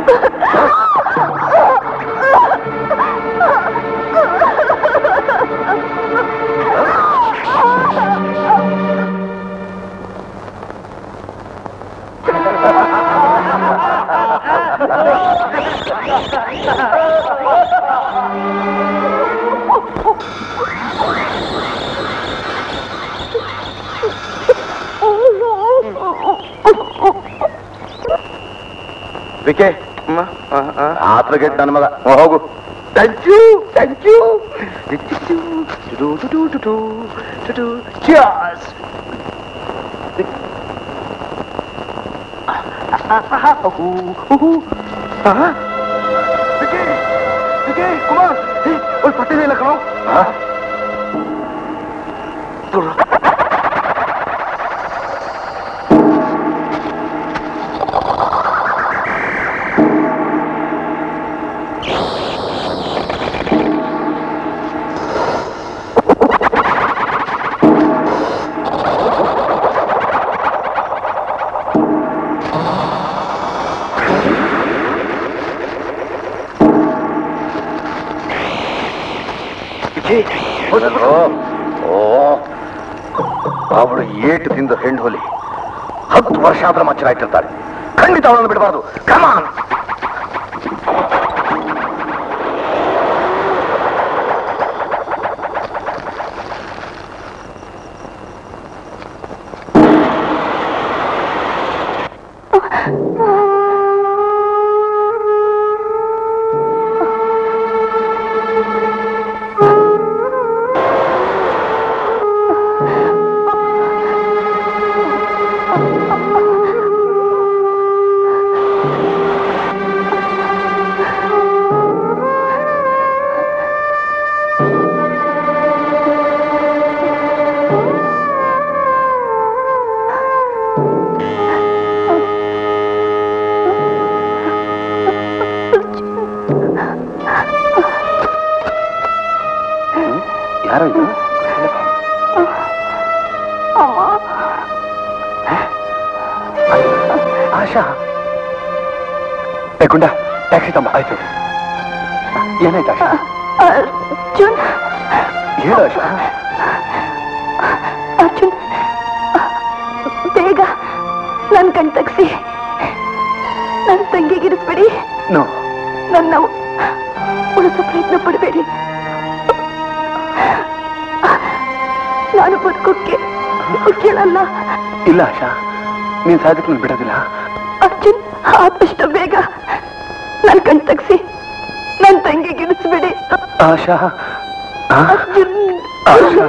Speaker 6: ವಿಕೆ ಆತ್ರಗೆಟ್ ನನ್ನ ಮಗ ಹ್ಮ್, ಹೋಗು
Speaker 3: thank you thank you cheers Kumar ಒಂದು ಪಟ್ಟಿದೆ ಇಲ್ಲ ಕಣೋ
Speaker 6: ಓ ಅವಳು ಏಟು ತಿಂದು ಹೆಣ್ಣು ಹೊಲಿ ಹತ್ತು ವರ್ಷ ಆದ್ರೆ ಮಚ್ಚರ ಇಟ್ಟಿರ್ತಾಳೆ ಖಂಡಿತ ಅವಳನ್ನು ಬಿಡಬಾರ್ದು ಕಮಾನ್
Speaker 4: ಯಾರೋ ಇದು
Speaker 1: ಆಶಾ ಏ ಗುಂಡ ಟ್ಯಾಕ್ಸಿ ತಮ್ಮ ಆಯ್ತು ಏನಾಯ್ತು ಆಶಾ
Speaker 2: ಅರ್ಜುನ್
Speaker 1: ಹೇಳು ಆಶಾ
Speaker 2: ಅರ್ಜುನ್ ಬೇಗ ನನ್ ಕಣ್ ತಗ್ಸಿ ನನ್ ತಂಗಿಗಿರಿಸ್ಬೇಡಿ
Speaker 1: ನೋ
Speaker 2: ನನ್ನ ಉಳಿಸೋ ಪ್ರಯತ್ನ ಪಡಬೇಡಿ ನಾನು ಬದುಕೋಕ್ಕೆ ಕೇಳಲ್ಲ
Speaker 1: ಇಲ್ಲ ಆಶಾ ನೀನ್ ಸಾಧಕ್ಕೆ ನಾನು ಬಿಡೋದಿಲ್ಲ
Speaker 2: ಅರ್ಜುನ್ ಆದಷ್ಟು ಬೇಗ ನನ್ ಕಣ್ ತಗ್ಸಿ ನನ್ ತಂಗಿಗಿರಿಸ್ಬೇಡಿ
Speaker 1: ಆಶಾ ಆ?
Speaker 2: ಅರ್ಜುನ್
Speaker 1: ಆಶಾ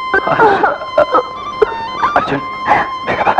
Speaker 1: ಅರ್ಜುನ್ ಬೇಗ ಬಾ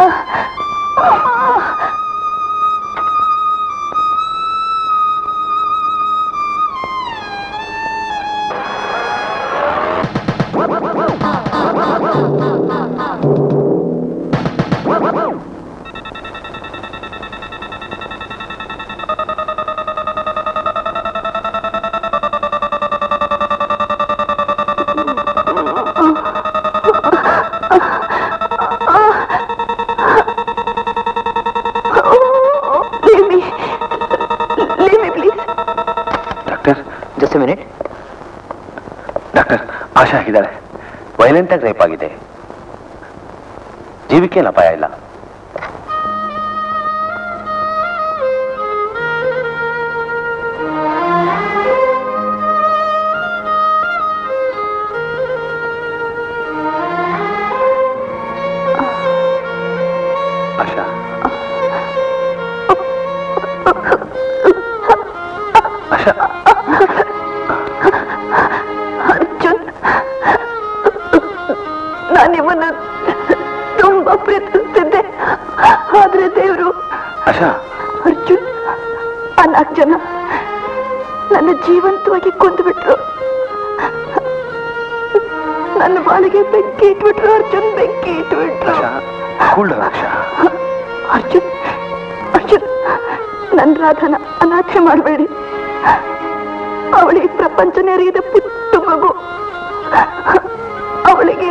Speaker 2: Leave me. Leave me, please.
Speaker 1: Doctor
Speaker 5: just minute
Speaker 1: doctor Asha ಆಗಿದ್ದಾಳೆ
Speaker 5: ವೈಲೆಂಟ್ ಆಗಿ ರೇಪ್ ಆಗಿದೆ ಜೀವಿಕೇನು ಅಪಾಯ ಇಲ್ಲ
Speaker 1: ಆಶಾ ಆಶಾ
Speaker 2: ಅರ್ಜುನ್ ನಾನು ನಿಮ್ಮನ್ನ ತುಂಬಾ ಪ್ರೀತಿಸ್ತಿದ್ದೆ ಆದ್ರೆ ದೇವರು
Speaker 1: ಆಶಾ
Speaker 2: ಅರ್ಜುನ್ ಆ ನಾಲ್ಕು ಜನ ನನ್ನ ಜೀವಂತವಾಗಿ ಕೊಂದುಬಿಟ್ರು ನನ್ನ ಬಾಳಿಗೆ ಬೆಂಕಿ ಇಟ್ಬಿಟ್ರು ಅರ್ಜುನ್ ಬೆಂಕಿ ಇಟ್ಬಿಟ್ರು
Speaker 1: ಕೂಲ್ ಆಶಾ
Speaker 2: ಅರ್ಜುನ್ ಅರ್ಜುನ್ ನನ್ನ ರಾಧನ ಅನಾಥೆ ಮಾಡಬೇಡಿ ಅವಳು ಈ ಪ್ರಪಂಚನೇ ಅರಿಯದ ಪುಟ್ಟ ಮಗು ಅವಳಿಗೆ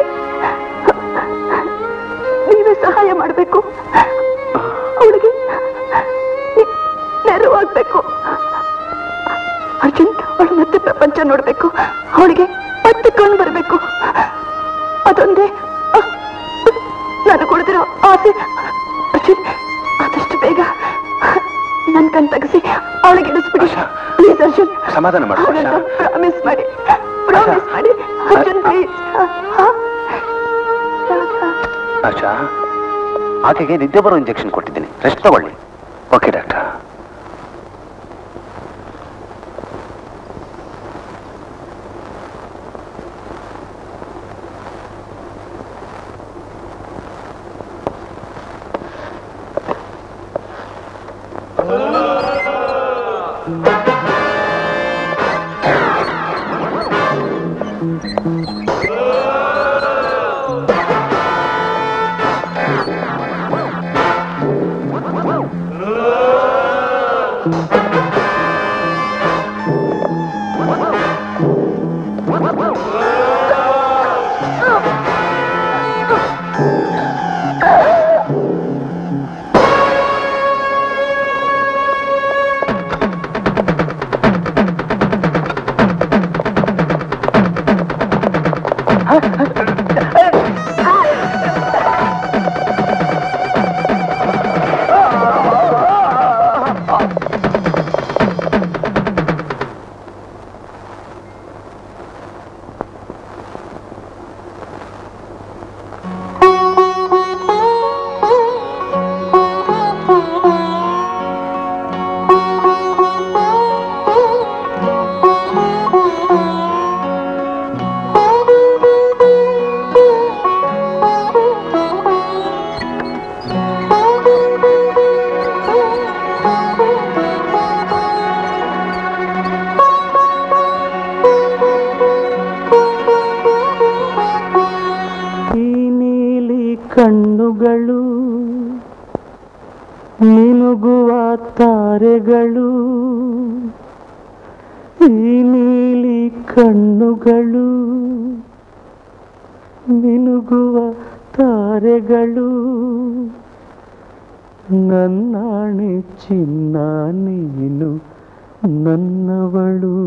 Speaker 2: ನೀವೇ ಸಹಾಯ ಮಾಡಬೇಕು ಅವಳಿಗೆ ನೀ- ನೆರವಾಗ್ಬೇಕು ಅರ್ಜುನ್ ಅವಳು ಮತ್ತೆ ಪ್ರಪಂಚ ನೋಡ್ಬೇಕು ಅವಳಿಗೆ ಮತ್ತೆ ಕಣ್ಣು ಬರಬೇಕು ಅದೊಂದೇ ಅಹ್, ನಾನು ಕೊಡ್ತಿರೋ ಆಸೆ ಅರ್ಜುನ್ ಆದಷ್ಟು ಬೇಗ ನನ್ ಕಣ್ ತೆಗೆಸಿ ಅವಳಿಗೆ ಇಡಿಸ್ಬಿಡಿ ಪ್ಲೀಸ್ ಅರ್ಜುನ್
Speaker 4: ಸಮಾಧಾನ ಮಾಡು, ಆಶಾ.
Speaker 2: ಪ್ರಾಮಿಸ್ ಮಾಡಿ ಪ್ರಾಮಿಸ್ ಮಾಡಿ ಅರ್ಜುನ್ ಪ್ಲೀಸ್
Speaker 4: ಆಶಾ ಆಕೆಗೆ ನಿದ್ದೆ ಬರೋ ಇಂಜೆಕ್ಷನ್ ಕೊಟ್ಟಿದ್ದೀನಿ ರೆಸ್ಟ್ ತಗೊಳ್ಳಿ ಓಕೆ ಡಾಕ್ಟರ್
Speaker 11: ಈ ನೀಲಿ ಕಣ್ಣುಗಳು ಮಿನುಗುವ ತಾರೆಗಳು ಈ ನೀಲಿ ಕಣ್ಣುಗಳು ಮಿನುಗುವ ತಾರೆಗಳು ನನ್ನಾಣೆ ಚಿನ್ನ ನೀನು ನನ್ನವಳು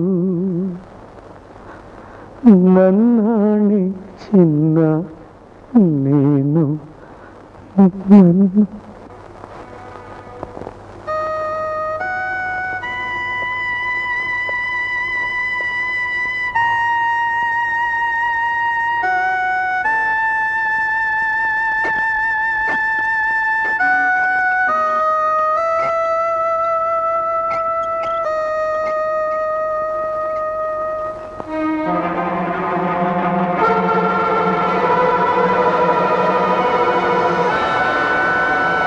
Speaker 11: ನನ್ನಾಣೆ ಚಿನ್ನ ನೀನು ನನ್ನ
Speaker 13: ಆ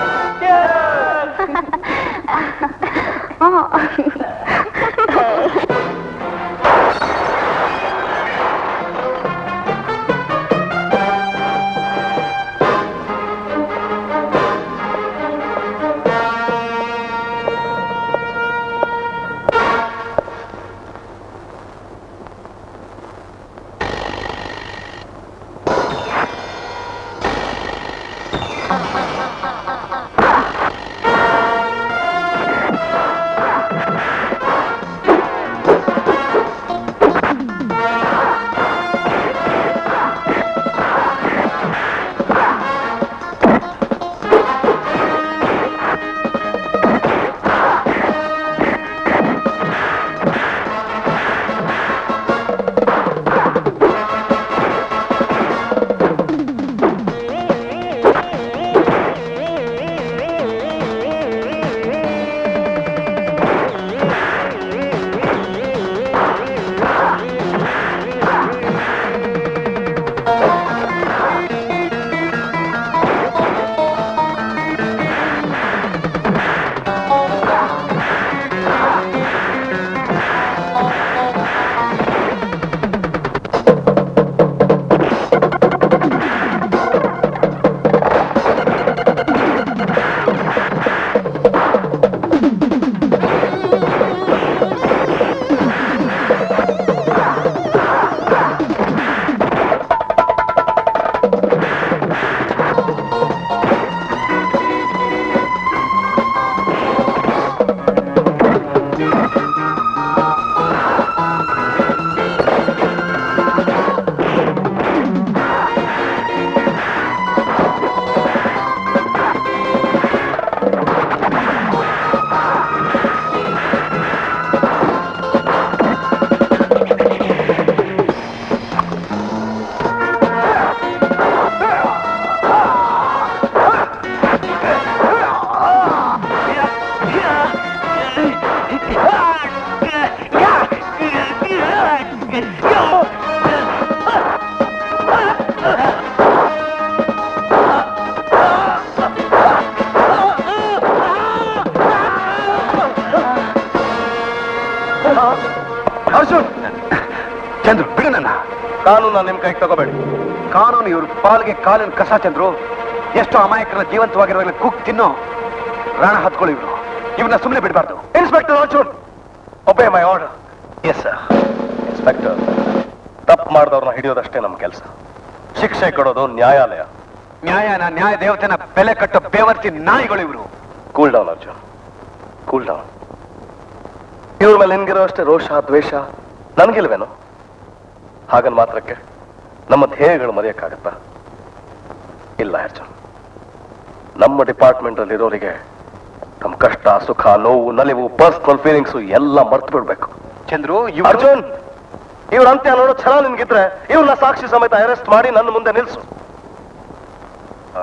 Speaker 1: ಅರ್ಜುನ್ ಚಂದ್ರು ಬಿಡು ನನ್ನ
Speaker 6: ಕಾನೂನ ನಿಮ್ ಕೈಗೆ ತಗೋಬೇಡಿ
Speaker 1: ಕಾನೂನು ಇವ್ರ ಪಾಲ್ಗೆ ಕಾಲಿನ ಕಸ ಚಂದ್ರು ಎಷ್ಟು ಅಮಾಯಕರ ಜೀವಂತವಾಗಿರುವಾಗಲೇ ಕುಕ್ ತಿನ್ನೋ ರಾಣ ಹತ್ಕೊಳ್ಳಿ ಇವ್ರು ಇವನ್ನ ಸುಮ್ಮನೆ ಬಿಡಬಾರ್ದು ಇನ್ಸ್ಪೆಕ್ಟರ್ ಅರ್ಜುನ್ ಒಬ್ಬೇ my order yes sir
Speaker 6: inspector ತಪ್ಪು ಮಾಡಿದವ್ರನ್ನ ಹಿಡಿಯೋದಷ್ಟೇ ನಮ್ಮ ಕೆಲಸ ಶಿಕ್ಷೆ ಕೊಡೋದು ನ್ಯಾಯಾಲಯ
Speaker 1: ನ್ಯಾಯನ ನ್ಯಾಯ ದೇವತೆನ ಬೆಲೆ ಕಟ್ಟೋ ಬೇವರ್ತಿ ನಾಯಿಗಳು ಇವರು
Speaker 6: cool down Arjun cool down ಇವ್ರ ಮೇಲೆ ನಿನ್ಗಿರೋ ಅಷ್ಟೇ ರೋಷ ದ್ವೇಷ ನನ್ಗಿಲ್ವೇನು ಹಾಗನ್ ಮಾತ್ರಕ್ಕೆ ನಮ್ಮ ಧ್ಯೇಯಗಳು ಮರೆಯಕ್ಕಾಗತ್ತಾ ಇಲ್ಲ ಅರ್ಜುನ್ ನಮ್ಮ ಡಿಪಾರ್ಟ್ಮೆಂಟ್ ಅಲ್ಲಿ ಇರೋರಿಗೆ ನಮ್ಮ ಕಷ್ಟ ಸುಖ ನೋವು ನಲಿವು ಪರ್ಸನಲ್ ಫೀಲಿಂಗ್ಸು ಎಲ್ಲ ಮರ್ತು ಬಿಡ್ಬೇಕು
Speaker 1: ಚಂದ್ರು
Speaker 6: ಅರ್ಜುನ್ ಇವ್ರ ಅಂತ್ಯ ನೋಡೋ ಛಲ ನಿನ್ಗಿದ್ರೆ ಇವ್ರನ್ನ ಸಾಕ್ಷಿ ಸಮೇತ ಅರೆಸ್ಟ್ ಮಾಡಿ ನನ್ನ ಮುಂದೆ ನಿಲ್ಸು ಆ.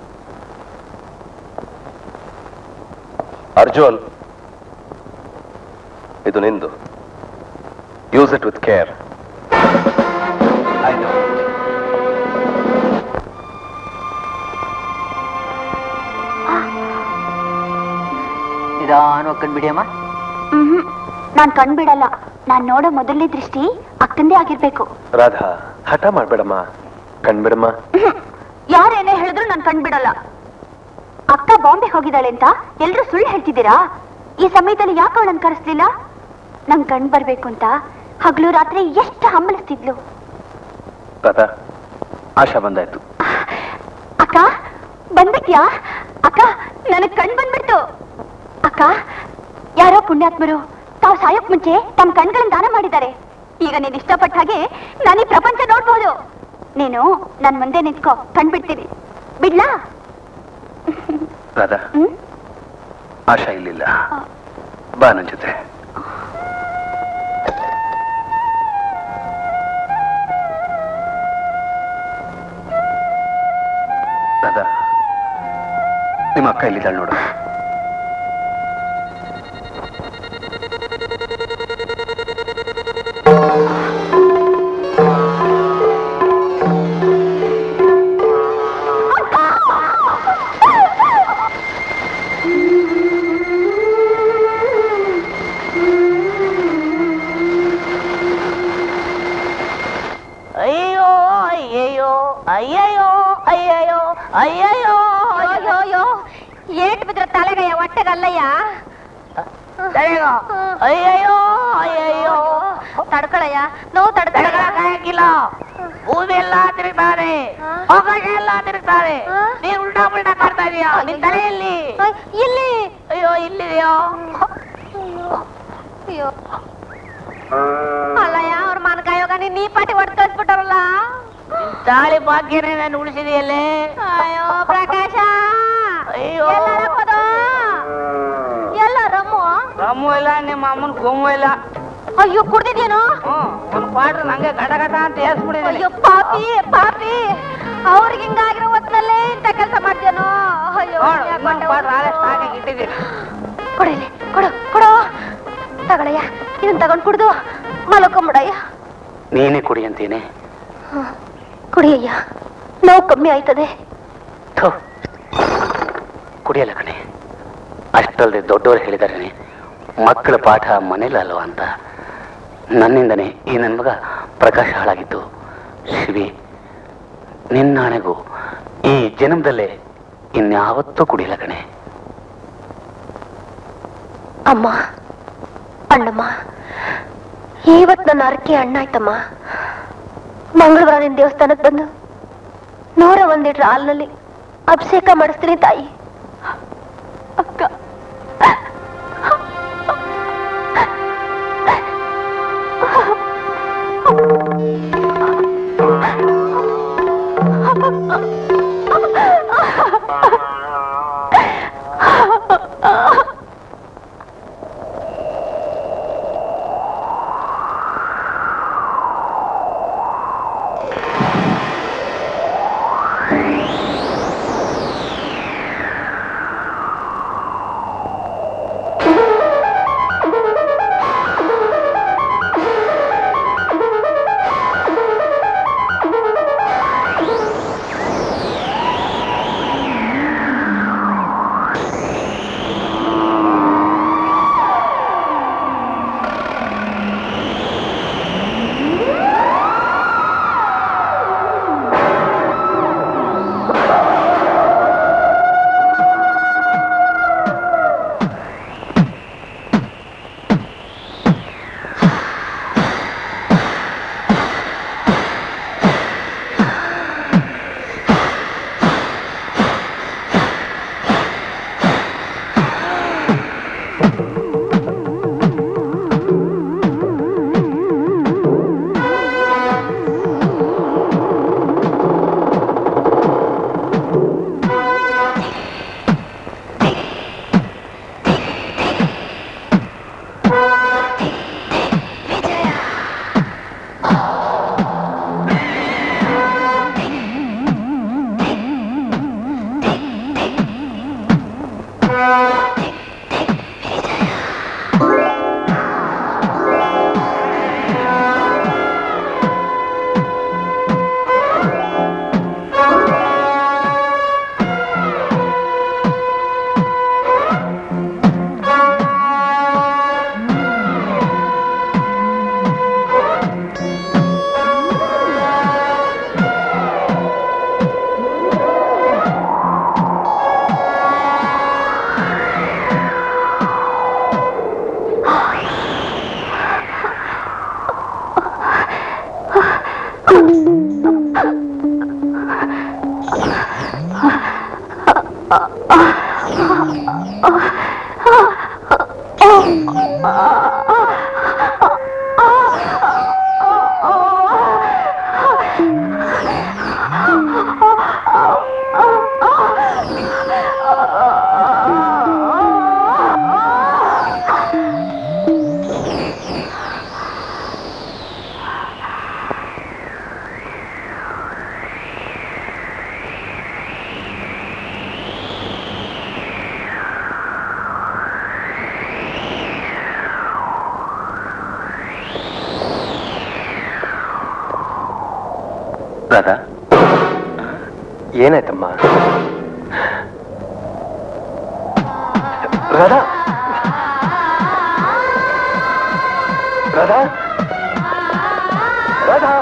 Speaker 6: ಅರ್ಜುನ್ ಇದು ನಿಂದು ಯೂಸ್ ಇಟ್ ವಿತ್ ಕೇರ್
Speaker 15: ನಿಧಾನ ಕಂಡ್ಬಿಡಿಯಮ್ಮ
Speaker 7: ಹ್ಮ್ ನಾನ್ ಕಣ್ಬಿಡಲ್ಲ ನಾನ್ ನೋಡೋ ಮೊದಲನೇ ದೃಷ್ಟಿ ಅಕ್ಕಂದೇ ಆಗಿರ್ಬೇಕು
Speaker 1: ರಾಧಾ ಹಠ ಮಾಡ್ಬೇಡಮ್ಮ ಕಣ್ಬಿಡಮ್ಮ
Speaker 7: ಯಾರೇನೇ ಹೇಳಿದ್ರು ನಾನ್ ಕಣ್ಬಿಡಲ್ಲ ಅಕ್ಕ ಬಾಂಬೆ ಹೋಗಿದ್ದಾಳೆ ಅಂತ ಎಲ್ರು ಸುಳ್ಳು ಹೇಳ್ತಿದ್ದೀರಾ ಈ ಸಮಯದಲ್ಲಿ ಯಾಕೆ ಅವಳನ್ನ ಕರೆಸ್ಲಿಲ್ಲ ನಂಗ್ ಕಣ್ ಬರ್ಬೇಕು ಅಂತ ಹಗ್ಲು ರಾತ್ರಿ ಎಷ್ಟು ಹಮ್ಮಲಿಸ್ತಿದ್ಲು
Speaker 1: ರಾಧಾ ಆಶಾ ಬಂದಾಯ್ತು
Speaker 7: ಅಕ್ಕ ಬಂದ್ಬಿಟ್ಯಾ ಅಕ್ಕ ನನಗ್ ಕಣ್ ಬಂದ್ಬಿಡ್ತು ಅಕ್ಕ ಯಾರೋ ಪುಣ್ಯಾತ್ಮರು ತಾವು ಸಾಯೋಕ್ ಮುಂಚೆ ತಮ್ಮ ಕಣ್ಗಳನ್ನ ದಾನ ಮಾಡಿದ್ದಾರೆ ಈಗ ನೀನ್ ಇಷ್ಟಪಟ್ಟ ಹಾಗೆ ನಾನು ಈ ಪ್ರಪಂಚ ನೋಡ್ಬೋದು ನೀನು ನನ್ ಮುಂದೆ ನಿಂತ್ಕೋ ಕಣ್ಬಿಡ್ತೀನಿ ಬಿಡ್ಲಾ
Speaker 1: ರಾಧಾ
Speaker 7: ಹ್ಮ್?
Speaker 1: ಆಶಾ ಇಲ್ಲಿಲ್ಲ ಬಾ ನನ್ ಜೊತೆ ರಾಧಾ ನಿಮ್ಮ ಅಕ್ಕ ಇಲ್ಲಿದ್ದಾಳೆ ನೋಡು
Speaker 9: ಅಯ್ಯೋ ಅಯ್ಯಯ್ಯೋ ಅಯ್ಯಯ್ಯೋ ಅಯ್ಯಯ್ಯೋ ಅಯ್ಯಯ್ಯೋ
Speaker 10: ಅಯ್ಯೋ ಏಟ್ ಬಿದ್ರ ತಲೆಗಯ್ಯ ಹೊಟ್ಟೆಗಲ್ಲಯ್ಯ
Speaker 9: ತಡೆಗೋ ಅಯ್ಯಯ್ಯೋ ಅಯ್ಯಯ್ಯೋ
Speaker 10: ತಡ್ಕೊಳಯ್ಯ ನೋವು ತಡ್ಕೊಳ
Speaker 9: ತಡೆಗಾಕಿಲ್ಲ ಭೂಮಿ ಎಲ್ಲ ತಿರುಗ್ತಾರೆ ಆಕಾಶ ಎಲ್ಲ ತಿರುಗ್ತಾರೆ ನೀನ್ ಉಲ್ಟಾ ಉಲ್ಟಾ ಕಾಡ್ತಾ ಇದೀಯಾ ನಿನ್ ತಲೆಯಲ್ಲಿ
Speaker 10: ಇಲ್ಲಿ
Speaker 9: ಅಯ್ಯೋ ಇಲ್ಲಿದೆಯೋ
Speaker 10: ಅಯ್ಯೋ ಅಲ್ಲಯ್ಯ ಅವ್ರ ಮನ್ಕಾಯೋಗ ನೀನ್ ನೀ ಪಾಟಿ ಹೊಡ್ ಕಳ್ಸ್ಬಿಟ್ಟಾರಲ್ಲ
Speaker 9: ನಿನ್ ತಾಳಿ ಭಾಗ್ಯನೇ ನಾನು ಉಳಿಸಿದೆಯಲ್ಲೇ
Speaker 10: ಅಯ್ಯೋ ಪ್ರಕಾಶ
Speaker 9: ಅಯ್ಯೋ
Speaker 10: ಎಲ್ಲಾರ ಹೋದ? ಎಲ್ಲ ರಮ್ಮು
Speaker 9: ರಮ್ಮು ಇಲ್ಲ ನಿಮ್ಮ ಅಮ್ಮನ ಗುಮ್ಮು ಇಲ್ಲ
Speaker 10: ಅಯ್ಯೋ ಕುಡ್ದಿದ್ಯೇನೋ
Speaker 9: ಹ್ಮ್ ಒಂದ್ ಕ್ವಾರ್ಟರ್ ನಂಗೆ ಗಡ ಗಡ ಅಂತ ಏರ್ಸ್ಬಿಟ್ಟಿದ್ದೀನಿ
Speaker 10: ಅಯ್ಯೋ ಪಾಪಿ ಪಾಪಿ ಅವ್ರಿಗೆ ಹಿಂಗಾಗಿರೋ ಹೊತ್ನಲ್ಲೇ ಇಂಥ ಕೆಲಸ ಮಾಡ್ತೇನೋ ಅಯ್ಯೋ
Speaker 9: ನೋಡು ಇನ್ನೊಂದ್ ಕ್ವಾರ್ಟರ್ ಆಲೆ ಸ್ಟಾಕ್ ಆಗಿ ಇಟ್ಟಿದ್ದೀನಿ
Speaker 10: ಕೊಡಿಲಿ ಕೊಡು ಕೊಡು ತಗೊಳಯ್ಯ ಇದನ್ನ ತಗೊಂಡ್ ಕುಡ್ದು ಮಲ್ಕೊಂಬಿಡಯ್ಯ
Speaker 5: ನೀನೇ ಕುಡಿ ಅಂತೀನಿ
Speaker 10: ಕುಡಿಯಯ್ಯ ನೋವು ಕಮ್ಮಿ ಆಯ್ತದೆ
Speaker 5: ಥು. ಕುಡಿಯಲ್ಲ ಕಣೆ ಅಷ್ಟಲ್ಲದೆ ದೊಡ್ಡವರು ಹೇಳಿದಾರೆ ಮಕ್ಕಳ ಪಾಠ ಮನೇಲಲ್ವ ಅಂತ ನನ್ನಿಂದನೇ ಈ ನನ್ನ ಮಗ ಪ್ರಕಾಶ ಹಾಳಾಗಿದ್ದು ಶಿವಿ ನಿನ್ನಾಣೆಗೂ ಈ ಜನ್ಮದಲ್ಲೇ ಇನ್ಯಾವತ್ತೂ ಕುಡಿಯಲ್ಲ ಕಣೆ
Speaker 10: ಅಮ್ಮ ಅಣ್ಣಮ್ಮ ಇವತ್ ನನ್ನ ಅರಕೆ ಅಣ್ಣ ಆಯ್ತಮ್ಮ ಮಂಗಳವಾರ ನಿನ್ ದೇವಸ್ಥಾನಕ್ಕೆ ಬಂದು ನೂರ ಒಂದ್ ಲೀಟರ್ ಹಾಲಿನಲ್ಲಿ ಅಭಿಷೇಕ ಮಾಡಿಸ್ತೀನಿ ತಾಯಿ ಅಕ್ಕ
Speaker 1: ರಾಧಾ ಏನಾಯ್ತಮ್ಮ ರಾಧಾ ರಾಧಾ ರಾಧಾ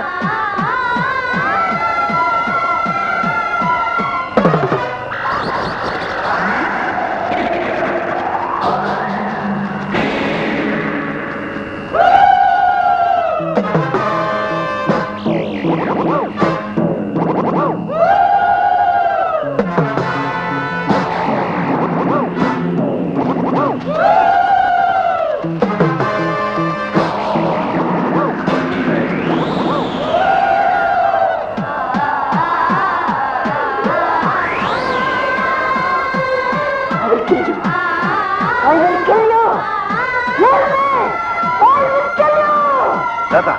Speaker 1: ರಾಧಾ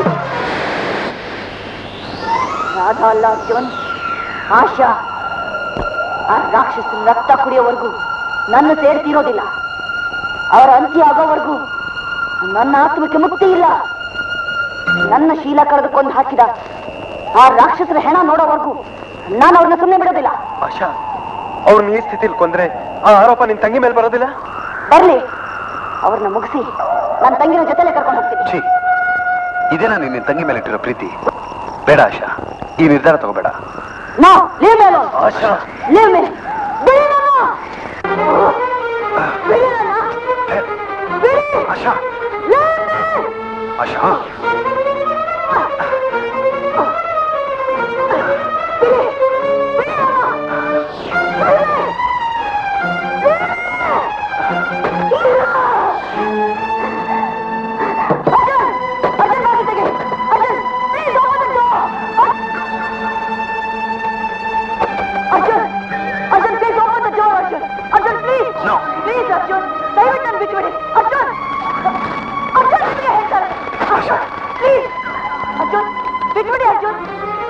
Speaker 7: ರಾಧಾ ಅಲ್ಲ ಅರ್ಜುನ್ ಆಶಾ ಆ ರಾಕ್ಷಸನ ರಕ್ತ ಕುಡಿಯೋವರೆಗೂ ನನ್ನ ಸೇರ್ತಿರೋದಿಲ್ಲ ಅವರ ಅಂತ್ಯ ಆಗೋವರೆಗೂ ನನ್ನ ಆತ್ಮಕ್ಕೆ ಮುಕ್ತಿ ಇಲ್ಲ ನನ್ನ ಶೀಲ ಕರೆದುಕೊಂಡು ಹಾಕಿದ ಆ ರಾಕ್ಷಸರ ಹೆಣ ನೋಡೋವರೆಗೂ ನಾನು ಅವ್ರನ್ನ ಸುಮ್ಮನೆ ಬಿಡೋದಿಲ್ಲ
Speaker 1: ಆಶಾ ಅವ್ರನ್ನ ಈ ಸ್ಥಿತಿಲಿ ಕೊಂದ್ರೆ ಆ ಆರೋಪ ನಿನ್ ತಂಗಿ ಮೇಲೆ ಬರೋದಿಲ್ಲ
Speaker 7: ಬರ್ಲಿ ಅವ್ರನ್ನ ಮುಗಿಸಿ ನನ್ನ ತಂಗಿನ ಜೊತೆಲೆ ಕರ್ಕೊಂಡು ಹೋಗ್ತೀನಿ
Speaker 1: ಛೀ ಇದೇನಾ ನಿನ್ನ ತಂಗಿ ಮೇಲೆ ಇಟ್ಟಿರೋ ಪ್ರೀತಿ ಬೇಡ ಆಶಾ ಈ ನಿರ್ಧಾರ ತಗೋಬೇಡ
Speaker 7: no leave me alone
Speaker 1: Asha
Speaker 7: leave me ಬಿಡಿ ನನ್ನ ಬಿಡಿ ನನ್ನ ಬಿಡಿ
Speaker 1: Asha
Speaker 7: leave me
Speaker 1: Asha
Speaker 7: Arjun Arjun please open the door Arjun Arjun please
Speaker 1: No.
Speaker 7: Please Arjun ದಯವಿಟ್ಟು ನನ್ನ ಬಿಟ್ಬಿಡಿ ಅರ್ಜುನ್ ಅರ್ಜುನ್ ನಿಮಗೆ ಹೇಳ್ತಾರೆ ಅರ್ಜುನ್ ಪ್ಲೀಸ್ ಅರ್ಜುನ್ ಬಿಟ್ಬಿಡಿ ಅರ್ಜುನ್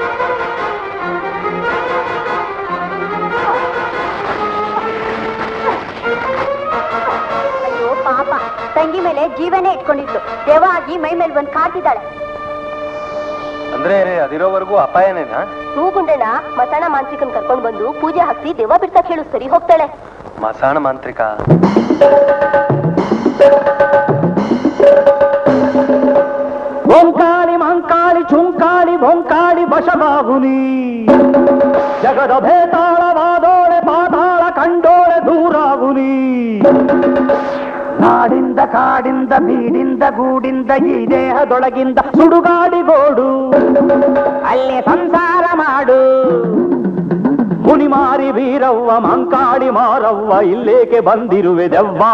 Speaker 10: ಅಯ್ಯೋ ಪಾಪ ತಂಗಿ ಮೇಲೆ ಜೀವನೇ ಇಟ್ಕೊಂಡಿತ್ತು ದೇವ ಆಗಿ ಮೈ ಮೇಲೆ ಬಂದು ಕಾಡ್ತಿದ್ದಾಳೆ
Speaker 1: ಅಂದ್ರೆ ಅದಿರೋವರೆಗೂ ಅಪಾಯನೇನಾ
Speaker 10: ಹೂಗುಂಡನ ಮಸಣ ಮಾಂತ್ರಿಕನ್ ಕರ್ಕೊಂಡು ಬಂದು ಪೂಜೆ ಹಾಕ್ಸಿ ದೇವ ಬಿಡ್ಸಕ್ ಹೇಳು ಸರಿ ಹೋಗ್ತಾಳೆ
Speaker 1: ಮಸಾಣ ಮಾಂತ್ರಿಕ
Speaker 11: ಓಂಕಾಳಿ ಮಂಕಾಳಿ ಚುಂಕಾಳಿ ಬೊಂಕಾಳಿ ಬಶಬಾಗುನಿ ಜಗದ ಭೇತಾಳವಾದೋಳೆ ಪಾತಾಳ ಕಂಡೋಳೆ ದೂರಾಗುನಿ ನಾಡಿಂದ ಕಾಡಿಂದ ಬೀಡಿಂದ ಗೂಡಿಂದ ಈ ದೇಹದೊಳಗಿಂದ ಸುಡುಗಾಡಿಗೋಡು ಅಲ್ಲೇ ಸಂಸಾರ ಮಾಡು ಮುನಿಮಾರಿ ವೀರವ್ವ ಮಂಕಾಳಿ ಮಾರವ್ವ ಇಲ್ಲೇಕೆ ಬಂದಿರುವೆ ದೆವ್ವಾ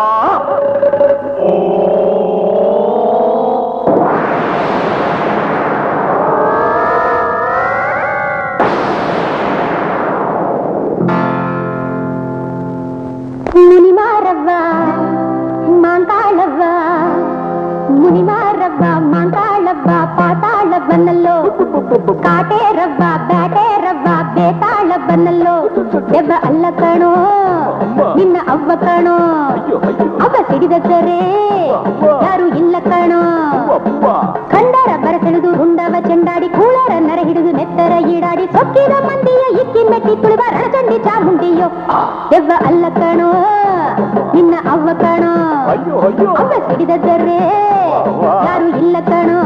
Speaker 13: ಮುನಿಮಾರವ್ವ ಮಾಂತಾಳವ್ವ ಮುನಿಮಾರವ್ವ ಮಾಂತಾಳವ್ವ ಪಾತಾಳವ್ವನಲ್ಲೋ ಕಾಟೇರವ್ವ ಬ್ಯಾಟೇರವ್ವ ಬೇತಾಳವ್ವನಲ್ಲೋ ದೆವ್ವ ಅಲ್ಲ ಕಣೋ ನಿನ್ನ ಅವ್ವ ಕಣೋ ಅವ ಸಿಡಿದರೆ ಯಾರು ಇಲ್ಲ ಕಣೋ ಕಂಡರ ಬರಸೆಳೆದು ರುಂಡವ ಚೆಂಡಾಡಿ ಕೂಳರ ನರ ಹಿಡಿದು ನೆತ್ತರ ಈಡಾಡಿ ಸೊಕ್ಕಿದ ಮಂದಿಯ ಇಕ್ಕಿ ಮೆಟ್ಟಿ ತುಳಿವ ರಣಚಂಡಿ ಚಾಮುಂಡಿಯೋ ದೆವ್ವ ಅಲ್ಲ ಕಣೋ ನಿನ್ನ ಅವ್ವ ಕಣೋ ಅವ್ವ ಸಿಡಿದರೆ ಯಾರು ಇಲ್ಲ ಕಣೋ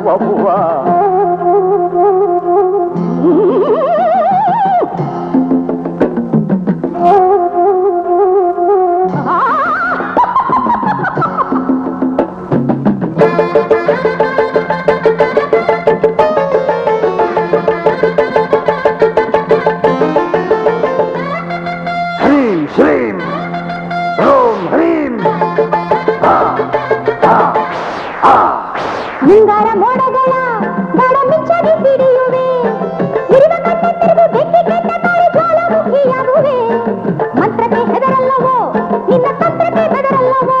Speaker 11: ಹ್ರೀಂ ಶ್ರೀಂ ಓಂ ಹ್ರೀಂ ಆ, ಆ, ಆ.
Speaker 13: ಮುಂಗಾರ ಮೋಡಗಳ ದಡ ಮಿಂಚಾಗಿ ಸಿಡಿಯುವೆ ಇರುವ ಕಣ್ಣ ತೆರೆದು ಬೆಟ್ಟಿ ಕೆಟ್ಟ ಕಾಳಿ ಜ್ವಾಲಾಮುಖಿಯಾಗುವೆ ಮಂತ್ರಕ್ಕೆ ಹೆದರಲ್ಲವೋ ನಿನ್ನ ತಂತ್ರಕ್ಕೆ ಬೆದರಲ್ಲವೋ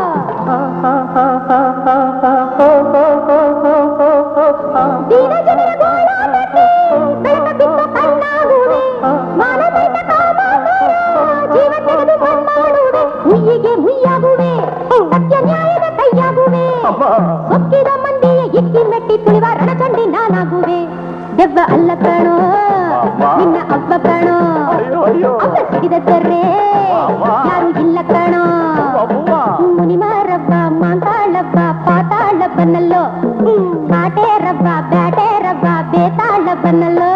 Speaker 13: ದೀನ ಜನರ ಗೋಳ ತಟ್ಟಿ ಬೆಳಕ ಬಿತ್ತ ಕಣ್ಣಾಗುವೆ ಮಾನವೀಯ ಕಾಮಾಡುವೆ ಜೀವ ತೆಗೆದು ಮಣ್ಣಾಡುವೆ ಮುಯ್ಯಿಗೆ ಮುಯ್ಯಾಗುವೆ ಸತ್ಯ ನ್ಯಾಯದ ಕೈಯಾಗುವೆ ಸೊಕ್ಕಿದ ಮಂದಿಯ ಇಕ್ಕಿ ಮೆಟ್ಟಿ ತುಳಿವ ರಣಚಂಡಿ ನಾನಾಗುವೆ ದೆವ್ವ ದೆವ್ವ ಅಲ್ಲ ಕಣೋ ನಿನ್ನ ಅಬ್ಬ ಕಣೋ ಅಬ್ಬ ಸಿಡಿದ ಸರ್ರೆ ಯಾರು ಇಲ್ಲ ಕಣೋ ಮುನಿಮಾರಬ್ಬ ಮಾಂತಾಳಬ್ಬ ಪಾತಾಳಬ್ಬನಲ್ಲೋ ಬಾಟೆ ರಬ್ಬ ಬ್ಯಾಟೆ ರಬ್ಬ ಬೇತಾಳಬ್ಬನಲ್ಲೋ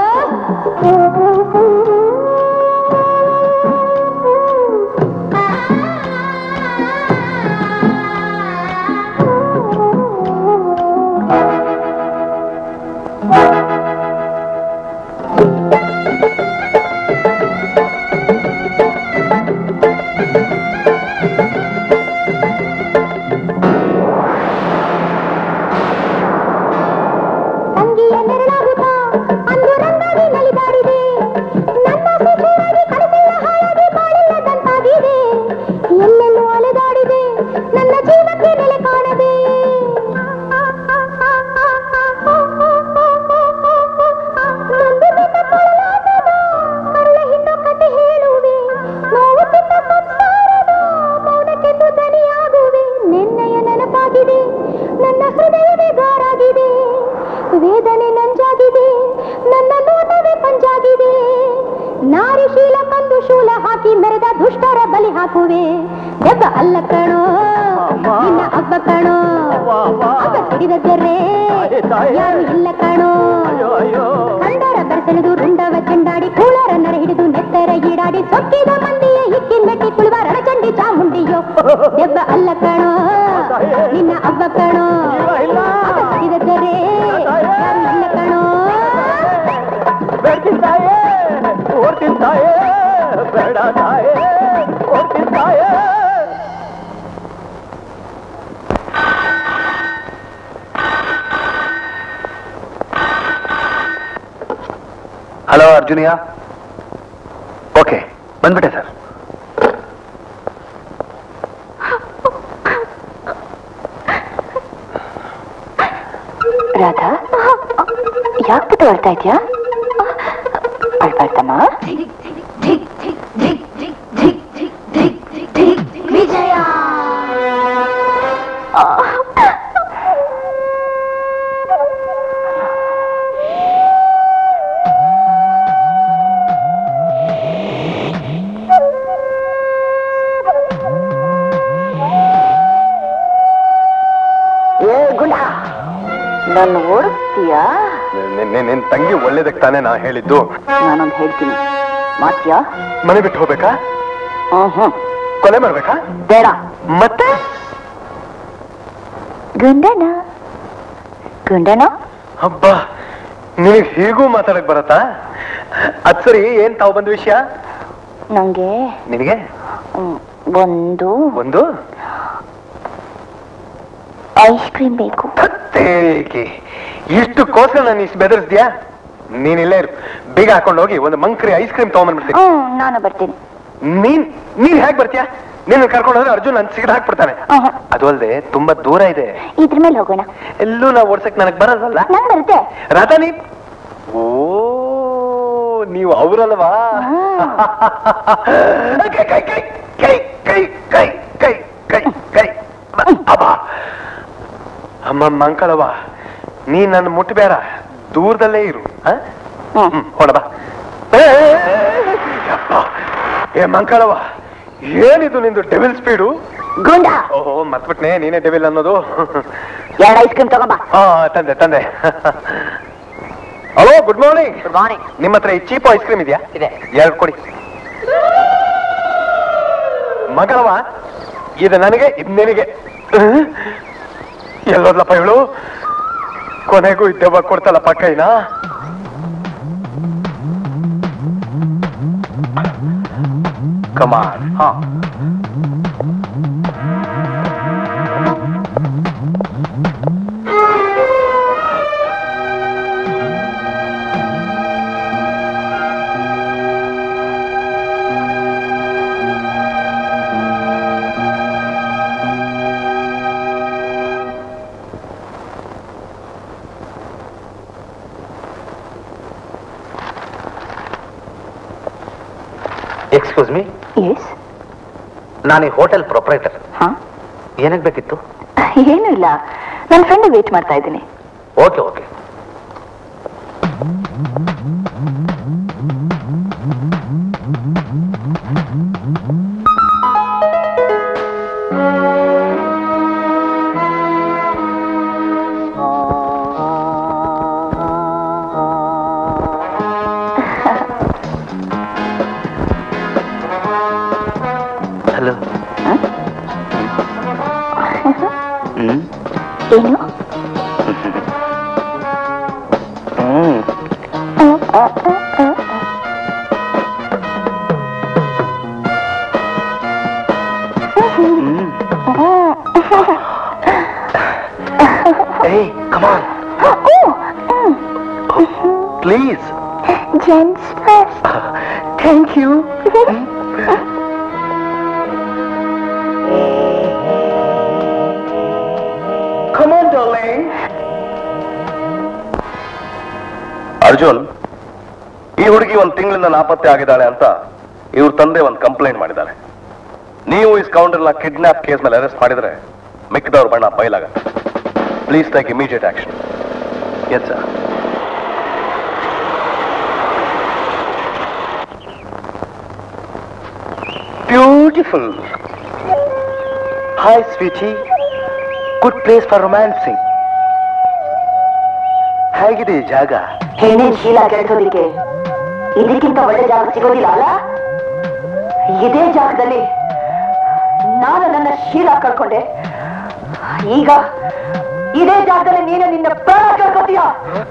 Speaker 13: ತಂಗಿಯ ನೆರಳಾಗುತ್ತ ಅಂದು ರಂಗಾಗಿ ನಲಿದಾಡಿದೆ ನನ್ನ ಸುಖವಾಗಿ ಕನಸೆಲ್ಲ ಹಾಳಾಗಿ ಬಾಳಿಲ್ಲದಂತಾಗಿದೆ ಎಲ್ಲೆಲ್ಲೂ ಅಲೆದಾಡಿದೆ ನನ್ನ ಜೀವಕ್ಕೆ ನೆಲೆ ಕಾಣದೆ ನೊಂದು ಬಿದ್ದ ಕೊಳಲಾಟದ ಕರುಳ ಹಿಂಡು ಕತೆ ಹೇಳುವೆ ನೋವು ತಿಂದ ಸಂಸಾರದ ಮೌನಕ್ಕೆಂದು ದನಿಯಾಗುವೆ ನಿನ್ನಯ ನೆನಪಾಗಿದೆ ನನ್ನ ಹೃದಯವೇ ಗಾರಾಗಿದೆ ವೇದನೆ ನಂಜಾಗಿದೆ ನನ್ನ ನೋಟವೇ ಪಂಜಾಗಿದೆ ನಾರಿ ಶೀಲ ಕಂದು ಶೂಲ ಹಾಕಿ ಮೆರೆದ ದುಷ್ಟರ ಬಲಿ ಹಾಕುವೆ ದೆವ್ವ ಅಲ್ಲ ಕಣೋ ನಿನ್ನ ಹಬ್ಬ ಕಣೋ ಅಬ್ಬ ಸಿಡಿದ ಜರ್ರೆ ಯಾರು ಇಲ್ಲ ಕಣೋ ಕಂಡರ ಬೆರೆಸೆಳೆದು ರುಂಡವ ಚೆಂಡಾಡಿ ಕೂಳರ ನರ ಹಿಡಿದು ನೆತ್ತರ ಈಡಾಡಿ ಸೊಕ್ಕಿದ ಮಂದಿಯ ಇಕ್ಕಿನ ಮೆಟ್ಟಿ ಕುಳುವ ರಣಚಂಡಿ ಚಾಮುಂಡಿಯೋ ದೆವ್ವ ಅಲ್ಲ ಕಣೋ ನಿನ್ನ ಹಬ್ಬ ಕಣೋ ಅಬ್ಬ ಸಿಡಿದ ಜರ್ರೆ ಯಾರು ಇಲ್ಲ ಕಣೋ
Speaker 11: ಬೇಡ್ತೀನಿ ತಾಯೇ ಓಡ್ತೀನಿ ತಾಯೇ ಬೇಡ ತಾಯೇ ಓಡ್ತೀನಿ ತಾಯೇ
Speaker 1: ಹಲೋ ಅರ್ಜುನಿಯಾ ಓಕೆ ಬಂದ್ಬಿಟ್ಟೆ ಸರ್
Speaker 7: ರಾಧಾ ಯಾಕೆ ಬಿಟ್ಟು ಹೊರಡ್ತಾ ಇದ್ಯಾ ಅಳ್ಬಾರ್ದಮ್ಮ
Speaker 13: ವಿಜಯ
Speaker 7: ಏ ಗುಂಡ ನನ್ನ ಓಡಿಸ್ತೀಯಾ
Speaker 1: ನಿನ್ ತಂಗಿ ಒಳ್ಳೇದಕ್ಕೆ ತಾನೇ ನಾ ಹೇಳಿದ್ದು
Speaker 7: ನಾನೊಂದು ಹೇಳ್ತೀನಿ ಮಾತ್ಯಾ
Speaker 1: ಮನೆ ಬಿಟ್ಟು ಹೋಗ್ಬೇಕಾ
Speaker 7: ಹ್ಮ್ ಹ್ಮ್
Speaker 1: ಕೊಲೆ ಮಾಡ್ಬೇಕಾ
Speaker 7: ಬೇಡ
Speaker 1: ಮತ್ತೆ
Speaker 7: ಗಂಡನ ಗಂಡನ
Speaker 1: ಹಬ್ಬ ನಿನಗ್ ಹೀಗೂ ಮಾತಾಡಕ್ ಬರತ್ತಾ ಅದ್ ಸರಿ ಏನ್ ತಾವು ಬಂದ ವಿಷಯ
Speaker 7: ನಂಗೆ
Speaker 1: ನಿನಗೆ
Speaker 7: ಹ್ಮ್, ಒಂದು
Speaker 1: ಒಂದು
Speaker 7: ಐಸ್ ಕ್ರೀಮ್ ಬೇಕು
Speaker 1: ತೇರಿಕೆ ಇಷ್ಟಕ್ಕೋಸ್ಕರ ನಾನು ಇಷ್ಟು ಬೆದರಿಸ್ದ್ಯಾ ನೀನ್ ಇಲ್ಲೇ ಇರು ಬೇಗ ಹಾಕೊಂಡು ಹೋಗಿ ಒಂದು ಮಂಕ್ರಿ ಐಸ್ ಕ್ರೀಮ್ ತಗೊಂಡ್ಬಂದ್ಬಿಡ್ತೀನಿ
Speaker 7: ಹ್ಮ್ ನಾನು ಬರ್ತೀನಿ
Speaker 1: ನೀನ್ ನೀನ್ ಹೇಗ್ ಬರ್ತೀಯಾ ನೀನ್ ಕರ್ಕೊಂಡು ಹೋದ್ರೆ ಅರ್ಜುನ್ ನನ್ ಸಿಗದ್ ಹಾಕ್ಬಿಡ್ತಾನೆ
Speaker 7: ಆಹಾ.
Speaker 1: ಅದು ಅಲ್ದೆ ತುಂಬಾ ದೂರ ಇದೆ
Speaker 7: ಇದ್ರ ಮೇಲೆ ಹೋಗೋಣ
Speaker 1: ಎಲ್ಲೂ ನಾವು ಓಡ್ಸಕ್ ನನಗ್ ಬರಲ್ವಲ್ಲ
Speaker 7: ನಂಗ್ ಬರುತ್ತೆ
Speaker 1: ರಾಧಾ ನೀ ಓ ನೀವು ಅವರಲ್ವಾ ಕೈ ಕೈ ಕೈ ಕೈ ಕೈ ಕೈ ಕೈ ಕೈ ಕೈ ಅಬ್ಬ ಅಮ್ಮ ಮಂಕಳವ ನೀ ನನ್ನ ಮುಟ್ಟಬೇಡ ದೂರದಲ್ಲೇ ಇರು ಆ? ಹ್ಮ್ ಹೊಡ ಬಾ ಏ, ಯಪ್ಪ. ಏ ಮಂಕಳವ ಏನಿದು ನಿಂದು ಡೆವಿಲ್ ಸ್ಪೀಡು
Speaker 7: ಗುಂಡ
Speaker 1: ಓಹೋ ಮರ್ತ್ಬಿಟ್ನೆ ನೀನೇ ಡೆವಿಲ್ ಅನ್ನೋದು
Speaker 7: ಎರಡು ಐಸ್ ಕ್ರೀಮ್ ತಗೊಂಬ
Speaker 1: ಹಾ ತಂದೆ ತಂದೆ hello good morning
Speaker 7: good morning
Speaker 1: ನಿಮ್ಮ ಹತ್ರ ಈ ಚೀಪ್ ಐಸ್ ಕ್ರೀಮ್ ಇದೆಯಾ
Speaker 7: ಇದೆ
Speaker 1: ಎರಡು ಕೊಡಿ ಮಗಳವ ಇದು ನನಗೆ ಇದು ನಿನಗೆ ಹ್ಮ್? ಎಲ್ಲೋದ್ಲಪ್ಪ ಇವಳು ಕೊನೆಗೂ ಇದ್ದೆವ್ವ ಕೊಡ್ತಲ್ಲಪ್ಪ ಕೈನ ಕಮಾನ್ ಹಾ
Speaker 5: ಎಕ್ಸ್ಕ್ಯೂಸ್ ಮೀ
Speaker 7: ಎಸ್
Speaker 5: ನಾನು ಈ ಹೋಟೆಲ್ ಪ್ರೊಪರೇಟರ್
Speaker 7: ಹಾ
Speaker 5: ಏನಕ್ಕೆ ಬೇಕಿತ್ತು
Speaker 7: ಏನೂ ಇಲ್ಲ ನನ್ನ ಫ್ರೆಂಡ್ ವೇಟ್ ಮಾಡ್ತಾ ಇದ್ದೀನಿ
Speaker 5: ಓಕೆ ಓಕೆ ಹಲೋ ಹ್ಮ್
Speaker 2: ಏನು
Speaker 5: ಹ್ಮ್ Hey, come on. Please.
Speaker 2: Gents first.
Speaker 5: Thank you. Come on, darling.
Speaker 6: Arjun ಈ ಹುಡುಗಿ ಒಂದ್ ತಿಂಗಳಿಂದ ನಾಪತ್ತೆ ಆಗಿದ್ದಾಳೆ ಅಂತ ಇವ್ರ ತಂದೆ ಒಂದ್ ಕಂಪ್ಲೇಂಟ್ ಮಾಡಿದ್ದಾರೆ ನೀವು ಈ ಸ್ಕೌಂಡ್ರನ್ನ ಕಿಡ್ನಾಪ್ ಕೇಸ್ ಮೇಲೆ ಅರೆಸ್ಟ್ ಮಾಡಿದ್ರೆ ಮಿಕ್ಕಿದವ್ರ ಬಣ್ಣ ಬಯಲಾಗತ್ತೆ please take immediate action yes sir
Speaker 5: Beautiful. Hi, sweetie. Good place for romancing. ಹೇಗಿದೆ ಈ ಜಾಗ
Speaker 7: ಹೆಣ್ಣಿನ ಶೀಲ ಕೆಡಿಸೋದಿಕ್ಕೆ ಇದಕ್ಕಿಂತ ಒಳ್ಳೆ ಜಾಗ ಸಿಗೋದಿಲ್ಲ ಅಲ್ಲ ಇದೇ ಜಾಗದಲ್ಲಿ ನಾನು ನನ್ನ ಶೀಲ ಕಳ್ಕೊಂಡೆ ಈಗ ಇದೇ ಜಾಗದಲ್ಲಿ ನೀನು ನಿನ್ನ ಪ್ರಾಣ ಕಳ್ಕೊತೀಯ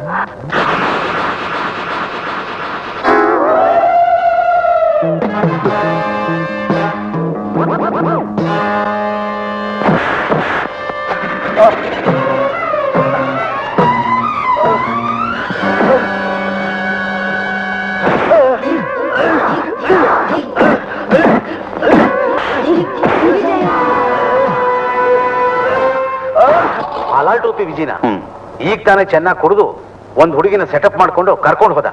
Speaker 4: ಅಲಾಲ್ ಟೋಪಿ ವಿಜಿನ ಈಗ ತಾನೇ ಚೆನ್ನಾಗಿ ಕುಡಿದು ಒಂದ್ ಹುಡುಗಿನ ಸೆಟಪ್ ಮಾಡ್ಕೊಂಡು ಕರ್ಕೊಂಡು ಹೋದ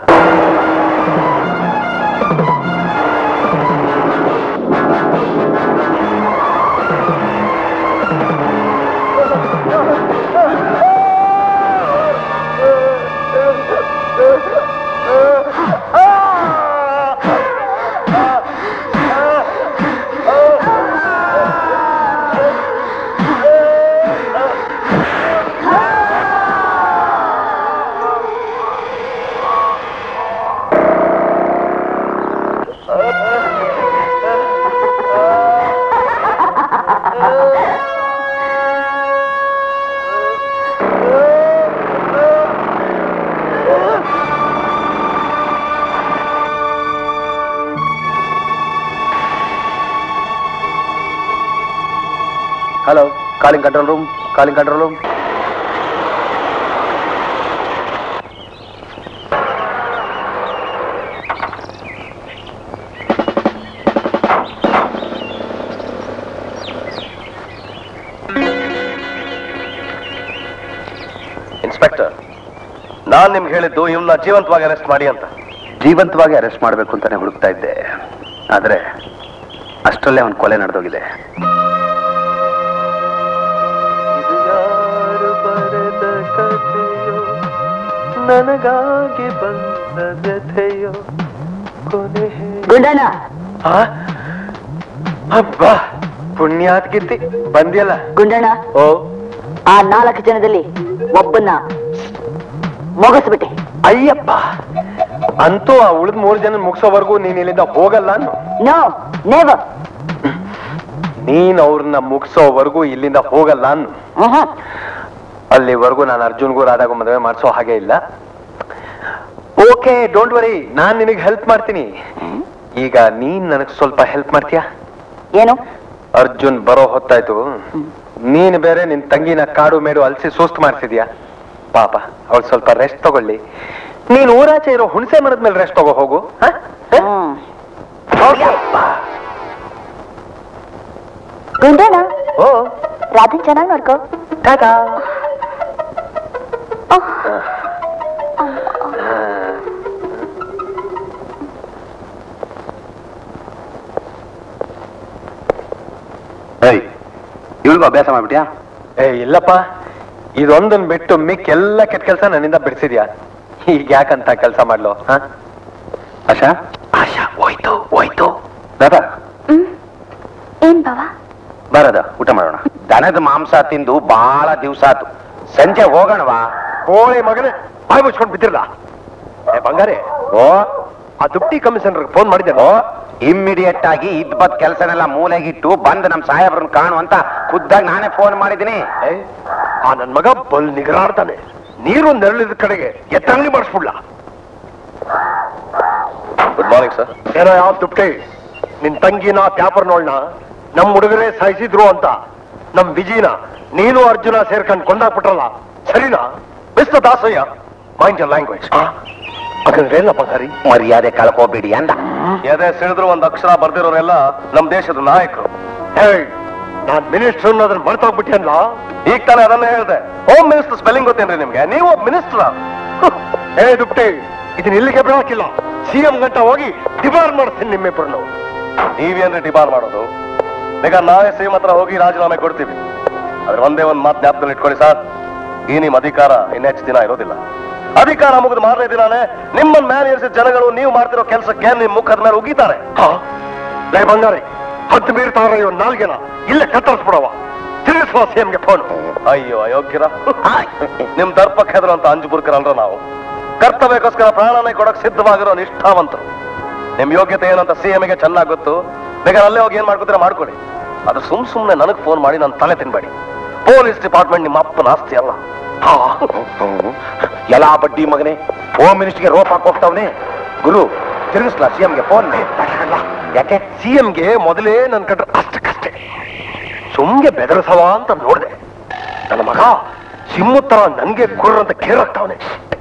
Speaker 6: hello calling control room calling control room inspector ನಾನ್ ನಿಮ್ಗೆ ಹೇಳಿದ್ದು ಇವನ್ನ ಜೀವಂತವಾಗಿ ಅರೆಸ್ಟ್ ಮಾಡಿ ಅಂತ
Speaker 4: ಜೀವಂತವಾಗಿ ಅರೆಸ್ಟ್ ಮಾಡಬೇಕು ಅಂತಾನೆ ಹುಡುಕ್ತಾ ಇದ್ದೆ ಆದ್ರೆ ಅಷ್ಟರಲ್ಲೇ ಅವನ್ ಕೊಲೆ ನಡೆದೋಗಿದೆ
Speaker 1: ನನಗಾಗಿ ಬಂದ ವ್ಯಥೆಯೋ ಕೊನೆ
Speaker 7: ಗುಂಡಣ್ಣ
Speaker 1: ಅಬ್ಬಾ ಪುಣ್ಯಾತ್ ಕೀರ್ತಿ ಬಂದಿಯಲ್ಲ
Speaker 7: ಗುಂಡಣ್ಣ
Speaker 1: ಓ
Speaker 7: ಆ ನಾಲ್ಕು ಜನದಲ್ಲಿ ಒಬ್ಬನ್ನ ಮುಗಿಸ್ಬಿಟ್ಟೆ
Speaker 1: ಅಯ್ಯಪ್ಪ ಅಂತೂ ಆ ಉಳಿದ ಮೂರು ಜನ ಮುಗಿಸೋವರೆಗೂ ನೀನ್ ಇಲ್ಲಿಂದ ಹೋಗಲ್ಲ ಅನ್ನು
Speaker 7: ನೋ ನೇವರ್
Speaker 1: ನೀನ್ ಅವ್ರನ್ನ ಮುಗಿಸೋವರೆಗೂ ಇಲ್ಲಿಂದ ಹೋಗಲ್ಲ ಅನ್ನು ಅಲ್ಲಿವರೆಗೂ ನಾನು ಅರ್ಜುನ್ಗೂ ರಾಧಾಗೂ ಮದುವೆ ಮಾಡಿಸೋ ಹಾಗೆ ಇಲ್ಲ ಓಕೆ ಡೋಂಟ್ ವರಿ ನಾನ್ ನಿನಗೆ ಹೆಲ್ಪ್ ಮಾಡ್ತೀನಿ ಈಗ ನೀನ್ ನನಗ್ ಸ್ವಲ್ಪ ಹೆಲ್ಪ್ ಮಾಡ್ತೀಯಾ
Speaker 7: ಏನು
Speaker 1: ಅರ್ಜುನ್ ಬರೋ ಹೊತ್ತಾಯ್ತು ನೀನ್ ಬೇರೆ ನಿನ್ ತಂಗಿನ ಕಾಡು ಮೇಡು ಅಲ್ಸಿ ಸುಸ್ತು ಮಾಡ್ತಿದ್ಯಾ ಪಾಪ ಅವಳು ಸ್ವಲ್ಪ ರೆಸ್ಟ್ ತಗೊಳ್ಳಿ ನೀನ್ ಊರಾಚೆ ಇರೋ ಹುಣಸೆ ಮರದ ಮೇಲೆ ರೆಸ್ಟ್ ತಗೋ ಹೋಗು ಹ?
Speaker 2: ಗುಂಡಣ್ಣ
Speaker 1: ಓ
Speaker 2: ರಾಧನ್ ಚೆನ್ನಾಗಿ ನೋಡ್ಕೋ
Speaker 4: ಏಯ್ ಇವಳಿಗೂ ಅಭ್ಯಾಸ ಮಾಡ್ಬಿಟ್ಯಾ
Speaker 1: ಏ ಇಲ್ಲಪ್ಪ ಇದೊಂದನ್ ಬಿಟ್ಟು ಮಿಕ್ ಎಲ್ಲ ಕೆಟ್ಟ ಕೆಲಸ ನನ್ನಿಂದ ಬಿಡಿಸಿದ್ಯಾ ಈಗ ಯಾಕಂತ ಕೆಲಸ ಮಾಡ್ಲು ಹಾ
Speaker 4: ಆಶಾ ಆಶಾ ಹೋಯ್ತು ಹೋಯ್ತು ದಾದಾ
Speaker 2: ಏನ್ ಬಾವ
Speaker 4: ಬರದ ಊಟ ಮಾಡೋಣ ದನದ ಮಾಂಸ ತಿಂದು ಬಹಳ ದಿವಸ ಆತು ಸಂಜೆ ಹೋಗೋಣವಾ
Speaker 3: ಕೋಳಿ ಮಗನೇ ಬಾಯ್ ಮುಚ್ಕೊಂಡು ಬಿದ್ದಿರಲ್ಲ ಏ ಬಂಗಾರೆ
Speaker 4: ಓ
Speaker 3: ಆ ದುಪ್ಟಿ ಕಮಿಷನರ್ ಫೋನ್ ಮಾಡಿದ್ದೆ
Speaker 4: ಓ ಇಮ್ಮಿಡಿಯೇಟ್ ಆಗಿ ಇದ್ ಬದ್ ಕೆಲಸನೆಲ್ಲ ಮೂಲೆಗಿಟ್ಟು ಬಂದು ನಮ್ ಸಾಹೇಬ್ರನ್ನ ಕಾಣು ಅಂತ ಖುದ್ದಾಗಿ ನಾನೇ ಫೋನ್ ಮಾಡಿದ್ದೀನಿ
Speaker 3: ಆ ನನ್ ಮಗ ಬಲ್ ನಿಗರಾಡ್ತಾನೆ ನೀರು ನೆರಳಿದ ಕಡೆಗೆ ಎತ್ತಂಗಡಿ ಮಾಡಿಸ್ಬಿಡ್ಲ
Speaker 6: ಗುಡ್ ಮಾರ್ನಿಂಗ್ ಸರ್
Speaker 3: ಏನೋ ಯಾವ ದುಪ್ಟಿ ನಿನ್ ತಂಗಿನ ಪ್ಯಾಪರ್ನೋಳ್ನ ನಮ್ ಹುಡುಗರೇ ಸಾಯಿಸಿದ್ರು ಅಂತ ನಮ್ ವಿಜಿನ ನೀನು ಅರ್ಜುನ ಸೇರ್ಕೊಂಡು ಕೊಂದಾಕ್ಬಿಟ್ರಲ್ಲ ಸರಿನಾ mister Dasayya mind your language ಹಾಗಾದ್ರೆ ಏನಪ್ಪ ಸರಿ
Speaker 4: ಮರ್ಯಾದೆ ಕಳ್ಕೋಬೇಡಿ ಅಂದ
Speaker 6: ಎದೆ ಸಿಡಿದ್ರು ಒಂದ್ ಅಕ್ಷರ ಬರ್ದಿರೋರೆಲ್ಲ ನಮ್ ದೇಶದ ನಾಯಕರು
Speaker 3: ಏಯ್ ನಾನ್ ಮಿನಿಸ್ಟರ್ ಅನ್ನೋದನ್ನ ಮರ್ತೋಗ್ಬಿಟ್ಟೇನ್ಲ
Speaker 6: ಈಗ ತಾನೇ ಅದನ್ನೇ ಹೇಳಿದೆ ಹೋಮ್ ಮಿನಿಸ್ಟರ್ ಸ್ಪೆಲ್ಲಿಂಗ್ ಗೊತ್ತೇನ್ರಿ ನಿಮ್ಗೆ ನೀವು ಒಬ್ಬ ಮಿನಿಸ್ಟರ್
Speaker 3: ಏ ದುಪ್ಟಿ ಇದನ್ನ ಇಲ್ಲಿಗೆ ಬಿಡಾಕಿಲ್ಲ ಸಿಎಂ ಗಂಟ ಹೋಗಿ ಡಿಮಾರ್ ಮಾಡ್ತೀನಿ ನಿಮ್ಮಿಬ್ರನ್ನು
Speaker 6: ನೀವೇನ್ರಿ ಡಿಮಾಂಡ್ ಮಾಡೋದು ಬೇಕಾದ್ರೆ ನಾವೇ ಸಿಎಂ ಹತ್ರ ಹೋಗಿ ರಾಜೀನಾಮೆ ಕೊಡ್ತೀವಿ ಆದ್ರೆ ಒಂದೇ ಒಂದ್ ಮಾತು ಜ್ಞಾಪಕದಲ್ಲಿ ಇಟ್ಕೊಳ್ಳಿ ಸರ್ ಈ ನಿಮ್ ಅಧಿಕಾರ ಇನ್ನೆಚ್ಚು ದಿನ ಇರೋದಿಲ್ಲ ಅಧಿಕಾರ ಮುಗಿದು ಮಾರನೇ ದಿನಾನೇ ನಿಮ್ಮನ್ನ ಮೇಲೆ ಇರಿಸಿದ ಜನಗಳು ನೀವು ಮಾಡ್ತಿರೋ ಕೆಲಸಕ್ಕೆ ನಿಮ್ ಮುಖದ ಮೇಲೆ ಉಗಿತಾರೆ
Speaker 3: ಲೇ ಬಂಗಾರಿ ಹತ್ತು ಮೀರ್ತಾರ ಇವನ್ ನಾಲ್ಗೆನ ಇಲ್ಲೇ ಕತ್ತರಿಸ್ಬಿಡವ ತಿಳಿಸುವ ಸಿಎಂಗೆ ಫೋನ್
Speaker 6: ಅಯ್ಯೋ ಅಯೋಗ್ಯರ ನಿಮ್ ದರ್ಪಕ್ಕೆ ಹೆದರಂತ ಅಂಜು ಬುರ್ಕರಲ್ರ ನಾವು ಕರ್ತವ್ಯಕ್ಕೋಸ್ಕರ ಪ್ರಾಣನೇ ಕೊಡಕ್ ಸಿದ್ಧವಾಗಿರೋ ನಿಷ್ಠಾವಂತರು ನಿಮ್ ಯೋಗ್ಯತೆ ಏನಂತ ಸಿಎಂಗೆ ಚೆನ್ನಾಗಿ ಗೊತ್ತು ಬೇಕಾದ್ರೆ ಅಲ್ಲೇ ಹೋಗಿ ಏನ್ ಮಾಡ್ಕೊತೀರ ಮಾಡ್ಕೊಳ್ಳಿ ಅದು ಸುಮ್ ಸುಮ್ನೆ ನನಗ್ ಫೋನ್ ಮಾಡಿ ನನ್ನ ತಲೆ ತಿನ್ಬೇಡಿ ಪೊಲೀಸ್ ಡಿಪಾರ್ಟ್ಮೆಂಟ್ ನಿಮ್ಮ ಅಪ್ಪನ ಆಸ್ತಿ ಅಲ್ಲ
Speaker 4: ಎಲ್ಲ ಬಡ್ಡಿ ಮಗನೇ ಹೋಮ್ ಮಿನಿಸ್ಟರ್ಗೆ ರೋಪ್ ಹಾಕೋಗ್ತಾವನೆ ಗುರು ತಿರುಗಿಸ್ಲಾ ಸಿಎಂಗೆ ಫೋನ್
Speaker 3: ಯಾಕೆ ಸಿಎಂಗೆ ಮೊದಲೇ ನನ್ ಕಂಡ್ರೆ ಅಷ್ಟಕ್ಕಷ್ಟೇ ಸುಮ್ಗೆ ಬೆದರಿಸವ ಅಂತ ನೋಡ್ದೆ ನನ್ನ ಮಗ ಸಿಮ್ಮು ತರ ನನ್ಗೆ ಕುರ್ರ ಅಂತ ಕೇರಾಗ್ತಾವನೆ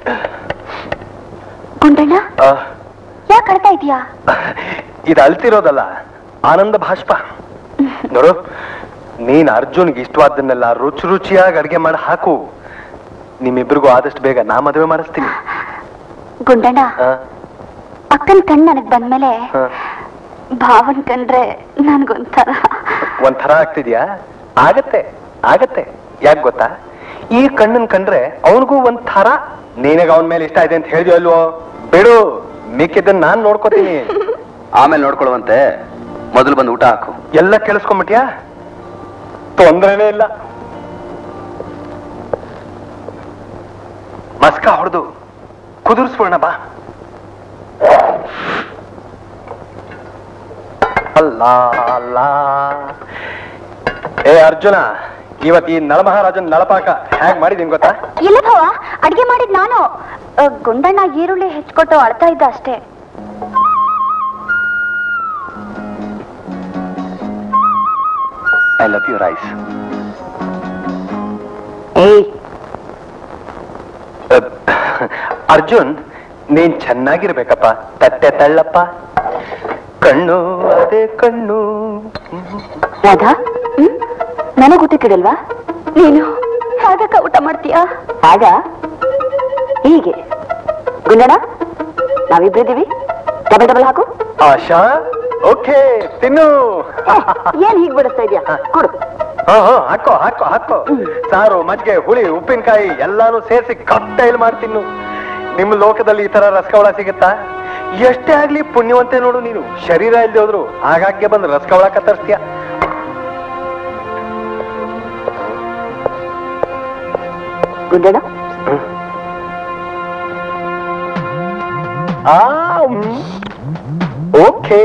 Speaker 2: ಗುಂಡಣ್ಣ ಯಾಕೆ ಅಳ್ತಾ ಇದೀಯಾ
Speaker 1: ಇದು ಅಳ್ತಿರೋದಲ್ಲ ಆನಂದ ಭಾಷ್ಪ ನೋಡು ನೀನ್ ಅರ್ಜುನ್ಗೆ ಇಷ್ಟವಾದ್ದನ್ನೆಲ್ಲ ರುಚಿ ರುಚಿಯಾಗಿ ಅಡ್ಗೆ ಮಾಡಿ ಹಾಕು ನಿಮ್ಮಿಬ್ರಿಗೂ ಆದಷ್ಟು ಬೇಗ ನಾ ಮದುವೆ ಮಾಡಿಸ್ತೀನಿ
Speaker 2: ಗುಂಡಣ್ಣ
Speaker 1: ಆ,
Speaker 2: ಅಕ್ಕನ ಕಣ್ ನನಗ್ ಬಂದ್ಮೇಲೆ
Speaker 1: ಆ.
Speaker 2: ಭಾವನ್ ಕಂಡ್ರೆ ನನ್ಗೊಂಥರ
Speaker 1: ಒಂಥರ ಆಗ್ತಿದ್ಯಾ ಆಗತ್ತೆ ಆಗತ್ತೆ ಯಾಕೆ ಗೊತ್ತಾ ಈ ಕಣ್ಣನ್ ಕಂಡ್ರೆ ಅವನಿಗೂ ಒಂಥರ ನೀನಾಗ ಅವನ ಮೇಲೆ ಇಷ್ಟ ಇದೆ ಅಂತ ಹೇಳಿದ್ಯೋ ಅಲ್ವೋ ಬಿಡು ಮಿಕ್ಕಿದ್ದನ್ನ ನಾನ್ ನೋಡ್ಕೋತೀನಿ
Speaker 4: ಆಮೇಲೆ ನೋಡ್ಕೊಳ್ಳುವಂತೆ ಮೊದಲು ಬಂದು ಊಟ ಹಾಕು
Speaker 1: ಎಲ್ಲ ಕೇಳಿಸ್ಕೊಂಬಿಟ್ಯಾ ತೊಂದ್ರೆನೇ ಇಲ್ಲ ಮಸ್ಕ ಹೊಡೆದು ಕುದುರ್ಸ್ಬಿಡೋಣ ಬಾ ಅಲ್ಲ ಅಲ್ಲ ಏ ಅರ್ಜುನ ಇವತ್ತು ಈ ನಳಮಹಾರಾಜನ್ ನಳಪಾಕ ಹೇಗ್ ಮಾಡಿದೀನಿ ಗೊತ್ತಾ
Speaker 2: ಇಲ್ಲ ಭಾವ ಅಡ್ಗೆ ಮಾಡಿದ್ ನಾನು ಆ, ಗುಂಡಣ್ಣ ಈರುಳ್ಳಿ ಹೆಚ್ಕೊಟ್ಟು ಅಳ್ತಾ ಇದ್ದ ಅಷ್ಟೇ
Speaker 4: ಐ ಲವ್ ಯು ರೈಸ್
Speaker 1: ಅರ್ಜುನ್ ನೀನ್ ಚೆನ್ನಾಗಿರ್ಬೇಕಪ್ಪ ತಟ್ಟೆ ತಳ್ಳಪ್ಪ ಕಣ್ಣು ಅದೇ ಕಣ್ಣು
Speaker 2: ರಾಧಾ ಹ್ಮ್ ನನಗ್ ಊಟಕ್ಕಿಡಲ್ವಾ ನೀನು ಹಾಗಕ್ಕ ಊಟ ಮಾಡ್ತೀಯಾ ಹಾಗ ಹೀಗೆ ಗುಂಡಣ್ಣ ನಾವಿಬ್ರಿದ್ದೀವಿ ಡಬಲ್ ಡಬಲ್ ಹಾಕು
Speaker 1: ಆಶಾ ಓಕೆ ತಿನ್ನು
Speaker 2: ಏನ್ ಹೀಗ್ ಬಿಡಿಸ್ತಾ ಇದೀಯಾ ಕೊಡು
Speaker 1: ಹಾ ಹಾ ಹಾಕೋ ಹಾಕೋ ಹಾಕೋ ಸಾರು ಮಜ್ಜಿಗೆ ಹುಳಿ ಉಪ್ಪಿನಕಾಯಿ ಎಲ್ಲಾನು ಸೇರಿಸಿ ಕಟ್ಟೈಲ್ ಮಾಡ್ತಿನ್ನು ನಿಮ್ಮ ಲೋಕದಲ್ಲಿ ಈ ತರ ರಸಕವಳ ಸಿಗುತ್ತಾ ಎಷ್ಟೇ ಆಗ್ಲಿ ಪುಣ್ಯವಂತೆ ನೋಡು ನೀನು ಶರೀರ ಇಲ್ದೆ ಹೋದ್ರು ಆಗಾಗ್ಗೆ ಬಂದು ರಸಕವಳ ಕತ್ತರಿಸ್ತೀಯ
Speaker 2: ಗುಂಡಣ್ಣ
Speaker 1: ಆ ಓಕೆ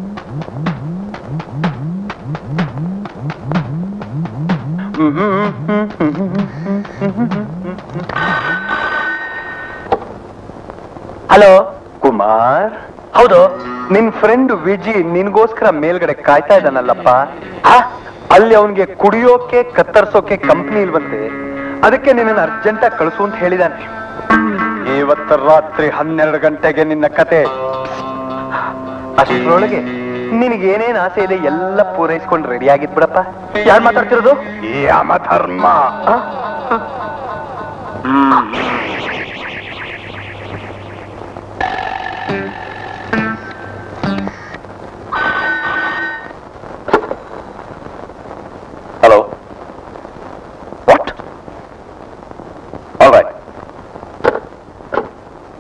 Speaker 1: ಹಲೋ ಕುಮಾರ್ ಹೌದು ನಿನ್ ಫ್ರೆಂಡ್ ವಿಜಿ ನಿನ್ಗೋಸ್ಕರ ಮೇಲ್ಗಡೆ ಕಾಯ್ತಾ ಇದ್ದಾನಲ್ಲಪ್ಪ ಆ, ಅಲ್ಲಿ ಅವನ್ಗೆ ಕುಡಿಯೋಕೆ ಕತ್ತರಿಸೋಕೆ ಕಂಪ್ನಿ ಇಲ್ವಂತೆ ಅದಕ್ಕೆ ನಿನ್ನ ಅರ್ಜೆಂಟಾಗಿ ಕಳಿಸು ಅಂತ ಹೇಳಿದಾನೆ ಇವತ್ತು ರಾತ್ರಿ ಹನ್ನೆರಡು ಗಂಟೆಗೆ ನಿನ್ನ ಕತೆ ಅಷ್ಟರೊಳಗೆ ನಿನಗೇನೇನ್ ಆಸೆ ಇದೆ ಎಲ್ಲ ಪೂರೈಸ್ಕೊಂಡು ರೆಡಿ ಆಗಿದ್ ಬಿಡಪ್ಪ ಯಾರು ಮಾತಾಡ್ತಿರೋದು ಯಮಧರ್ಮ ಆ?
Speaker 6: Hello what all right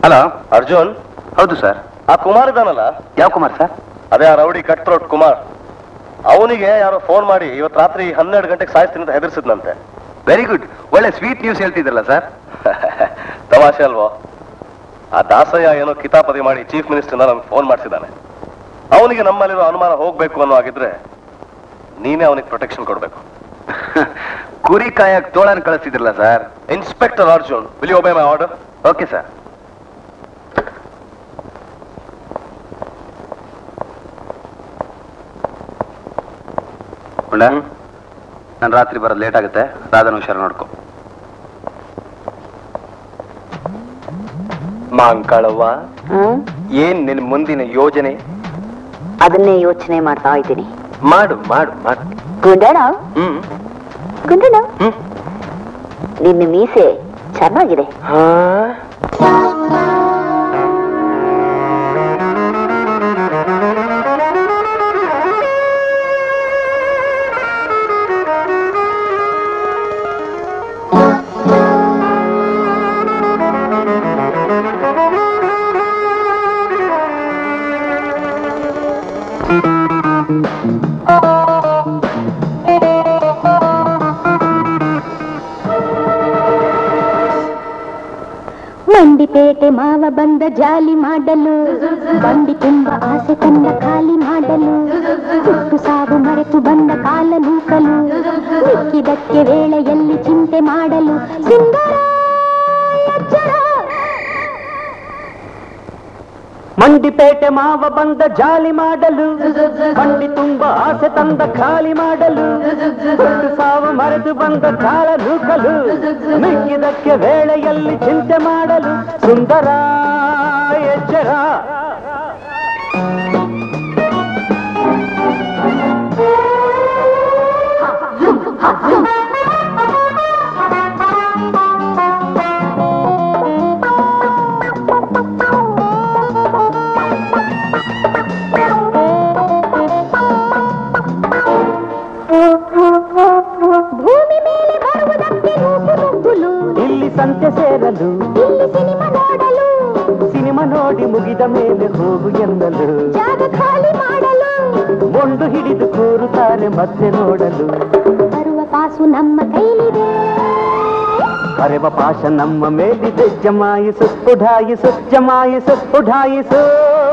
Speaker 4: hello
Speaker 6: Arjun
Speaker 4: ಹೌದು ಸರ್
Speaker 6: ಆ ಕುಮಾರ್ ಇದ್ದಾನಲ್ಲ
Speaker 4: ಯಾವ ಕುಮಾರ್ ಸರ್
Speaker 6: ಅದೇ ಆ ರೌಡಿ ಕಟ್ ಥ್ರೋಟ್ ಕುಮಾರ್ ಅವನಿಗೆ ಯಾರೋ ಫೋನ್ ಮಾಡಿ ಇವತ್ತು ರಾತ್ರಿ ಹನ್ನೆರಡು ಗಂಟೆಗೆ ಸಾಯಿಸ್ತೀನಿ ಅಂತ ಹೆದರ್ಸಿದ್ನಂತೆ
Speaker 4: ವೆರಿ ಗುಡ್ ಒಳ್ಳೆ ಸ್ವೀಟ್ ನ್ಯೂಸ್ ಹೇಳ್ತಿದ್ರಲ್ಲ ಸರ್
Speaker 6: ತಮಾಷೆ ಅಲ್ವೋ ಆ ದಾಸಯ್ಯ ಏನೋ ಕಿತಾಪತಿ ಮಾಡಿ ಚೀಫ್ ಮಿನಿಸ್ಟರ್ ನಮ್ಗೆ ಫೋನ್ ಮಾಡಿಸಿದ್ದಾನೆ ಅವನಿಗೆ ನಮ್ಮಲ್ಲಿರೋ ಅನುಮಾನ ಹೋಗ್ಬೇಕು ಅನ್ನೋ ಆಗಿದ್ರೆ ನೀನೇ ಅವನಿಗೆ ಪ್ರೊಟೆಕ್ಷನ್ ಕೊಡ್ಬೇಕು
Speaker 4: ಕುರಿ ಕಾಯಕ್ ತೋಳನ್ ಕಳಿಸ್ತಿದ್ರಲ್ಲ sir
Speaker 6: inspector Arjun will obey my order
Speaker 4: okay sir ಉಂಡ ನಾನು ರಾತ್ರಿ ಬರೋದು ಲೇಟ್ ಆಗುತ್ತೆ ರಾಧನ ಹುಷಾರು ನೋಡ್ಕೊ
Speaker 1: ಮಾಂಕಾಳವ್ವ ಏನ್ ನಿನ್ ಮುಂದಿನ ಯೋಜನೆ
Speaker 7: ಅದನ್ನೇ ಯೋಚನೆ ಮಾಡ್ತಾ ಇದ್ದೀನಿ
Speaker 1: ಮಾಡು ಮಾಡು ಮಾಡು
Speaker 7: ಗುಂಡಣ್ಣ
Speaker 1: ಹ್ಮ್
Speaker 7: ಗುಂಡಣ್ಣ ನಿನ್ನ ಮೀಸೆ ಚೆನ್ನಾಗಿದೆ
Speaker 13: ಮಂಡಿಪೇಟೆ ಮಾವ ಬಂದ ಜಾಲಿ ಮಾಡಲು ಬಂಡಿ ತುಂಬ ಆಸೆ ತನ್ನ ಖಾಲಿ ಮಾಡಲು ಹುಟ್ಟು ಸಾವು ಮರೆತು ಬಂದ ಕಾಲ ನೂಕಲು ಮಿಕ್ಕಿದಕ್ಕೆ ವೇಳೆಯಲ್ಲಿ ಚಿಂತೆ ಮಾಡಲು ಸುಂದರ ಎಚ್ಚರ
Speaker 11: ಮಂಡಿಪೇಟೆ ಮಾವ ಬಂದ ಜಾಲಿ ಮಾಡಲು ಮಂಡಿ ತುಂಬ ಆಸೆ ತಂದ ಖಾಲಿ ಮಾಡಲು ಹುಟ್ಟು ಸಾವು ಮರೆತು ಬಂದ ಕಾಲ ನೂಕಲು ಮಿಕ್ಕಿದಕ್ಕೆ ವೇಳೆಯಲ್ಲಿ ಚಿಂತೆ ಮಾಡಲು ಸುಂದರ ಎಚ್ಚರ
Speaker 13: ಭೂಮಿ ಮೇಲೆ ಬರುವುದಕ್ಕೆ ನೂಕು ನುಗ್ಗುಲು
Speaker 11: ಇಲ್ಲಿ ಸಂತೆ ಸೇರಲು
Speaker 13: ಇಲ್ಲಿ ಸಿನಿಮಾ ನೋಡಲು
Speaker 11: ಸಿನಿಮಾ ನೋಡಿ ಮುಗಿದ ಮೇಲೆ ಹೋಗು ಎನ್ನಲು
Speaker 13: ಜಾಗ ಖಾಲಿ ಮಾಡಲು
Speaker 11: ಮೊಂಡು ಹಿಡಿದು ಕೂರುತ್ತಾರೆ ಮತ್ತೆ ನೋಡಲು
Speaker 13: ಬರುವ ಕಾಸು ನಮ್ಮ ಕೈಲಿದೆ
Speaker 11: ಕರೆವ ಪಾಶ ನಮ್ಮ ಮೇಲಿದೆ ಜಮಾಯಿಸು ಉಢಾಯಿಸು ಜಮಾಯಿಸು ಉಢಾಯಿಸು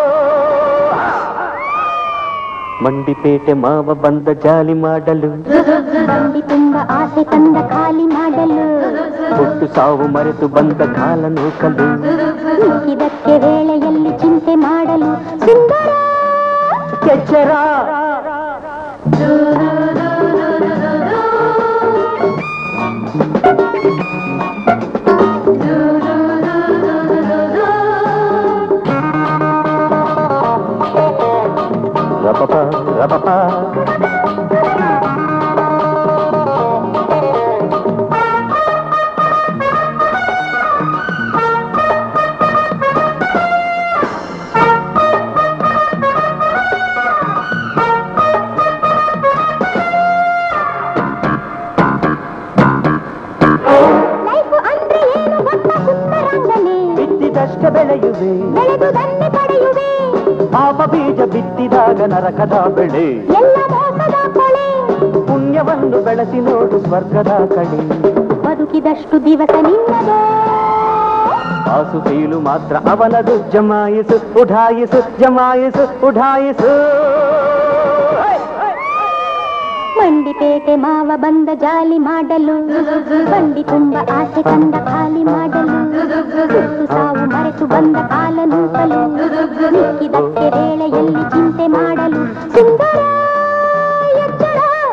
Speaker 11: ಮಂಡಿಪೇಟೆ ಮಾವ ಬಂದ ಜಾಲಿ ಮಾಡಲು
Speaker 13: ಬಂಡಿ ತುಂಬ ಆಸೆ ತಂದ ಖಾಲಿ ಮಾಡಲು
Speaker 11: ಹುಟ್ಟು ಸಾವು ಮರೆತು ಬಂದ ಕಾಲ ನೂಕಲು
Speaker 13: ಮಿಕ್ಕಿದಕ್ಕೆ ವೇಳೆಯಲ್ಲಿ ಚಿಂತೆ ಮಾಡಲು ಸುಂದರ
Speaker 11: ಎಚ್ಚರ ರಪಪ ರಪಪ
Speaker 13: ಲೈಫ್ ಅಂದ್ರೆ ಏನು ಗೊತ್ತ ಸುಂದರಂಗನೆ
Speaker 11: ಬಿತ್ತಿದಷ್ಟೇ ಬೆಳೆಯುವೆ
Speaker 13: ಬೆಳೆದುದನ್ನೇ ಪಡೆಯುವೆ
Speaker 11: ಪಾಪ ಬೀಜ ಬಿತ್ತಿದಾಗ ನರಕದ ಬೆಳೆ
Speaker 13: ಎಲ್ಲ ಮೋಸದ ಕೊಳೆ
Speaker 11: ಪುಣ್ಯವನ್ನು ಬೆಳೆಸಿ ನೋಡು ಸ್ವರ್ಗದ ಕಡೆ
Speaker 13: ಬದುಕಿದಷ್ಟು ದಿವಸ ನಿನ್ನದೇ
Speaker 11: ಆಸು ಕೀಲು ಮಾತ್ರ ಅವನದು ಜಮಾಯಿಸು ಉಢಾಯಿಸು ಜಮಾಯಿಸು ಉಢಾಯಿಸು
Speaker 13: ಮಂಡಿಪೇಟೆ ಮಾವ ಬಂದ ಜಾಲಿ ಮಾಡಲು ಬಂಡಿ ತುಂಬ ಆಸೆ ತಂದ ಖಾಲಿ ಮಾಡಲು ಹುಟ್ಟು ಸಾವು ಮರೆತು ಬಂದ ಕಾಲ ನೂಕಲು ಮಿಕ್ಕಿದಕ್ಕೆ ವೇಳೆಯಲ್ಲಿ ಚಿಂತೆ ಮಾಡಲು ಸುಂದರ ಎಚ್ಚರ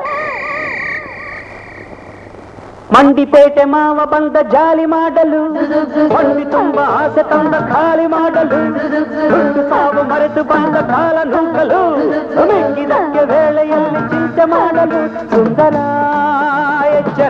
Speaker 11: ಮಂಡಿಪೇಟೆ ಮಾವ ಬಂದ ಜಾಲಿ ಮಾಡಲು ಮಂಡಿ ತುಂಬ ಆಸೆ ತಂದ ಖಾಲಿ ಮಾಡಲು ಹುಟ್ಟು ಸಾವು ಮರೆತು ಬಂದ ಕಾಲ ನೂಕಲು ಮಿಕ್ಕಿದಕ್ಕೆ ವೇಳೆಯಲ್ಲಿ ಚಿಂತೆ ಮಾಡಲು ಸುಂದರ ಎಚ್ಚರ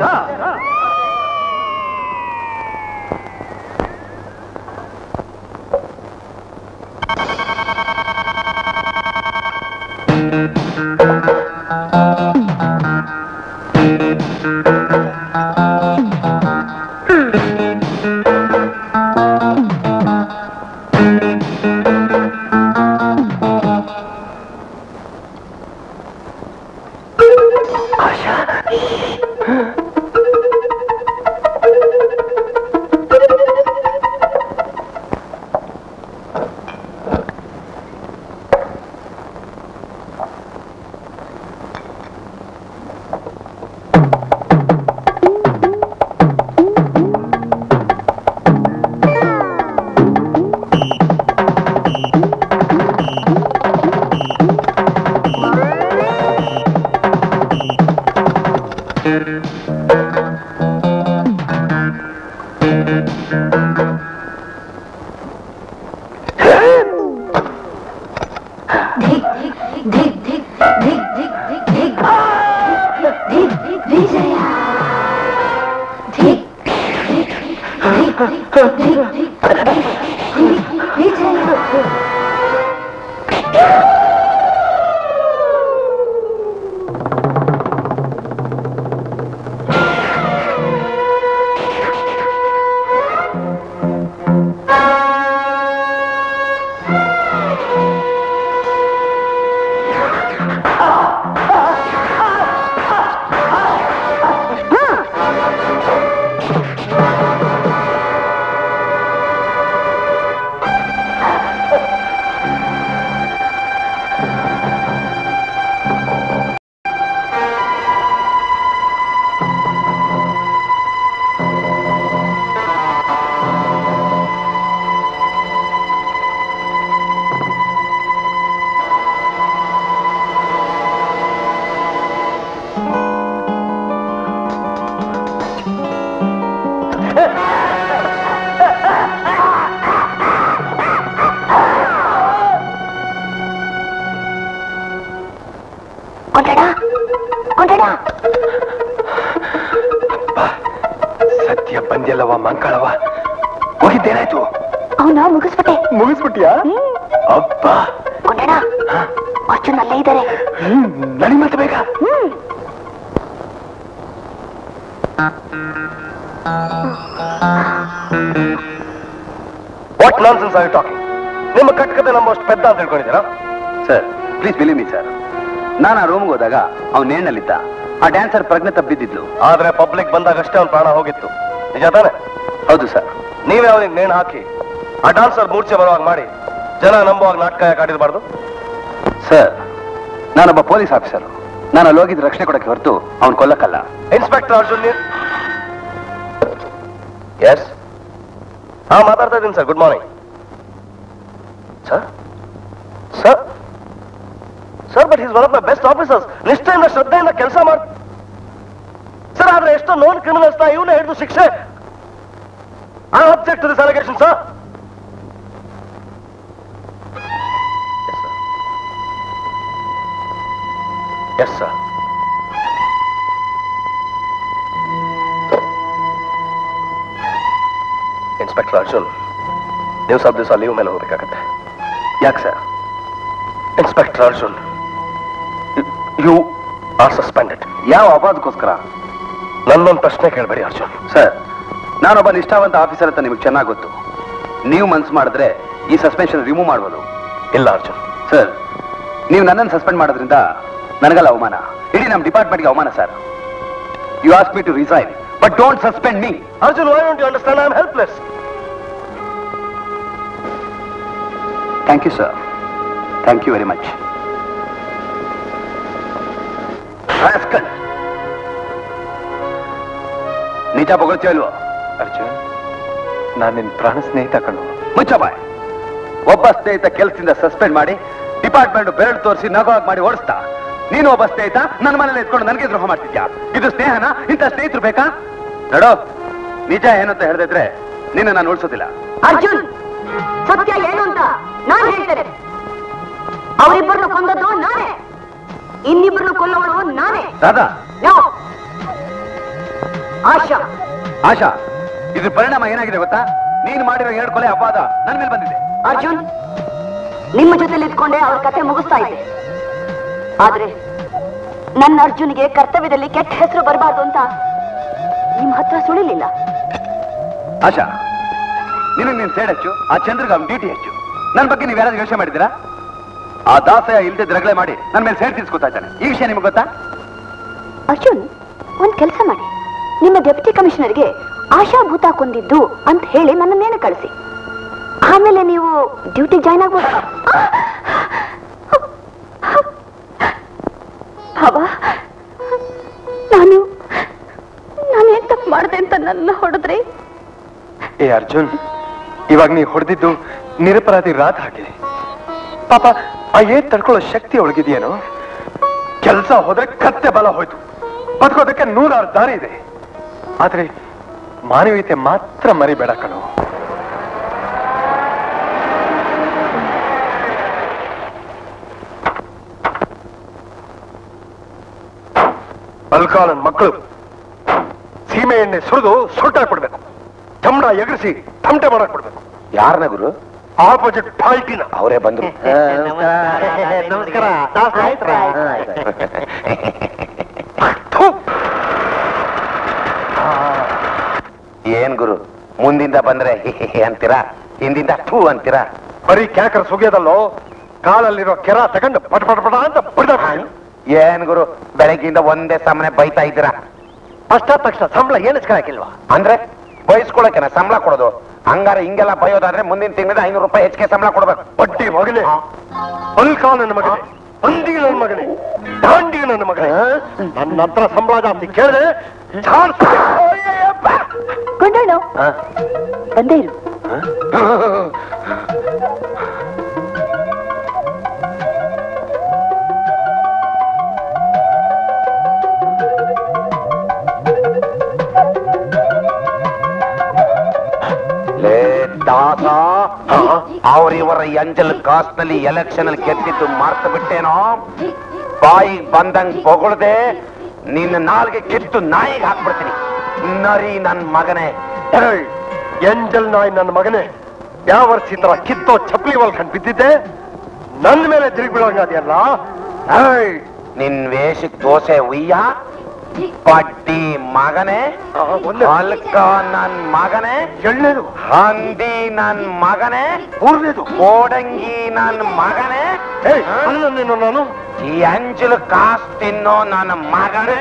Speaker 2: ಕೊಂಡಡ ಕೊಂಡಡ
Speaker 1: ಸದ್ಯ ಬಂದ್ಯಲ್ಲವ ಮಂಗಳವ ಹೋಗಿದ್ದೇನಾಯ್ತು
Speaker 2: ಅವನ ಮುಗಿಸ್ಬಿಟ್ಟೆ
Speaker 1: ಮುಗಿಸ್ಬಿಟ್ಯಾ ಅಬ್ಬ
Speaker 2: ಕೊಂಡಡ ಅರ್ಜುನ್ ಅಲ್ಲೇ ಇದ್ದಾರೆ
Speaker 1: ನಡಿ ಮತ್ತೆ ಬೇಗ
Speaker 6: ವಾಟ್ ನಾನ್ಸೆನ್ಸ್ ಆರ್ ಟಾಕಿಂಗ್ ನಿಮ್ಮ ಕಟ್ಕತೆ ನಮ್ಮಷ್ಟು ಪೆದ್ದ ಅಂತ ತಿಳ್ಕೊಂಡಿದ್ದೀರಾ
Speaker 4: sir please believe me sir ನಾನು ಆ ರೂಮ್ಗೆ ಹೋದಾಗ ಅವ್ನು ನೇಣಲ್ಲಿದ್ದ ಆ ಡ್ಯಾನ್ಸರ್ ಪ್ರಜ್ಞೆ ತಪ್ಪಿದ್ದಿದ್ಲು
Speaker 6: ಆದ್ರೆ ಪಬ್ಲಿಕ್ ಬಂದಾಗಷ್ಟೇ ಅವ್ನ ಪ್ರಾಣ ಹೋಗಿತ್ತು ನಿಜ ತಾನೆ
Speaker 4: ಹೌದು ಸರ್
Speaker 6: ನೀವೇ ಅವನಿಗೆ ನೇಣು ಹಾಕಿ ಆ ಡಾನ್ಸರ್ ಮೂರ್ಛೆ ಬರುವಾಗ ಮಾಡಿ ಜನ ನಂಬುವಾಗ ನಾಟಕ ಯಾಕೆ ಆಡಿರಬಾರ್ದು
Speaker 4: ಸರ್ ನಾನೊಬ್ಬ ಪೊಲೀಸ್ ಆಫೀಸರ್ ನಾನು ಅಲ್ಲಿ ಹೋಗಿದ್ದು ರಕ್ಷಣೆ ಕೊಡಕ್ಕೆ ಹೊರತು ಅವ್ನು ಕೊಲ್ಲಕ್ಕಲ್ಲ
Speaker 6: ಇನ್ಸ್ಪೆಕ್ಟರ್ ಅರ್ಜುನ್ ನೀವು ಎಸ್ ಹಾ ಮಾತಾಡ್ತಾ ಇದ್ದೀನಿ sir good morning sir sir sir but is one of my best officers ನಿಷ್ಠೆಯಿಂದ ಶ್ರದ್ಧೆಯಿಂದ ಕೆಲಸ ಮಾಡ್ ಸರ್ ಆದ್ರೆ ಎಷ್ಟೋ ನೋನ್ ಕ್ರಿಮಿನಲ್ಸ್ ನ ಇವನೇ ಹಿಡಿದು ಶಿಕ್ಷೆ I object to this allegation sir yes sir inspector Arjun ನೀವು ಸ್ವಲ್ಪ ದಿವಸ ಲೀವ್ ಮೇಲೆ ಹೋಗ್ಬೇಕಾಗತ್ತೆ
Speaker 4: ಯಾಕೆ sir
Speaker 6: inspector Arjun you are suspended
Speaker 4: ಯಾವ ಅಪರಾಧಕ್ಕೋಸ್ಕರ
Speaker 6: ನನ್ನೊಂದು ಪ್ರಶ್ನೆ ಕೇಳಬೇಡಿ ಅರ್ಜುನ್
Speaker 4: ಸರ್ ನಾನೊಬ್ಬ ನಿಷ್ಠಾವಂತ ಆಫೀಸರ್ ಅಂತ ನಿಮಗೆ ಚೆನ್ನಾಗಿ ಗೊತ್ತು ನೀವು ಮನ್ಸು ಮಾಡಿದ್ರೆ ಈ ಸಸ್ಪೆನ್ಷನ್ ರಿಮೂವ್ ಮಾಡ್ಬೋದು
Speaker 6: ಇಲ್ಲ ಅರ್ಜುನ್
Speaker 4: ಸರ್ ನೀವು ನನ್ನನ್ನು ಸಸ್ಪೆಂಡ್ ಮಾಡೋದ್ರಿಂದ ನನಗಲ್ಲ ಅವಮಾನ ಇಡೀ ನಮ್ಮ ಡಿಪಾರ್ಟ್ಮೆಂಟ್ಗೆ ಅವಮಾನ sir you ask me to resign but don't suspend me
Speaker 6: Arjun why don't you understand I am helpless
Speaker 4: thank you sir thank you very much ನಿಜ ಬೊಗಳ್ತೀಯ ಇಲ್ವೋ
Speaker 1: ಅರ್ಜುನ್ ನಾನು ನಿನ್ ಪ್ರಾಣ ಸ್ನೇಹಿತ ಕಣು
Speaker 4: ಮುಚ್ಚ ಬಾಯ್ ಒಬ್ಬ ಸ್ನೇಹಿತ ಕೆಲಸದಿಂದ ಸಸ್ಪೆಂಡ್ ಮಾಡಿ ಡಿಪಾರ್ಟ್ಮೆಂಟ್ ಬೆರಳು ತೋರಿಸಿ ನಗವಾಗಿ ಮಾಡಿ ಓಡಿಸ್ತಾ ನೀನು ಒಬ್ಬ ಸ್ನೇಹಿತ ನನ್ನ ಮನೇಲಿ ಎತ್ಕೊಂಡು ನನಗೆ ದ್ರೋಹ ಮಾಡ್ತಿದ್ಯಾ ಇದು ಸ್ನೇಹನ ಇಂಥ ಸ್ನೇಹಿತರು ಬೇಕಾ ನಡೋ ನಿಜ ಏನು ಅಂತ ಹೇಳ್ದಿದ್ರೆ ನಿನ್ನ ನಾನು ಉಳಿಸೋದಿಲ್ಲ
Speaker 7: ಅರ್ಜುನ್ ಸತ್ಯ ಏನು ಅಂತ ನಾನು ಹೇಳ್ತೇನೆ ಅವರಿಬ್ಬರನ್ನು ಕೊಂದದ್ದು ನಾನೇ ಇನ್ನಿಬ್ಬರನ್ನು ಕೊಲ್ಲೋಳು ನಾನೇ
Speaker 4: ರಾಧಾ
Speaker 7: ನೋ ಆಶಾ
Speaker 4: ಆಶಾ ಇದ್ರ ಪರಿಣಾಮ ಏನಾಗಿದೆ ಗೊತ್ತಾ ನೀನು ಮಾಡಿರೋ ಎರಡು ಕೊಲೆ ಅಪವಾದ ನನ್ನ ಮೇಲೆ ಬಂದಿದೆ
Speaker 7: ಅರ್ಜುನ್ ನಿಮ್ಮ ಜೊತೆಲಿ ಇದ್ಕೊಂಡೆ ಅವ್ರ ಕತೆ ಮುಗಿಸ್ತಾ ಇದ್ದೆ ಆದ್ರೆ ನನ್ನ ಅರ್ಜುನ್ಗೆ ಕರ್ತವ್ಯದಲ್ಲಿ ಕೆಟ್ಟ ಹೆಸರು ಬರಬಾರ್ದು ಅಂತ ನಿಮ್ ಹತ್ರ ಸುಳಿಲಿಲ್ಲ
Speaker 4: ಆಶಾ ನಿನಗೆ ನೀನ್ ಸೇಡ್ ಹೆಚ್ಚು ಆ ಚಂದ್ರಗ ಅವ್ನ ಡ್ಯೂಟಿ ಹೆಚ್ಚು ನನ್ನ ಬಗ್ಗೆ ನೀವು ಯಾರಾದ್ರೂ ಯೋಚನೆ ಮಾಡಿದ್ದೀರಾ ಆ ದಾಸಯ ಇಲ್ದೆ ರಗಳೆ ಮಾಡಿ ನನ್ನ ಮೇಲೆ ಸೇಡ್ ತಿರ್ಸ್ಕೊತಾ ಇದ್ದಾನೆ ಈ ವಿಷಯ ನಿಮ್ಗೆ ಗೊತ್ತಾ
Speaker 2: ಅರ್ಜುನ್
Speaker 7: ಒಂದ್ ಕೆಲಸ ಮಾಡಿ ನಿಮ್ಮ ಡೆಪ್ಯೂಟಿ ಕಮಿಷನರ್ಗೆ ಆಶಾಭೂತ ಕೊಂದಿದ್ದು ಅಂತ ಹೇಳಿ ನನ್ನನ್ನೇನು ಕಳಿಸಿ ಆಮೇಲೆ ನೀವು ಡ್ಯೂಟಿ ಜಾಯ್ನ್ ಆಗ್ಬೋದು ಭಾವ ನಾನು ನಾನೇನ್ ತಪ್ಪು ಮಾಡಿದೆ ಅಂತ ನನ್ನ ಹೊಡೆದ್ರಿ
Speaker 1: ಏ ಅರ್ಜುನ್ ಇವಾಗ ನೀ ಹೊಡೆದಿದ್ದು ನಿರಪರಾಧಿ ರಾತ್ ಹಾಗೆ ಪಾಪ ಆ ಏಟ್ ತಡ್ಕೊಳ್ಳೋ ಶಕ್ತಿ ಒಳಗಿದೆಯೇನೋ ಕೆಲಸ ಹೋದ್ರೆ ಕತ್ತೆ ಬಲ ಹೋಯ್ತು ಬದುಕೋದಕ್ಕೆ ನೂರಾರು ದಾರಿ ಇದೆ ಆದ್ರೆ ಮಾನವೀಯತೆ ಮಾತ್ರ ಮರಿಬೇಡ ಕಣೋ ಅಲ್ಕಾಲನ್ ಮಕ್ಕಳು ಸೀಮೆ ಎಣ್ಣೆ ಸುರಿದು ಸುಟ್ಟಾಕ್ಬಿಡ್ಬೇಕು ಚಮಡ ಎಗರಿಸಿ ತಮಟೆ ಮಾಡಕ್ ಬಿಡ್ಬೇಕು
Speaker 4: ಯಾರನ್ನ ಗುರು
Speaker 1: ಆಪೋಸಿಟ್ ಪಾರ್ಟಿನ
Speaker 4: ಅವರೇ ಬಂದ್ರು
Speaker 3: ನಮಸ್ಕಾರ
Speaker 4: ಏನ್ ಗುರು ಮುಂದಿಂದ ಬಂದ್ರೆ ಹಿ ಹಿ ಹಿ ಅಂತೀರಾ ಹಿಂದಿಂದ ಥೂ ಅಂತೀರಾ
Speaker 1: ಬರೀ ಕ್ಯಾಕರ ಸುಗಿಯೋದಲ್ಲೋ ಕಾಲಲ್ಲಿರೋ ಕೆರ ತಗೊಂಡು ಪಟ ಪಟ ಪಟ ಅಂತ ಬಡ್ದ
Speaker 4: ಏನ್ ಗುರು ಬೆಳಗ್ಗಿಂದ ಒಂದೇ ಸಮನೆ ಬೈತಾ ಇದ್ದೀರಾ
Speaker 3: ಅಷ್ಟ ತಕ್ಷಣ ಸಂಬಳ ಏನಿಸ್ಕೊಳಕಿಲ್ವಾ
Speaker 4: ಅಂದ್ರೆ ಬಯಸ್ಕೊಳಕೆನ ಸಂಬಳ ಕೊಡೋದು ಹಂಗಾರೆ ಹಿಂಗೆಲ್ಲ ಬಯೋದಾದ್ರೆ ಮುಂದಿನ ತಿಂಗಳ ಐನೂರು ರೂಪಾಯಿ ಹೆಚ್ಚಿಗೆ ಸಂಬಳ ಕೊಡ್ಬೇಕು
Speaker 1: ಬಡ್ಡಿ ಮಗನೇ ಅಲ್ಕಾ ನನ್ನ ಮಗನೇ ಅಂದಿ ನನ್ನ ಮಗನೇ ದಾಂಡಿ ನನ್ನ ಮಗನೇ ನನ್ನ ಹತ್ರ ಸಂಬಳ ಜಾಸ್ತಿ ಕೇಳಿದ್ರೆ
Speaker 7: ಕೊಂಡೋಳು ಬಂದೇ ಇರು
Speaker 4: ಲೇ ದಾಸ ಅವರಿವರ ಎಂಜಲ್ ಕಾಸ್ನಲ್ಲಿ ಎಲೆಕ್ಷನ್ ಅಲ್ಲಿ ಗೆದ್ದಿದ್ದು ಮಾರ್ತು ಬಿಟ್ಟೇನೋ ಬಾಯಿ ಬಂದಂಗ್ ಹೊಗಳ್ದೆ ನಿನ್ನ ನಾಲ್ಗೆ ಕಿತ್ತು ನಾಯಿಗೆ ಹಾಕ್ಬಿಡ್ತೀನಿ ನರಿ ನನ್ ಮಗನೇ
Speaker 1: ಏಯ್, ಎಂಜಲ್ ನಾಯ್ ನನ್ನ ಮಗನೇ ಯಾವ ವರ್ಷ ಈ ತರ ಕಿತ್ತೋ ಚಪ್ಪಲಿ ಹೊಲ್ಕೊಂಡ್ ಬಿದ್ದಿದ್ದೆ ನನ್ನ ಮೇಲೆ ತಿರುಗಿ ಬೀಳಂಗದೆಯಲ್ಲ ಏಯ್
Speaker 4: ನಿನ್ ವೇಷಕ್ ದೋಸೆ ಉಯ್ಯ ಪಟ್ಟಿ ಮಗನೇ ಹಲ್ಕ ನನ್ ಮಗನೇ
Speaker 1: ಎಳ್ಳೇದು
Speaker 4: ಹಂದಿ ನನ್ ಮಗನೇ
Speaker 1: ಮೂರನೇದು
Speaker 4: ಕೋಡಂಗಿ ನನ್ ಮಗನೇ
Speaker 1: ಏಯ್ ಅಲ್ಲ ನೀನು ನಾನು
Speaker 4: ಈ ಅಂಜಲು ಕಾಸ್ ತಿನ್ನೋ ನನ್ನ ಮಗನೇ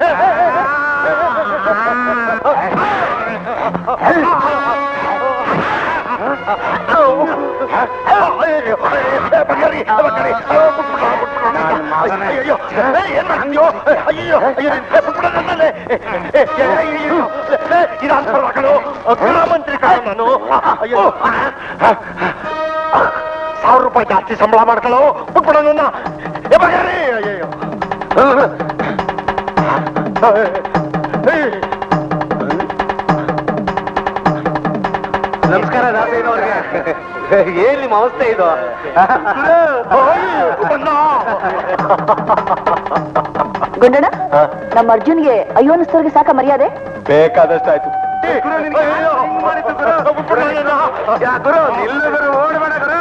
Speaker 1: ಮಂತ್ರಿ ಕಣ ನಾನು ಅಯ್ಯೋ ಸಾವಿರ ರೂಪಾಯಿ ಜಾಸ್ತಿ ಸಂಬಳ ಮಾಡ್ಕೊಳ್ಳೋ ಬಿಟ್ಬಿಡ ನನ್ನ ಏ ಬಗಾರಿ ಅಯ್ಯೋ
Speaker 8: ನಮಸ್ಕಾರ ದಾಸಯ್ಯನವ್ರಿಗೆ ಏನ್ ನಿಮ್ಮ ಅವಸ್ಥೆ ಇದು
Speaker 7: ಗುಂಡಣ್ಣ ನಮ್ಮ ಅರ್ಜುನ್ಗೆ ಅಯ್ಯೋ ಅನ್ನಿಸ್ತವ್ರಿಗೆ ಸಾಕ ಮರ್ಯಾದೆ
Speaker 1: ಬೇಕಾದಷ್ಟಾಯ್ತು
Speaker 4: ಗುರು ನಿಲ್ಲ ಗುರು ಓಡಬೇಡ ಗುರು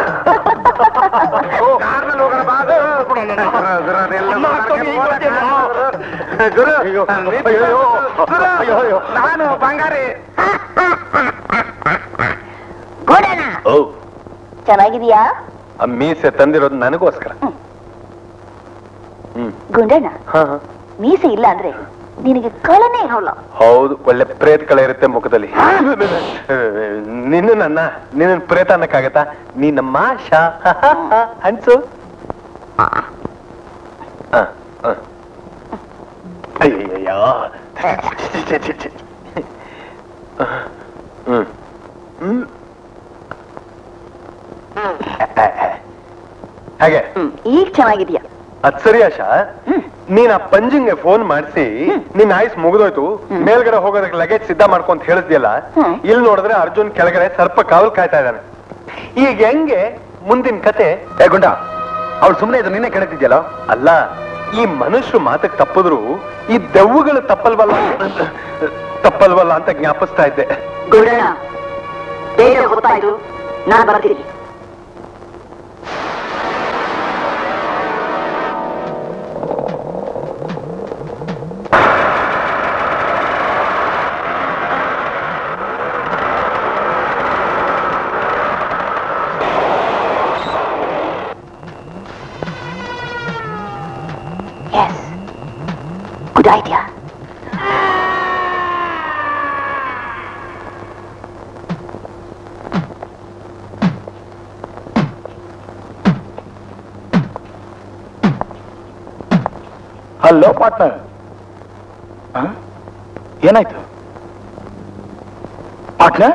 Speaker 4: ಕಾರ್ನಲ್ಲಿ ಹೋಗೋಣ ಬಾ ಗುರು. ಗುರು, ನಿಲ್ಲು, ನನಗೆ ಹೋಗಕ್ಕೆ ಆಗಲ್ಲ ಗುರು. ಗುರು, ಗುರು, ನಾನು ಬಂಗಾರಿ
Speaker 7: ಗುಂಡಣ್ಣ
Speaker 1: ಓ
Speaker 7: ಚೆನ್ನಾಗಿದೀಯಾ
Speaker 1: ಆ ಮೀಸೆ ತಂದಿರೋದು ನನಗೋಸ್ಕರ ಹ್ಮ್
Speaker 7: ಗುಂಡಣ್ಣ
Speaker 1: ಹಾ ಹಾ
Speaker 7: ಮೀಸೆ ಇಲ್ಲ ಅಂದ್ರೆ ನಿನಗೆ ಕಳನೇ ಇರೋಲ್ಲ
Speaker 1: ಹೌದು ಒಳ್ಳೆ ಪ್ರೇತ್ ಕಳೆ ಇರುತ್ತೆ ಮುಖದಲ್ಲಿ ನಿನ್ನ ನನ್ನ ನಿನ್ನ ಪ್ರೇತ ಅನ್ನಕ್ಕಾಗತ್ತಾ ನೀ ನಮ್ಮ ಶಾ ಅನ್ಸು ಆ, ಆ. ಅಯ್ಯಯ್ಯೋ ಹ್ಮ್ ಹ್ಮ್ ಹಾಗೆ
Speaker 7: ಈಗ ಚೆನ್ನಾಗಿದ್ಯಾ
Speaker 1: ಅದ್ ಸರಿ ಆಶಾ ನೀನ್ ಆ ಪಂಜಿಂಗ್ಗೆ ಫೋನ್ ಮಾಡಿಸಿ ನಿನ್ ಆಯ್ಸ್ ಮುಗಿದೋಯ್ತು ಮೇಲ್ಗಡೆ ಹೋಗೋದಕ್ಕೆ ಲಗೇಜ್ ಸಿದ್ಧ ಮಾಡ್ಕೊಂತ ಹೇಳಿದ್ಯಲ್ಲ
Speaker 7: ಹ್ಮ್.
Speaker 1: ಇಲ್ಲಿ ನೋಡಿದ್ರೆ ಅರ್ಜುನ್ ಕೆಳಗಡೆ ಸರ್ಪ ಕಾವಲ್ ಕಾಯ್ತಾ ಇದ್ದಾನೆ ಈಗ ಹೆಂಗೆ ಮುಂದಿನ ಕತೆ
Speaker 4: ಏ ಗುಂಡ ಅವ್ಳು ಸುಮ್ಮನೆ ಇದು ನಿನ್ನೆ ಕೇಳ್ತಿದ್ಯಲ್ಲ
Speaker 1: ಅಲ್ಲ ಈ ಮನುಷ್ಯರು ಮಾತಕ್ ತಪ್ಪಿದ್ರು ಈ ದೆವ್ವಗಳು ತಪ್ಪಲ್ವಲ್ಲ ತಪ್ಪಲ್ವಲ್ಲ ಅಂತ ಜ್ಞಾಪಿಸ್ತಾ ಇದ್ದೆ
Speaker 7: ಗುಂಡಣ್ಣ ಬೇಗ ಗೊತ್ತಾಯ್ತು ನಾನು ಬರ್ತೀನಿ yes good idea
Speaker 15: hello partner ಏನಾಯ್ತು ಪಾರ್ಟ್ನರ್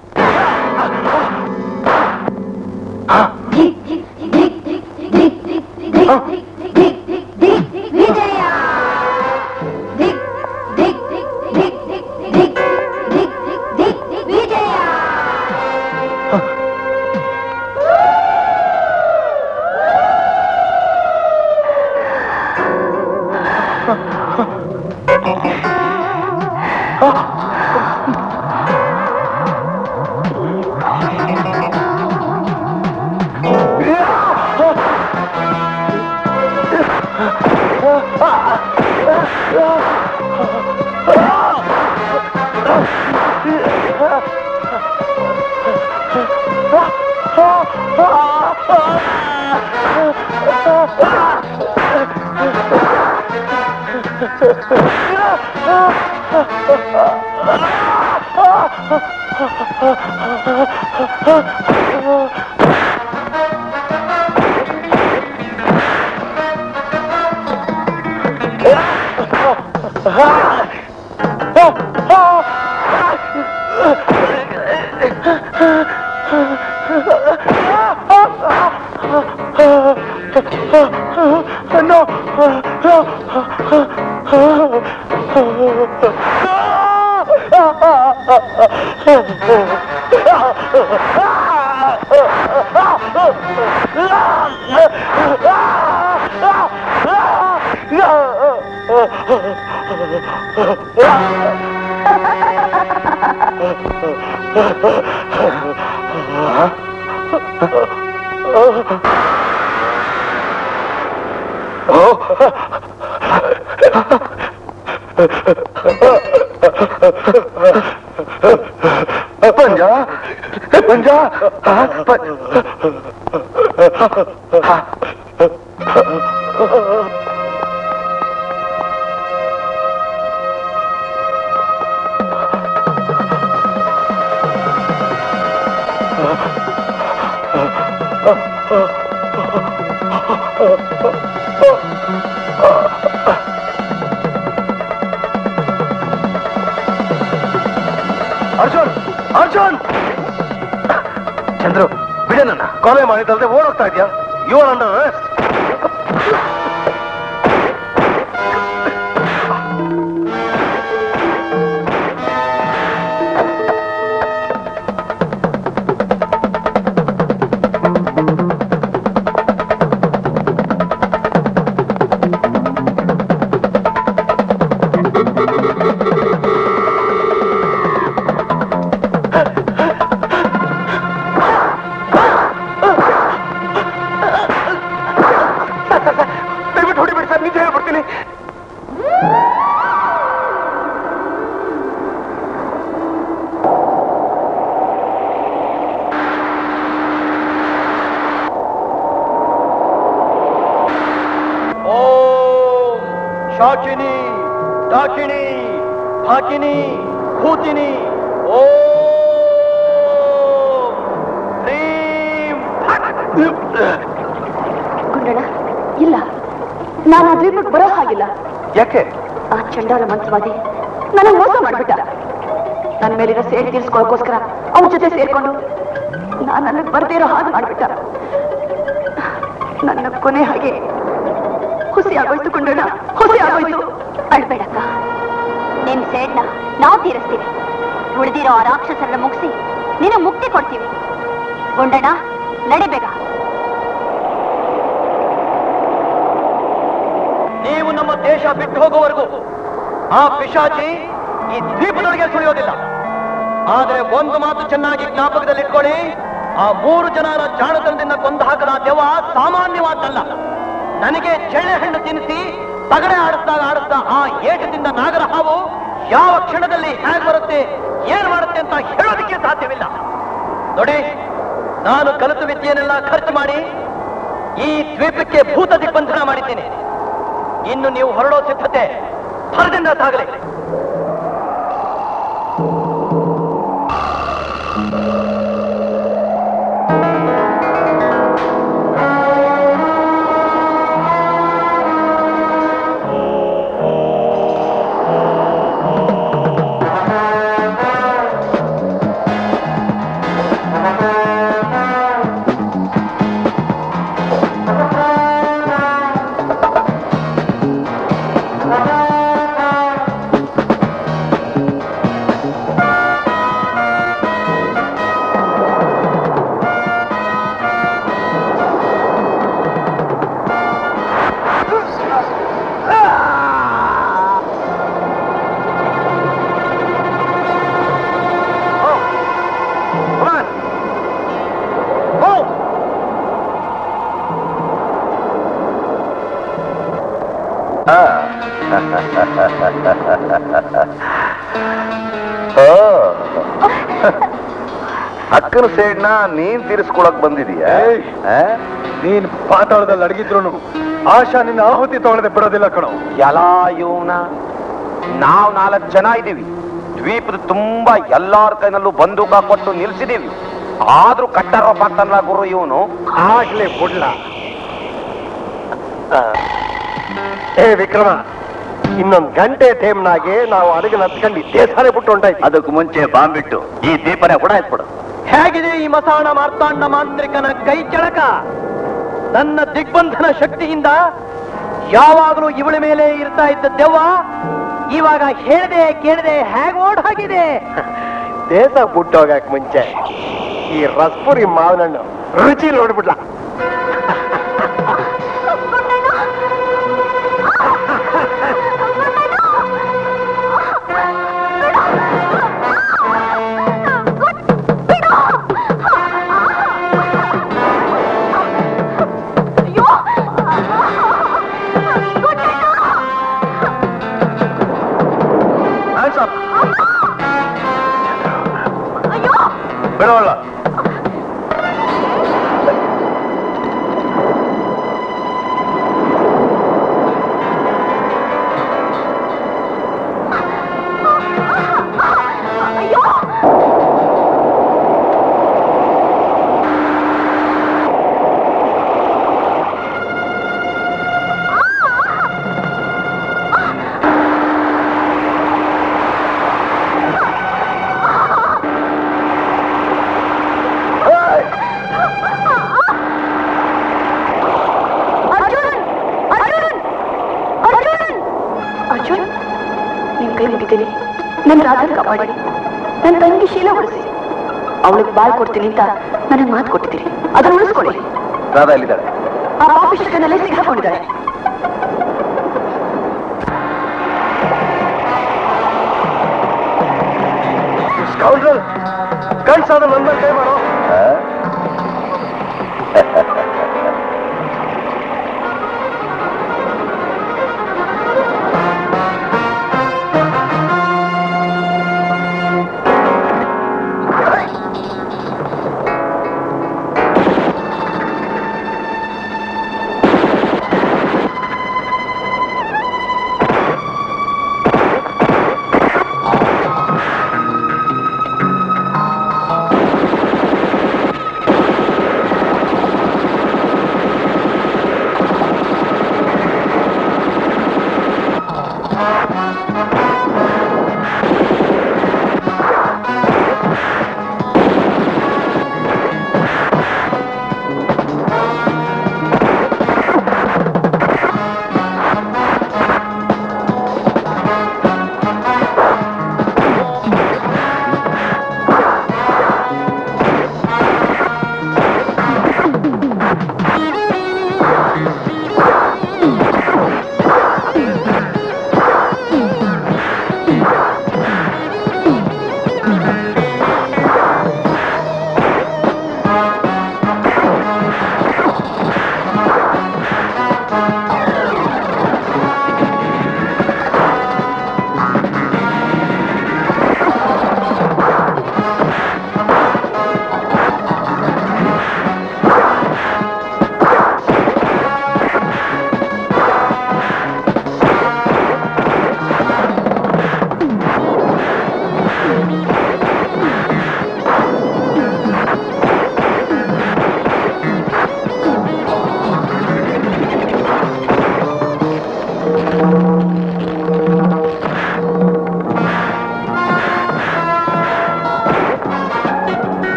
Speaker 1: ಪಂಜ ಪಂಜ ಅರ್ಜುನ್ ಅರ್ಜುನ್ ಚಂದ್ರು ಬಿಡ ನನ್ನ ಕೊಲೆ ಮಾಡಿದ್ದಲ್ದೆ ಓಡೋಗ್ತಾ ಇದೆಯಾ ಯು ಆರ್ ಅಂಡರ್ ಅರೆಸ್ಟ್ ದಯವಿಟ್ಟು ಹೊಡಿಬೇಡಿ ಸರ್ ನಿಜ ಹೇಳ್ಬಿಡ್ತೀನಿ
Speaker 16: ಓಂ ಶಾಕಿನಿ ಡಾಕಿನಿ ಭಾಕಿನಿ ಭೂತಿನಿ ಓಂ ಹ್ರೀಂ
Speaker 2: ಗುಂಡಣ್ಣ ಇಲ್ಲ ನಾನು ಆ ದ್ವೀಪಕ್ಕೆ ಬರೋ ಹಾಗಿಲ್ಲ
Speaker 1: ಯಾಕೆ
Speaker 2: ಆ ಚಂಡಾಲ ಮಂತ್ರವಾದಿ ನನಗೆ ಮೋಸ ಮಾಡ್ಬಿಟ್ಟ ನನ್ನ ಮೇಲಿರೋ ಸೇರಿ ತೀರ್ಸ್ಕೊಳ್ಳೋಕೋಸ್ಕರ ಅವನ ಜೊತೆ ಸೇರ್ಕೊಂಡು ನಾನು ನನಗೆ ಬರ್ದೇ ಇರೋ ಹಾಗೆ ಮಾಡ್ಬಿಟ್ಟ ನನ್ನ ಕೊನೆ ಹಾಗೆ ಹುಸಿ ಆಗೋಯ್ತು ಗುಂಡಣ್ಣ ಹುಸಿ ಆಗೋಯ್ತು
Speaker 7: ಅಳ್ಬೇಡಕ್ಕ ನಿನ್ ಸೇಡ್ನ ನಾವು ತೀರಿಸ್ತೀವಿ ಉಳಿದಿರೋ ಆ ರಾಕ್ಷಸರನ್ನ ಮುಗಿಸಿ ನಿನ್ನ ಮುಕ್ತಿ ಕೊಡ್ತೀವಿ ಗುಂಡಣ್ಣ ನಡಿಬೇಗ
Speaker 16: ನೀವು ನಮ್ಮ ದೇಶ ಬಿಟ್ಟು ಹೋಗುವವರೆಗೂ ಆ ಪಿಶಾಚಿ ಈ ದ್ವೀಪದೊಳಗೆ ಸುಳಿಯೋದಿಲ್ಲ ಆದರೆ ಒಂದು ಮಾತು ಚೆನ್ನಾಗಿ ಜ್ಞಾಪಕದಲ್ಲಿಟ್ಕೊಳ್ಳಿ ಆ ಮೂರು ಜನರ ಜಾಣತನದಿಂದ ಕೊಂದು ಹಾಕದ ಆ ದೆವ್ವ ಸಾಮಾನ್ಯವಾದ್ದಲ್ಲ ನನಗೆ ಚೆಳ್ಳೆ ಹಣ್ಣು ತಿನ್ನಿಸಿ ತಗಡೆ ಆಡಿಸ್ದಾಗ ಆಡಿಸ್ದ ಆ ಏಟದಿಂದ ನಾಗರ ಹಾವು ಯಾವ ಕ್ಷಣದಲ್ಲಿ ಹೇಗೆ ಬರುತ್ತೆ ಏನ್ ಮಾಡುತ್ತೆ ಅಂತ ಹೇಳೋದಕ್ಕೆ ಸಾಧ್ಯವಿಲ್ಲ ನೋಡಿ ನಾನು ಕಲಿತು ವಿದ್ಯೆಯನ್ನೆಲ್ಲ ಖರ್ಚು ಮಾಡಿ ಈ ದ್ವೀಪಕ್ಕೆ ಭೂತ ದಿಗ್ಬಂಧನ ಮಾಡಿದ್ದೇನೆ ಇನ್ನು ನೀವು ಹೊರಡೋ ಸಿದ್ಧತೆ ಭರದಿಂದ ಸಾಗಲಿ
Speaker 13: ಓ
Speaker 6: ಓ. ಅಕ್ಕನ ಸೇಡ್ನ ನೀನ್ ತೀರಿಸ್ಕೊಳಕ್ ಬಂದಿದೀಯ ಆ?
Speaker 1: ನೀನ್ ಪಾತಾಳದಲ್ಲಿ ಅಡಗಿದ್ರು ಆಶಾ ನಿನ್ನ ಆಹುತಿ ತಗೊಳ್ಳದೆ ಬಿಡೋದಿಲ್ಲ ಕಣೋ
Speaker 4: ಎಲ್ಲ ಇವನ ನಾವ್ ನಾಲ್ಕು ಜನ ಇದ್ದೀವಿ ದ್ವೀಪದ ತುಂಬಾ ಎಲ್ಲಾರ ಕೈನಲ್ಲೂ ಬಂದೂಕ ಕೊಟ್ಟು ನಿಲ್ಸಿದೀವಿ ಆದ್ರೂ ಕಟ್ಟರೋಪಾಗ್ತಾನಲ್ಲ ಗುರು ಇವನು
Speaker 3: ಆಗ್ಲಿ ಬಿಡ್ಲ ಆ. ಏ ವಿಕ್ರಮ ಇನ್ನೊಂದ್ ಗಂಟೆ ಟೈಮ್ನಾಗೆ ನಾವು ಅಡಗನ ಹತ್ಕೊಂಡು ದೇಸಾನೆ ಬಿಟ್ಟು ಹೊಂಟಾಯ್ತು
Speaker 5: ಅದಕ್ಕೂ ಮುಂಚೆ ಬಾಂಬಿಟ್ಟು ಈ ದೀಪನೇ ಉಡಾಯಿಸ್ಬಿಡು
Speaker 16: ಹೇಗಿದೆ ಈ ಮಸಾಣ ಮಾರ್ತಾಂಡ ಮಾಂತ್ರಿಕನ ಕೈ ಚಳಕ ನನ್ನ ದಿಗ್ಬಂಧನ ಶಕ್ತಿಯಿಂದ ಯಾವಾಗಲೂ ಇವಳ ಮೇಲೆ ಇರ್ತಾ ಇದ್ದ ದೆವ್ವ ಇವಾಗ ಹೇಳ್ದೆ ಕೇಳದೆ ಹೇಗ್ ಓಡ್ ಹೋಗಿದೆ
Speaker 3: ದೇಶ ಬಿಟ್ಟೋಗಕ್ ಮುಂಚೆ ಈ ರಸ್ಪುರಿ ಮಾವಿನ ಹಣ್ಣು ರುಚಿ ನೋಡ್ಬಿಡ್ಲ
Speaker 6: ಬಿಡೋಲ್ಲ
Speaker 2: ಅರ್ಜುನ್ ನಿಮ್ ಕೈ ಮುಗಿತೀನಿ ನನ್ನ ರಾಧನ್ ಕಾಪಾಡಿ ನನ್ನ ತಂಗಿ ಶೀಲ ಉಳಿಸಿ ಅವಳಿಗೆ ಬಾಳ್ ಕೊಡ್ತೀನಿ ಅಂತ ನನಗೆ ಮಾತು ಕೊಟ್ಟಿದ್ದೀರಿ ಅದನ್ನ ಉಳಿಸ್ಕೊಳ್ಳಿ
Speaker 6: ರಾಧಾ ಎಲ್ಲಿದ್ದಾಳೆ
Speaker 2: ಆ ಪಾಪಿಷ್ಟಕನೆಲ್ಲ ಸಿಗಾಕೊಂಡಿದ್ದಾರೆ
Speaker 3: ಸ್ಕೌಂಡ್ರಲ್ ಕಳ್ಸಾದ ನನ್ನ ಕೈ ಮಾಡೋ
Speaker 6: ಆ?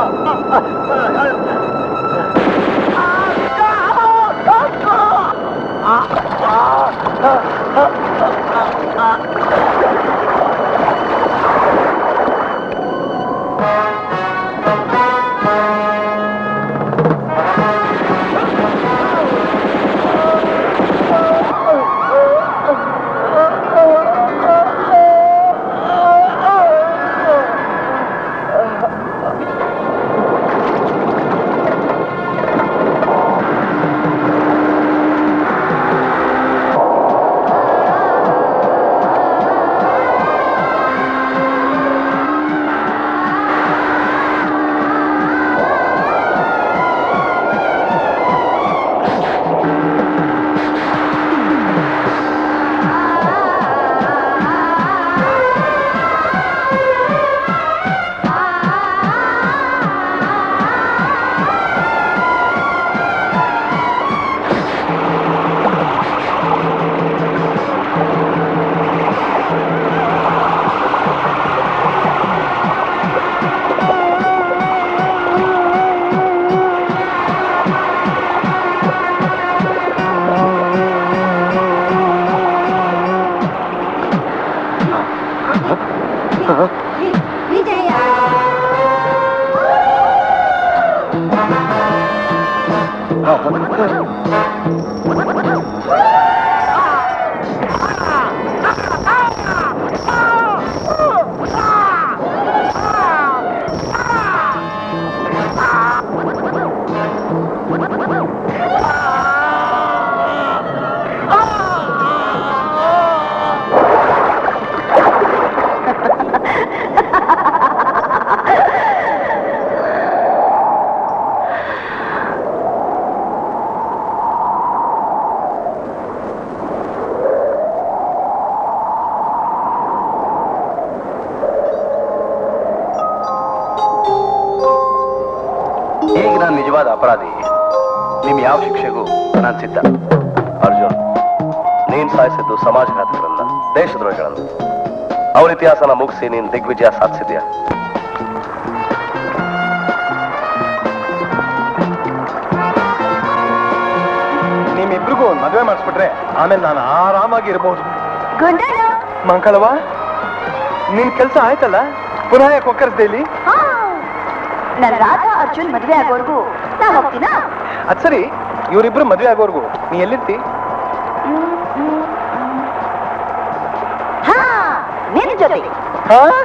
Speaker 6: ಈಗ ನಾನು ನಿಜವಾದ ಅಪರಾಧಿ ನಿಮ್ ಯಾವ ಶಿಕ್ಷೆಗೂ ನಾನು ಸಿದ್ಧ ಅರ್ಜುನ್ ನೀನ್ ಸಾಯಿಸಿದ್ದು ಸಮಾಜಘಾತಕರನ್ನ ದೇಶದ್ರೋಹಿಗಳನ್ನ ಅವ್ರ ಇತಿಹಾಸನ ಮುಗಿಸಿ ನೀನ್ ದಿಗ್ವಿಜಯ ಸಾಧಿಸಿದ್ಯಾ
Speaker 1: ನಿಮ್ಮಿಬ್ರಿಗೂ ಒಂದ್ ಮದುವೆ ಮಾಡಿಸ್ಬಿಟ್ರೆ ಆಮೇಲೆ ನಾನು ಆರಾಮಾಗಿ ಇರಬಹುದು ಮಂಕಳವ ನಿನ್ ಕೆಲಸ ಆಯ್ತಲ್ಲ ಪುನಃ ಯಾಕೆ ಒಕ್ಕರ್ಸ್ದೆ ಇಲ್ಲಿ
Speaker 7: ನನ್ನ ರಾಧಾ ಅರ್ಜುನ್ ಮದುವೆ ಆಗೋರ್ಗು ನಾ ಹೋಗ್ತೀನಾ
Speaker 1: ಅದ್ ಸರಿ ಇವರಿಬ್ರು ಮದುವೆ ಆಗೋರ್ಗು ನೀ ಎಲ್ಲಿರ್ತಿ
Speaker 7: ಹಾ ನಿನ್ ಜೊತೆ
Speaker 1: ಹಾ